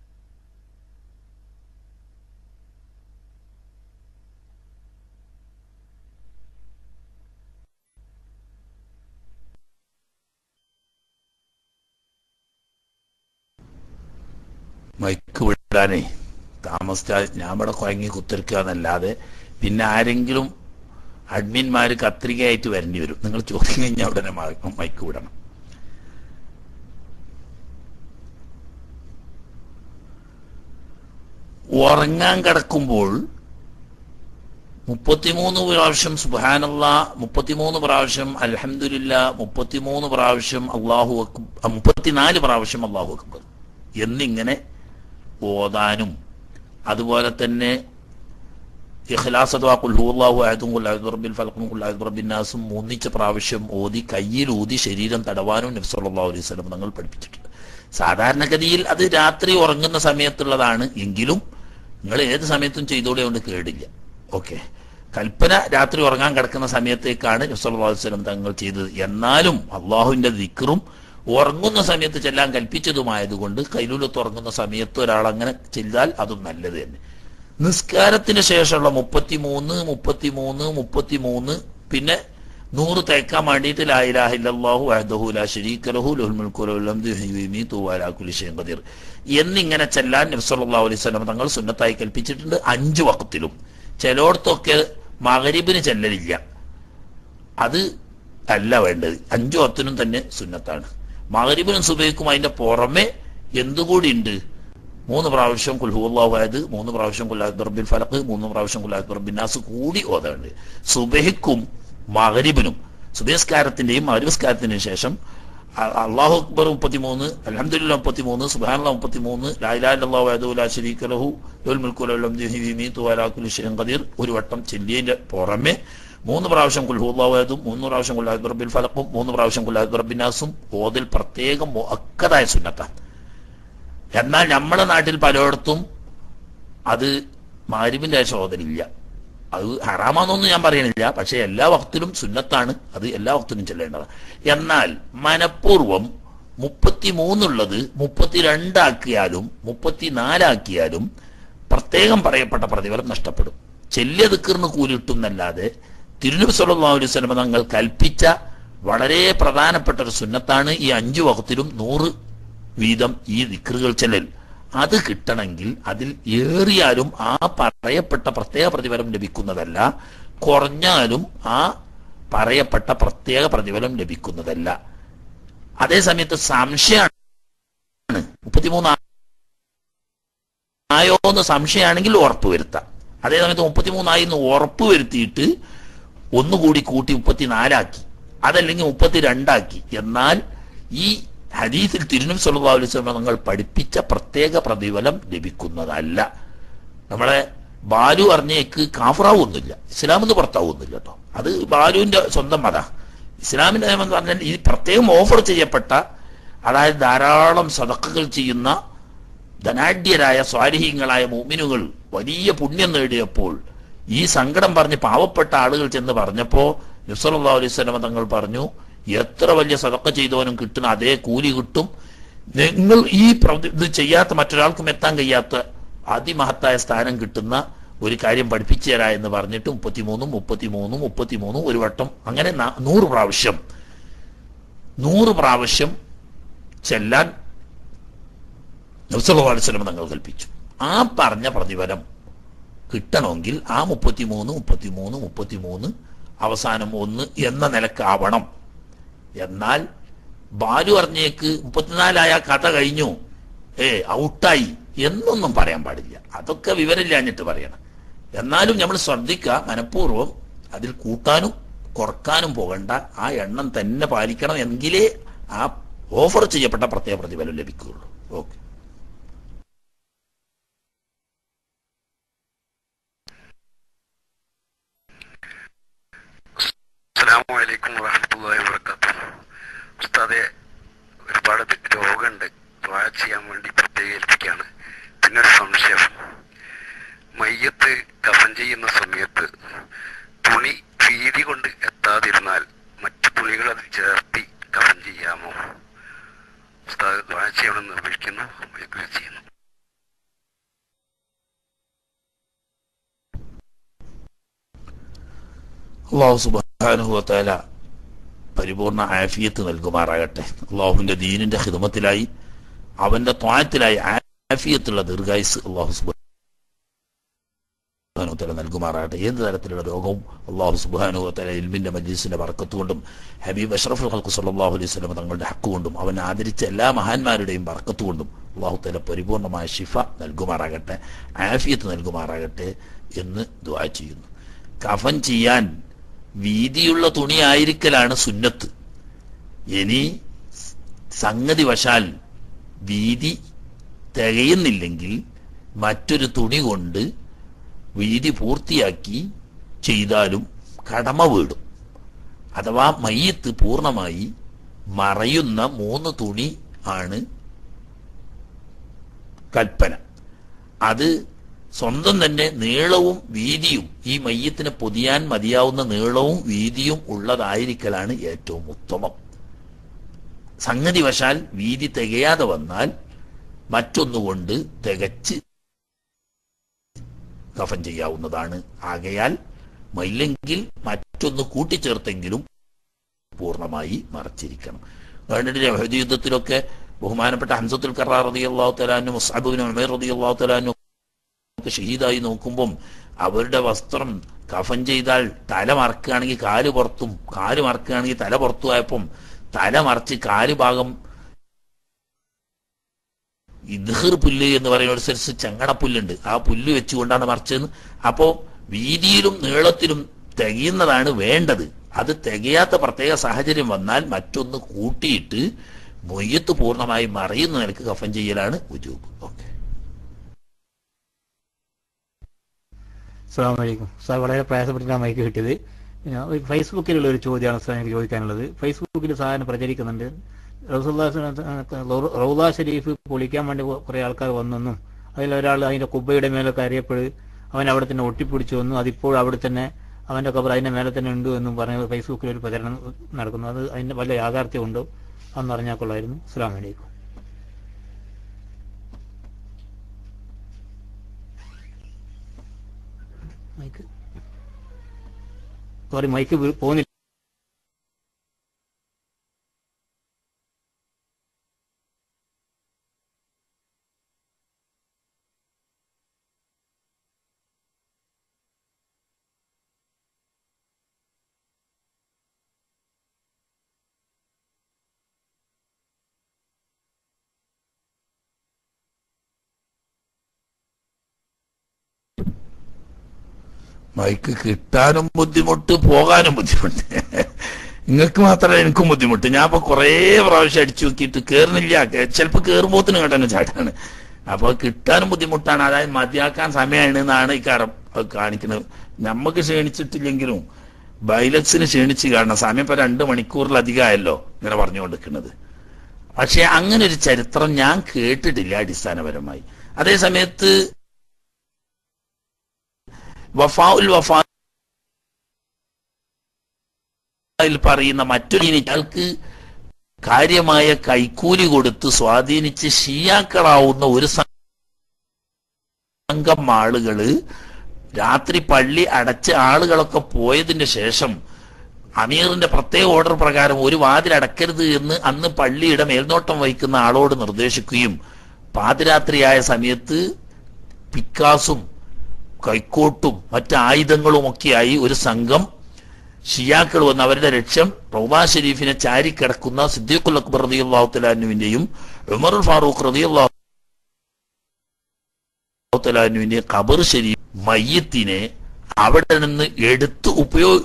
മൈക്ക് വിടാനേ താമസിച്ചാൽ ഞാൻ ഇവിടെ കുഴങ്ങി കുത്തിരിക്കുക എന്നല്ലാതെ പിന്നെ ആരെങ്കിലും അഡ്മിന്മാര് കത്രികയായിട്ട് വരേണ്ടി വരും നിങ്ങൾ ചോദ്യം കഴിഞ്ഞാൽ ഉടനെ മാ- മൈക്ക് വിടണം ഉറങ്ങാൻ കിടക്കുമ്പോൾ മുപ്പത്തിമൂന്ന് പ്രാവശ്യം സുബാനല്ല മുപ്പത്തിമൂന്ന് പ്രാവശ്യം അൽഹംദുലില്ല മുപ്പത്തിമൂന്ന് പ്രാവശ്യം അള്ളാഹു അക്ബ മുപ്പത്തിനാല് പ്രാവശ്യം അള്ളാഹു അക്ബർ എന്നിങ്ങനെ ഓതാനും അതുപോലെ തന്നെ ഇഖ്ലാസ് അഥവാ കുൽഹുല്ലാഹു ആയതും കുല്ലാഹു റബ്ബിൽ ഫലക്കും കുല്ലാഹു റബ്ബിൻ നാസും ഒന്നിച്ച പ്രാവശ്യം ഓതി കയ്യിൽ ഊതി ശരീരം തടവാനും നബി സല്ലല്ലാഹു അലൈഹി വസല്ലം തങ്ങൾ പഠിപ്പിച്ചിട്ടുണ്ട് സാധാരണഗതിയിൽ അത് രാത്രി ഉറങ്ങുന്ന സമയത്തുള്ളതാണ് എങ്കിലും നിങ്ങൾ ഏത് സമയത്തും ചെയ്തോടെ കൊണ്ട് കേടില്ല ഓക്കെ കൽപ്പന രാത്രി ഉറങ്ങാൻ കിടക്കുന്ന സമയത്തേക്കാണ് നബി സല്ലല്ലാഹു അലൈഹി വസല്ലം തങ്ങൾ ചെയ്തത് എന്നാലും അള്ളാഹുവിന്റെ ദിക്റും ഉറങ്ങുന്ന സമയത്ത് ചെല്ലാൻ കൽപ്പിച്ചതുമായതുകൊണ്ട് കൈലൂലത്ത് ഉറങ്ങുന്ന സമയത്ത് ഒരാൾ അങ്ങനെ ചെയ്താൽ അതും നല്ലത് തന്നെ നിസ്കാരത്തിന് ശേഷമുള്ള മുപ്പത്തിമൂന്ന് മുപ്പത്തിമൂന്ന് മുപ്പത്തിമൂന്ന് പിന്നെ നൂറ് തേക്കാൻ വേണ്ടിയിട്ട് ലായിലാഹില്ലാഹു അഹദഹു ലാ ശരീക ലഹു ലഹുൽ മുൽക്കു വലഹുൽ ഹംദു യുഹ്യി വയുമീതു വഅലാ കുല്ലി ഷൈഇൻ ഖദീർ എന്നിങ്ങനെ ചെല്ലാൻ നബി സല്ലല്ലാഹു അലൈഹി വസല്ലം തങ്ങൾ സുന്നത്തായി കൽപ്പിച്ചിട്ടുണ്ട് അഞ്ച് വക്തിലും ചിലയിടത്തൊക്കെ മഗ്രിബിന് ചെല്ലലില്ല അത് അല്ല വേണ്ടത് അഞ്ചു വക്തിനും തന്നെ സുന്നത്താണ് മഗ്രിബിനും സുബൈക്കും അതിന്റെ പുറമെ എന്തുകൂടി ഉണ്ട് മൂന്ന് പ്രാവശ്യം കുൽഹുല്ലാഹുവായത് മൂന്ന് പ്രാവശ്യം കുല്ലാഹു റബ്ബിൽ ഫലക്ക് മൂന്ന് പ്രാവശ്യം കുല്ലാഹു റബ്ബിൻ നാസ് കൂടി ഓതാറുണ്ട് സുബഹിക്കും മഗ്രിബിനും സുബഹിസ്കാരത്തിന്റെയും മഗ്രിബിസ്കാരത്തിന്റെയും ശേഷം അ- അള്ളാഹു അക്ബർ മുപ്പത്തിമൂന്ന് അലഹമുല്ല മുപ്പത്തിമൂന്ന് സുബാനുള്ള മുപ്പത്തിമൂന്ന് ലായിലാഹു ഖദീർ ഒരു വട്ടം ചെല്ലിയതിന്റെ പുറമെ മൂന്ന് പ്രാവശ്യം കുൽഹുല്ലാഹും മൂന്ന് പ്രാവശ്യം കുല്ലാഹു റബ്ബിൽ ഫലക്കും മൂന്ന് പ്രാവശ്യം കുല്ലാഹു റബ്ബിൻ നാസും ഓതിൽ പ്രത്യേകം അക്കതായ സുന്നത്താണ് എന്നാൽ നമ്മുടെ നാട്ടിൽ പലയിടത്തും അത് മാരിബിന്റെ സഹോദരില്ല അത് ഹറാമാന്നൊന്നും ഞാൻ പറയണില്ല പക്ഷെ എല്ലാ വക്തിലും സുന്നത്താണ് അത് എല്ലാ വക്തിലും ചെല്ലേണ്ടതാണ് എന്നാൽ മനഃപൂർവം മുപ്പത്തിമൂന്നുള്ളത് മുപ്പത്തിരണ്ടാക്കിയാലും മുപ്പത്തിനാലാക്കിയാലും പ്രത്യേകം പറയപ്പെട്ട പ്രതിഫലം നഷ്ടപ്പെടും ചെല്ലിയ ദിക്കറിന് കൂലിട്ടും എന്നല്ലാതെ തിരുനബി സല്ലല്ലാഹു അലൈഹി വസല്ലം തങ്ങൾ കൽപ്പിച്ച വളരെ പ്രധാനപ്പെട്ട ഒരു സുന്നത്താണ് ഈ അഞ്ചു വകത്തിലും നൂറ് വീതം ഈ ദിക്റുകൾ ചെല്ലൽ അത് കിട്ടണമെങ്കിൽ അതിൽ ഏറിയാലും ആ പറയപ്പെട്ട പ്രത്യേക പ്രതിഫലം ലഭിക്കുന്നതല്ല കുറഞ്ഞാലും ആ പറയപ്പെട്ട പ്രത്യേക പ്രതിഫലം ലഭിക്കുന്നതല്ല അതേ സമയത്ത് സംശയമാണ് മുപ്പത്തിമൂന്ന് ആയോ എന്ന് സംശയമാണെങ്കിൽ ഉറപ്പ് വരുത്താം അതേ സമയത്ത് മുപ്പത്തിമൂന്നായി എന്ന് ഉറപ്പ് വരുത്തിയിട്ട് ഒന്നുകൂടി കൂട്ടി മുപ്പത്തിനാലാക്കി അതല്ലെങ്കിൽ മുപ്പത്തിരണ്ടാക്കി എന്നാൽ ഈ ഹദീസിൽ തിരുനും സല്ലല്ലാഹു അലൈഹി വസല്ലം തങ്ങൾ പഠിപ്പിച്ച പ്രത്യേക പ്രതിഫലം ലഭിക്കുന്നതല്ല നമ്മളെ ബാലു അറിഞ്ഞേക്ക് കാഫറാവൊന്നുമില്ല ഇസ്ലാം എന്ന് പുറത്താവൊന്നുമില്ല കേട്ടോ അത് ബാലുവിന്റെ സ്വന്തം മത ഇസ്ലാമിന്റെ നിയമം എന്ന് പറഞ്ഞാൽ ഈ പ്രത്യേകം ഓഫർ ചെയ്യപ്പെട്ട അതായത് ധാരാളം സദക്കകൾ ചെയ്യുന്ന ധനാഢ്യരായ സ്വാരിഹീങ്ങളായ മോമിനുകൾ വലിയ പുണ്യം നേടിയപ്പോൾ ഈ സങ്കടം പറഞ്ഞ് പാവപ്പെട്ട ആളുകൾ ചെന്ന് പറഞ്ഞപ്പോ നബ്സല്ലാ അലൈഹി സ്വലമ തങ്ങൾ പറഞ്ഞു എത്ര വലിയ സദക്ക ചെയ്തവനും കിട്ടുന്ന അതേ കൂലി കിട്ടും നിങ്ങൾ ഈ പ്രവൃത്തി ഇത് ചെയ്യാത്ത മറ്റൊരാൾക്കും എത്താൻ കഴിയാത്ത അതിമഹത്തായ സ്ഥാനം കിട്ടുന്ന ഒരു കാര്യം പഠിപ്പിച്ചു തരാ എന്ന് പറഞ്ഞിട്ട് മുപ്പത്തിമൂന്നും മുപ്പത്തിമൂന്നും മുപ്പത്തിമൂന്നും ഒരു വട്ടം അങ്ങനെ ന- നൂറ് പ്രാവശ്യം നൂറ് പ്രാവശ്യം ചെല്ലാൻ നബ്സല്ലാ അലൈഹി സ്വലമ തങ്ങൾ കൽപ്പിച്ചു ആ പറഞ്ഞ പ്രതിഫലം കിട്ടണമെങ്കിൽ ആ മുപ്പത്തിമൂന്ന് മുപ്പത്തിമൂന്ന് മുപ്പത്തിമൂന്ന് അവസാനം ഒന്ന് എന്ന നിലക്കാവണം എന്നാൽ ബാലു അറിഞ്ഞേക്ക് മുപ്പത്തിനാലായ കഥ കഴിഞ്ഞു ഏ ഔട്ടായി എന്നൊന്നും പറയാൻ പാടില്ല അതൊക്കെ വിവരമില്ലാഞ്ഞിട്ട് പറയണം എന്നാലും നമ്മൾ ശ്രദ്ധിക്കുക മനഃപൂർവ്വം അതിൽ കൂട്ടാനും കുറക്കാനും പോകണ്ട ആ എണ്ണം തന്നെ പാലിക്കണം എങ്കിലേ ആ ഓഫർ ചെയ്യപ്പെട്ട പ്രത്യേക പ്രതിഫലം ലഭിക്കുകയുള്ളൂ ഓക്കെ അസ്സലാമു അലൈക്കും വറഹ്മത്തുള്ളാഹി വബറകാതുഹു ഉസ്താദെ ഒരുപാട് രോഗമുണ്ട് ദ്വാ ചെയ്യാൻ വേണ്ടി പ്രത്യേകം ഏൽപ്പിക്കുകയാണ് പിന്നെ ഒരു സംശയം മയ്യത്ത് കഫൻ ചെയ്യുന്ന സമയത്ത് തുണി വീതി കൊണ്ട് എത്താതിരുന്നാൽ മറ്റു തുണികൾ അത് ചേർത്തി കഫൻ ചെയ്യാമോ ഉസ്താദ് ദ്വാ ചെയ്യണമെന്ന് നിർവഹിക്കുന്നു മയക്കുകൾ ചെയ്യുന്നു അള്ളാഹു സുബാനുഭവത്താല പരിപൂർണ ആഫിയത്ത് നൽകുമാറാകട്ടെ അള്ളാഹുവിന്റെ ദീനിന്റെ ഹിദമത്തിലായി അവന്റെ ത്വായത്തിലായി ആഫിയത്തുള്ള ദീർഘായുസ് അള്ളാഹു സുബാനുത്തല നൽകുമാറാകട്ടെ ഏത് തരത്തിലുള്ള രോഗവും അള്ളാഹു സുബാനുഭവത്തല ഇൽമിന്റെ മജീസിന്റെ വർക്കത്തുകൊണ്ടും ഹബീബ് അഷ്റഫ് ഹൽക്കു സല്ലാഹു അലൈഹി സ്വലം തങ്ങളുടെ ഹക്കുകൊണ്ടും അവൻ ആദരിച്ച എല്ലാ മഹാന്മാരുടെയും വർക്കത്തുകൊണ്ടും അള്ളാഹു തല പരിപൂർണമായ ഷിഫ നൽകുമാറാകട്ടെ ആഫിയത്ത് നൽകുമാറാകട്ടെ എന്ന് ദുആ ചെയ്യുന്നു കഫൻ ചെയ്യാൻ വീതിയുള്ള തുണി ആയിരിക്കലാണ് സുന്നത്ത് ഇനി സംഗതി വശാൽ വീതി തികയുന്നില്ലെങ്കിൽ മറ്റൊരു തുണി കൊണ്ട് വീതി പൂർത്തിയാക്കി ചെയ്താലും കടമ വീടും അഥവാ മയ്യത്ത് പൂർണ്ണമായി മറയുന്ന മൂന്ന് തുണി ആണ് കൽപ്പന അത് സ്വന്തം തന്നെ നീളവും വീതിയും ഈ മയ്യത്തിനെ പൊതിയാൻ മതിയാവുന്ന നീളവും വീതിയും ഉള്ളതായിരിക്കലാണ് ഏറ്റവും ഉത്തമം സംഗതി വശാൽ വീതി തികയാതെ വന്നാൽ മറ്റൊന്നുകൊണ്ട് തികച്ച് കഫൻ ചെയ്യാവുന്നതാണ് ആകയാൽ മയില്ലെങ്കിൽ മറ്റൊന്ന് കൂട്ടിച്ചേർത്തെങ്കിലും പൂർണ്ണമായി മറച്ചിരിക്കണം വേണ്ടിട്ട് അഹദ് യുദ്ധത്തിലൊക്കെ ബഹുമാനപ്പെട്ട ഹംസത്തുൽ കറാർ റതി അള്ളാഹു തലാനും മുസാബുബിൻ ഉമേർ റതി അള്ളാഹു തലാനും ഒക്കെ ഷഹീദായി നോക്കുമ്പം അവരുടെ വസ്ത്രം കഫൻ ചെയ്താൽ തല മറക്കുകയാണെങ്കിൽ കാല് പുറത്തും കാല് മറക്കുകയാണെങ്കിൽ തല പുറത്തു ആയപ്പം തല മറച്ച് കാല് ഭാഗം ഇദ്ഹിർ പുല്ല് എന്ന് പറയുന്ന ഒരു സൈസ് ചങ്ങടപ്പുല്ലുണ്ട് ആ പുല്ല് വെച്ചുകൊണ്ടാണ് മറിച്ചതെന്ന് അപ്പോ വീതിയിലും നീളത്തിലും തികയുന്നതാണ് വേണ്ടത് അത് തികയാത്ത പ്രത്യേക സാഹചര്യം വന്നാൽ മറ്റൊന്ന് കൂട്ടിയിട്ട് മൊയ്യത്ത് പൂർണ്ണമായി മറയുന്ന നിലക്ക് കഫൻ ചെയ്യലാണ് ഉജൂബ് ഓക്കെ അസ്സാം വലൈക്കും സാർ വളരെ പ്രയാസപ്പെട്ടിട്ടാണ് മൈക്ക് കിട്ടിയത് പിന്നെ ഒരു ഫേസ്ബുക്കിലുള്ള ഒരു ചോദ്യമാണ് സാർ എനിക്ക് ചോദിക്കാനുള്ളത് ഫേസ്ബുക്കിൽ സാറിന് പ്രചരിക്കുന്നുണ്ട് റൗദ ഷരീഫ് പൊളിക്കാൻ വേണ്ടി കുറെ ആൾക്കാർ വന്നെന്നും അതിലൊരാൾ അതിന്റെ കുബ്ബയുടെ മേലൊക്കെ അറിയപ്പെട് അവൻ അവിടെ തന്നെ ഒട്ടിപ്പിടിച്ചു വന്നു അതിപ്പോൾ അവിടെ തന്നെ അവന്റെ കബർ അതിന്റെ മേലെ തന്നെ ഉണ്ട് എന്നും പറഞ്ഞ് ഫേസ്ബുക്കിൽ ഒരു പ്രചരണം നടക്കുന്നു അത് അതിന്റെ വല്ല യാഥാർത്ഥ്യമുണ്ടോ അന്ന് അറിഞ്ഞാൽ കൊള്ളായിരുന്നു അസ്സാം വലൈക്കും മൈക്ക് സോറി മൈക്ക് വീ- പോകുന്നില്ല മൈക്ക് കിട്ടാനും ബുദ്ധിമുട്ട് പോകാനും ബുദ്ധിമുട്ട് നിങ്ങൾക്ക് മാത്രമല്ല എനിക്കും ബുദ്ധിമുട്ട് ഞാൻ ഇപ്പൊ കുറേ പ്രാവശ്യം അടിച്ചു നോക്കിയിട്ട് കേറുന്നില്ല ചിലപ്പോ കേറുമ്പോത്തിന് കേട്ടെ ചാട്ടാണ് അപ്പൊ കിട്ടാനും ബുദ്ധിമുട്ടാണ് അതായത് മതിയാക്കാൻ സമയമാണ് എന്നാണ് ഈ കാരം അത് കാണിക്കുന്നത് നമുക്ക് ക്ഷീണിച്ചിട്ടില്ലെങ്കിലും ബൈലക്സിന് ക്ഷീണിച്ച് കാണണം സമയം ഇപ്പൊ രണ്ട് മണിക്കൂറിലധികമായല്ലോ ഇങ്ങനെ പറഞ്ഞുകൊണ്ടിരിക്കുന്നത് പക്ഷെ അങ്ങനെ ഒരു ചരിത്രം ഞാൻ കേട്ടിട്ടില്ല അടിസ്ഥാനപരമായി അതേ സമയത്ത് വഫാഉൽ വഫാ ൽ പറയുന്ന മറ്റൊരു ഇയാൾക്ക് കാര്യമായ കൈക്കൂലി കൊടുത്ത് സ്വാധീനിച്ച് ഷിയാക്കളാവുന്ന ഒരു സംഘം ആളുകള് രാത്രി പള്ളി അടച്ച് ആളുകളൊക്കെ പോയതിന് ശേഷം അമീറിന്റെ പ്രത്യേക ഓർഡർ പ്രകാരം ഒരു വാതിൽ അടക്കരുത് എന്ന് അന്ന് പള്ളിയുടെ മേൽനോട്ടം വഹിക്കുന്ന ആളോട് നിർദ്ദേശിക്കുകയും പാതിരാത്രിയായ സമയത്ത് പിക്കാസും കൈക്കോട്ടും മറ്റ് ആയുധങ്ങളും ഒക്കെയായി ഒരു സംഘം ഷിയാക്കൾ വന്ന് അവരുടെ ലക്ഷ്യം റൗദ ഷരീഫിനെ ചാരിക്കിടക്കുന്ന സിദ്ദീഖുൽ അക്ബർ റതി അള്ളാഹുത്തലാനുവിന്റെയും ഉമർ ഫാറൂഖ് റതി അള്ളാഹുത്തലാനുവിന്റെയും ഖബർ ഷരീഫ് മയ്യത്തിനെ അവിടെ നിന്ന് എടുത്ത് ഉപയോഗ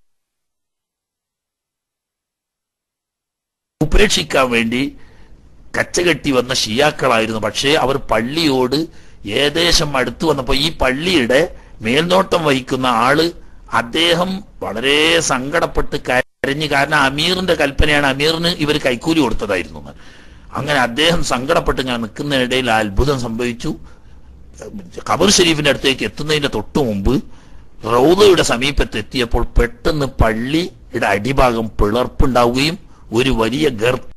ഉപേക്ഷിക്കാൻ വേണ്ടി കച്ചകെട്ടി വന്ന ഷിയാക്കളായിരുന്നു പക്ഷേ അവർ പള്ളിയോട് ഏകദേശം അടുത്ത് വന്നപ്പോൾ ഈ പള്ളിയുടെ മേൽനോട്ടം വഹിക്കുന്ന ആള് അദ്ദേഹം വളരെ സങ്കടപ്പെട്ട് കരഞ്ഞ് കാരണം അമീറിന്റെ കൽപ്പനയാണ് അമീറിന് ഇവർ കൈക്കൂലി കൊടുത്തതായിരുന്നു എന്ന്. അങ്ങനെ അദ്ദേഹം സങ്കടപ്പെട്ട് ഞാൻ നിൽക്കുന്നതിനിടയിൽ ആ അത്ഭുതം സംഭവിച്ചു ഖബർ ഷരീഫിന്റെ അടുത്തേക്ക് എത്തുന്നതിന്റെ തൊട്ടു മുമ്പ് റൗദയുടെ സമീപത്ത് എത്തിയപ്പോൾ പെട്ടെന്ന് പള്ളിയുടെ അടിഭാഗം പിളർപ്പുണ്ടാവുകയും ഒരു വലിയ ഗർത്ത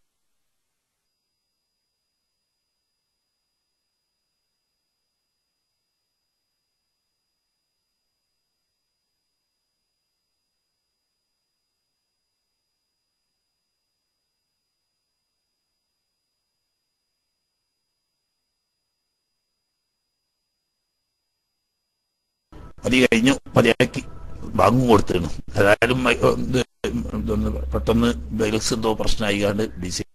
മതി കഴിഞ്ഞു മതിയാക്കി ബാങ്കും കൊടുത്തിരുന്നു ഏതായാലും മൈ- ഇത് ഇതൊന്ന് പെട്ടെന്ന് ബൈലക്സ് എന്തോ പ്രശ്നമായിക്കാണ്ട് ഡി സി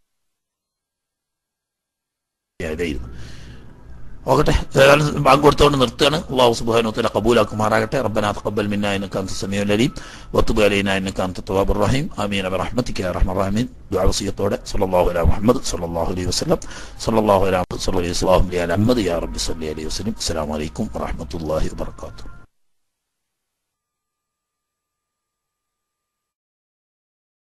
ആയതായിരുന്നു ഓക്കട്ടെ ഏതായാലും ബാങ്ക് കൊടുത്തുകൊണ്ട് നിർത്തുകയാണ് അള്ളാഹു സുബാനുത്തല കബൂലാക്കുമാറാകട്ടെ റബ്ബന തഖബ്ബൽ മിന്നാ ഇന്നക അൻത സമീഉൽ അലീം വതുബ് അലൈനാ ഇന്നക അൻത തവ്വാബുർ റഹീം ആമീൻ ബിറഹ്മതിക യാ അർഹമർ റഹീമീൻ ദുആ വസിയത്തോടെ സല്ലല്ലാഹു അലൈഹി മുഹമ്മദ് സല്ലല്ലാഹു അലൈഹി വസല്ലം സല്ലല്ലാഹു അലൈഹി വസല്ലം സല്ലല്ലാഹു അലൈഹി വസല്ലം യാ റബ്ബി സല്ലി അലൈഹി വസല്ലം അസ്സലാമു അലൈക്കും വറഹ്മത്തുള്ളാഹി വബറകാതുഹു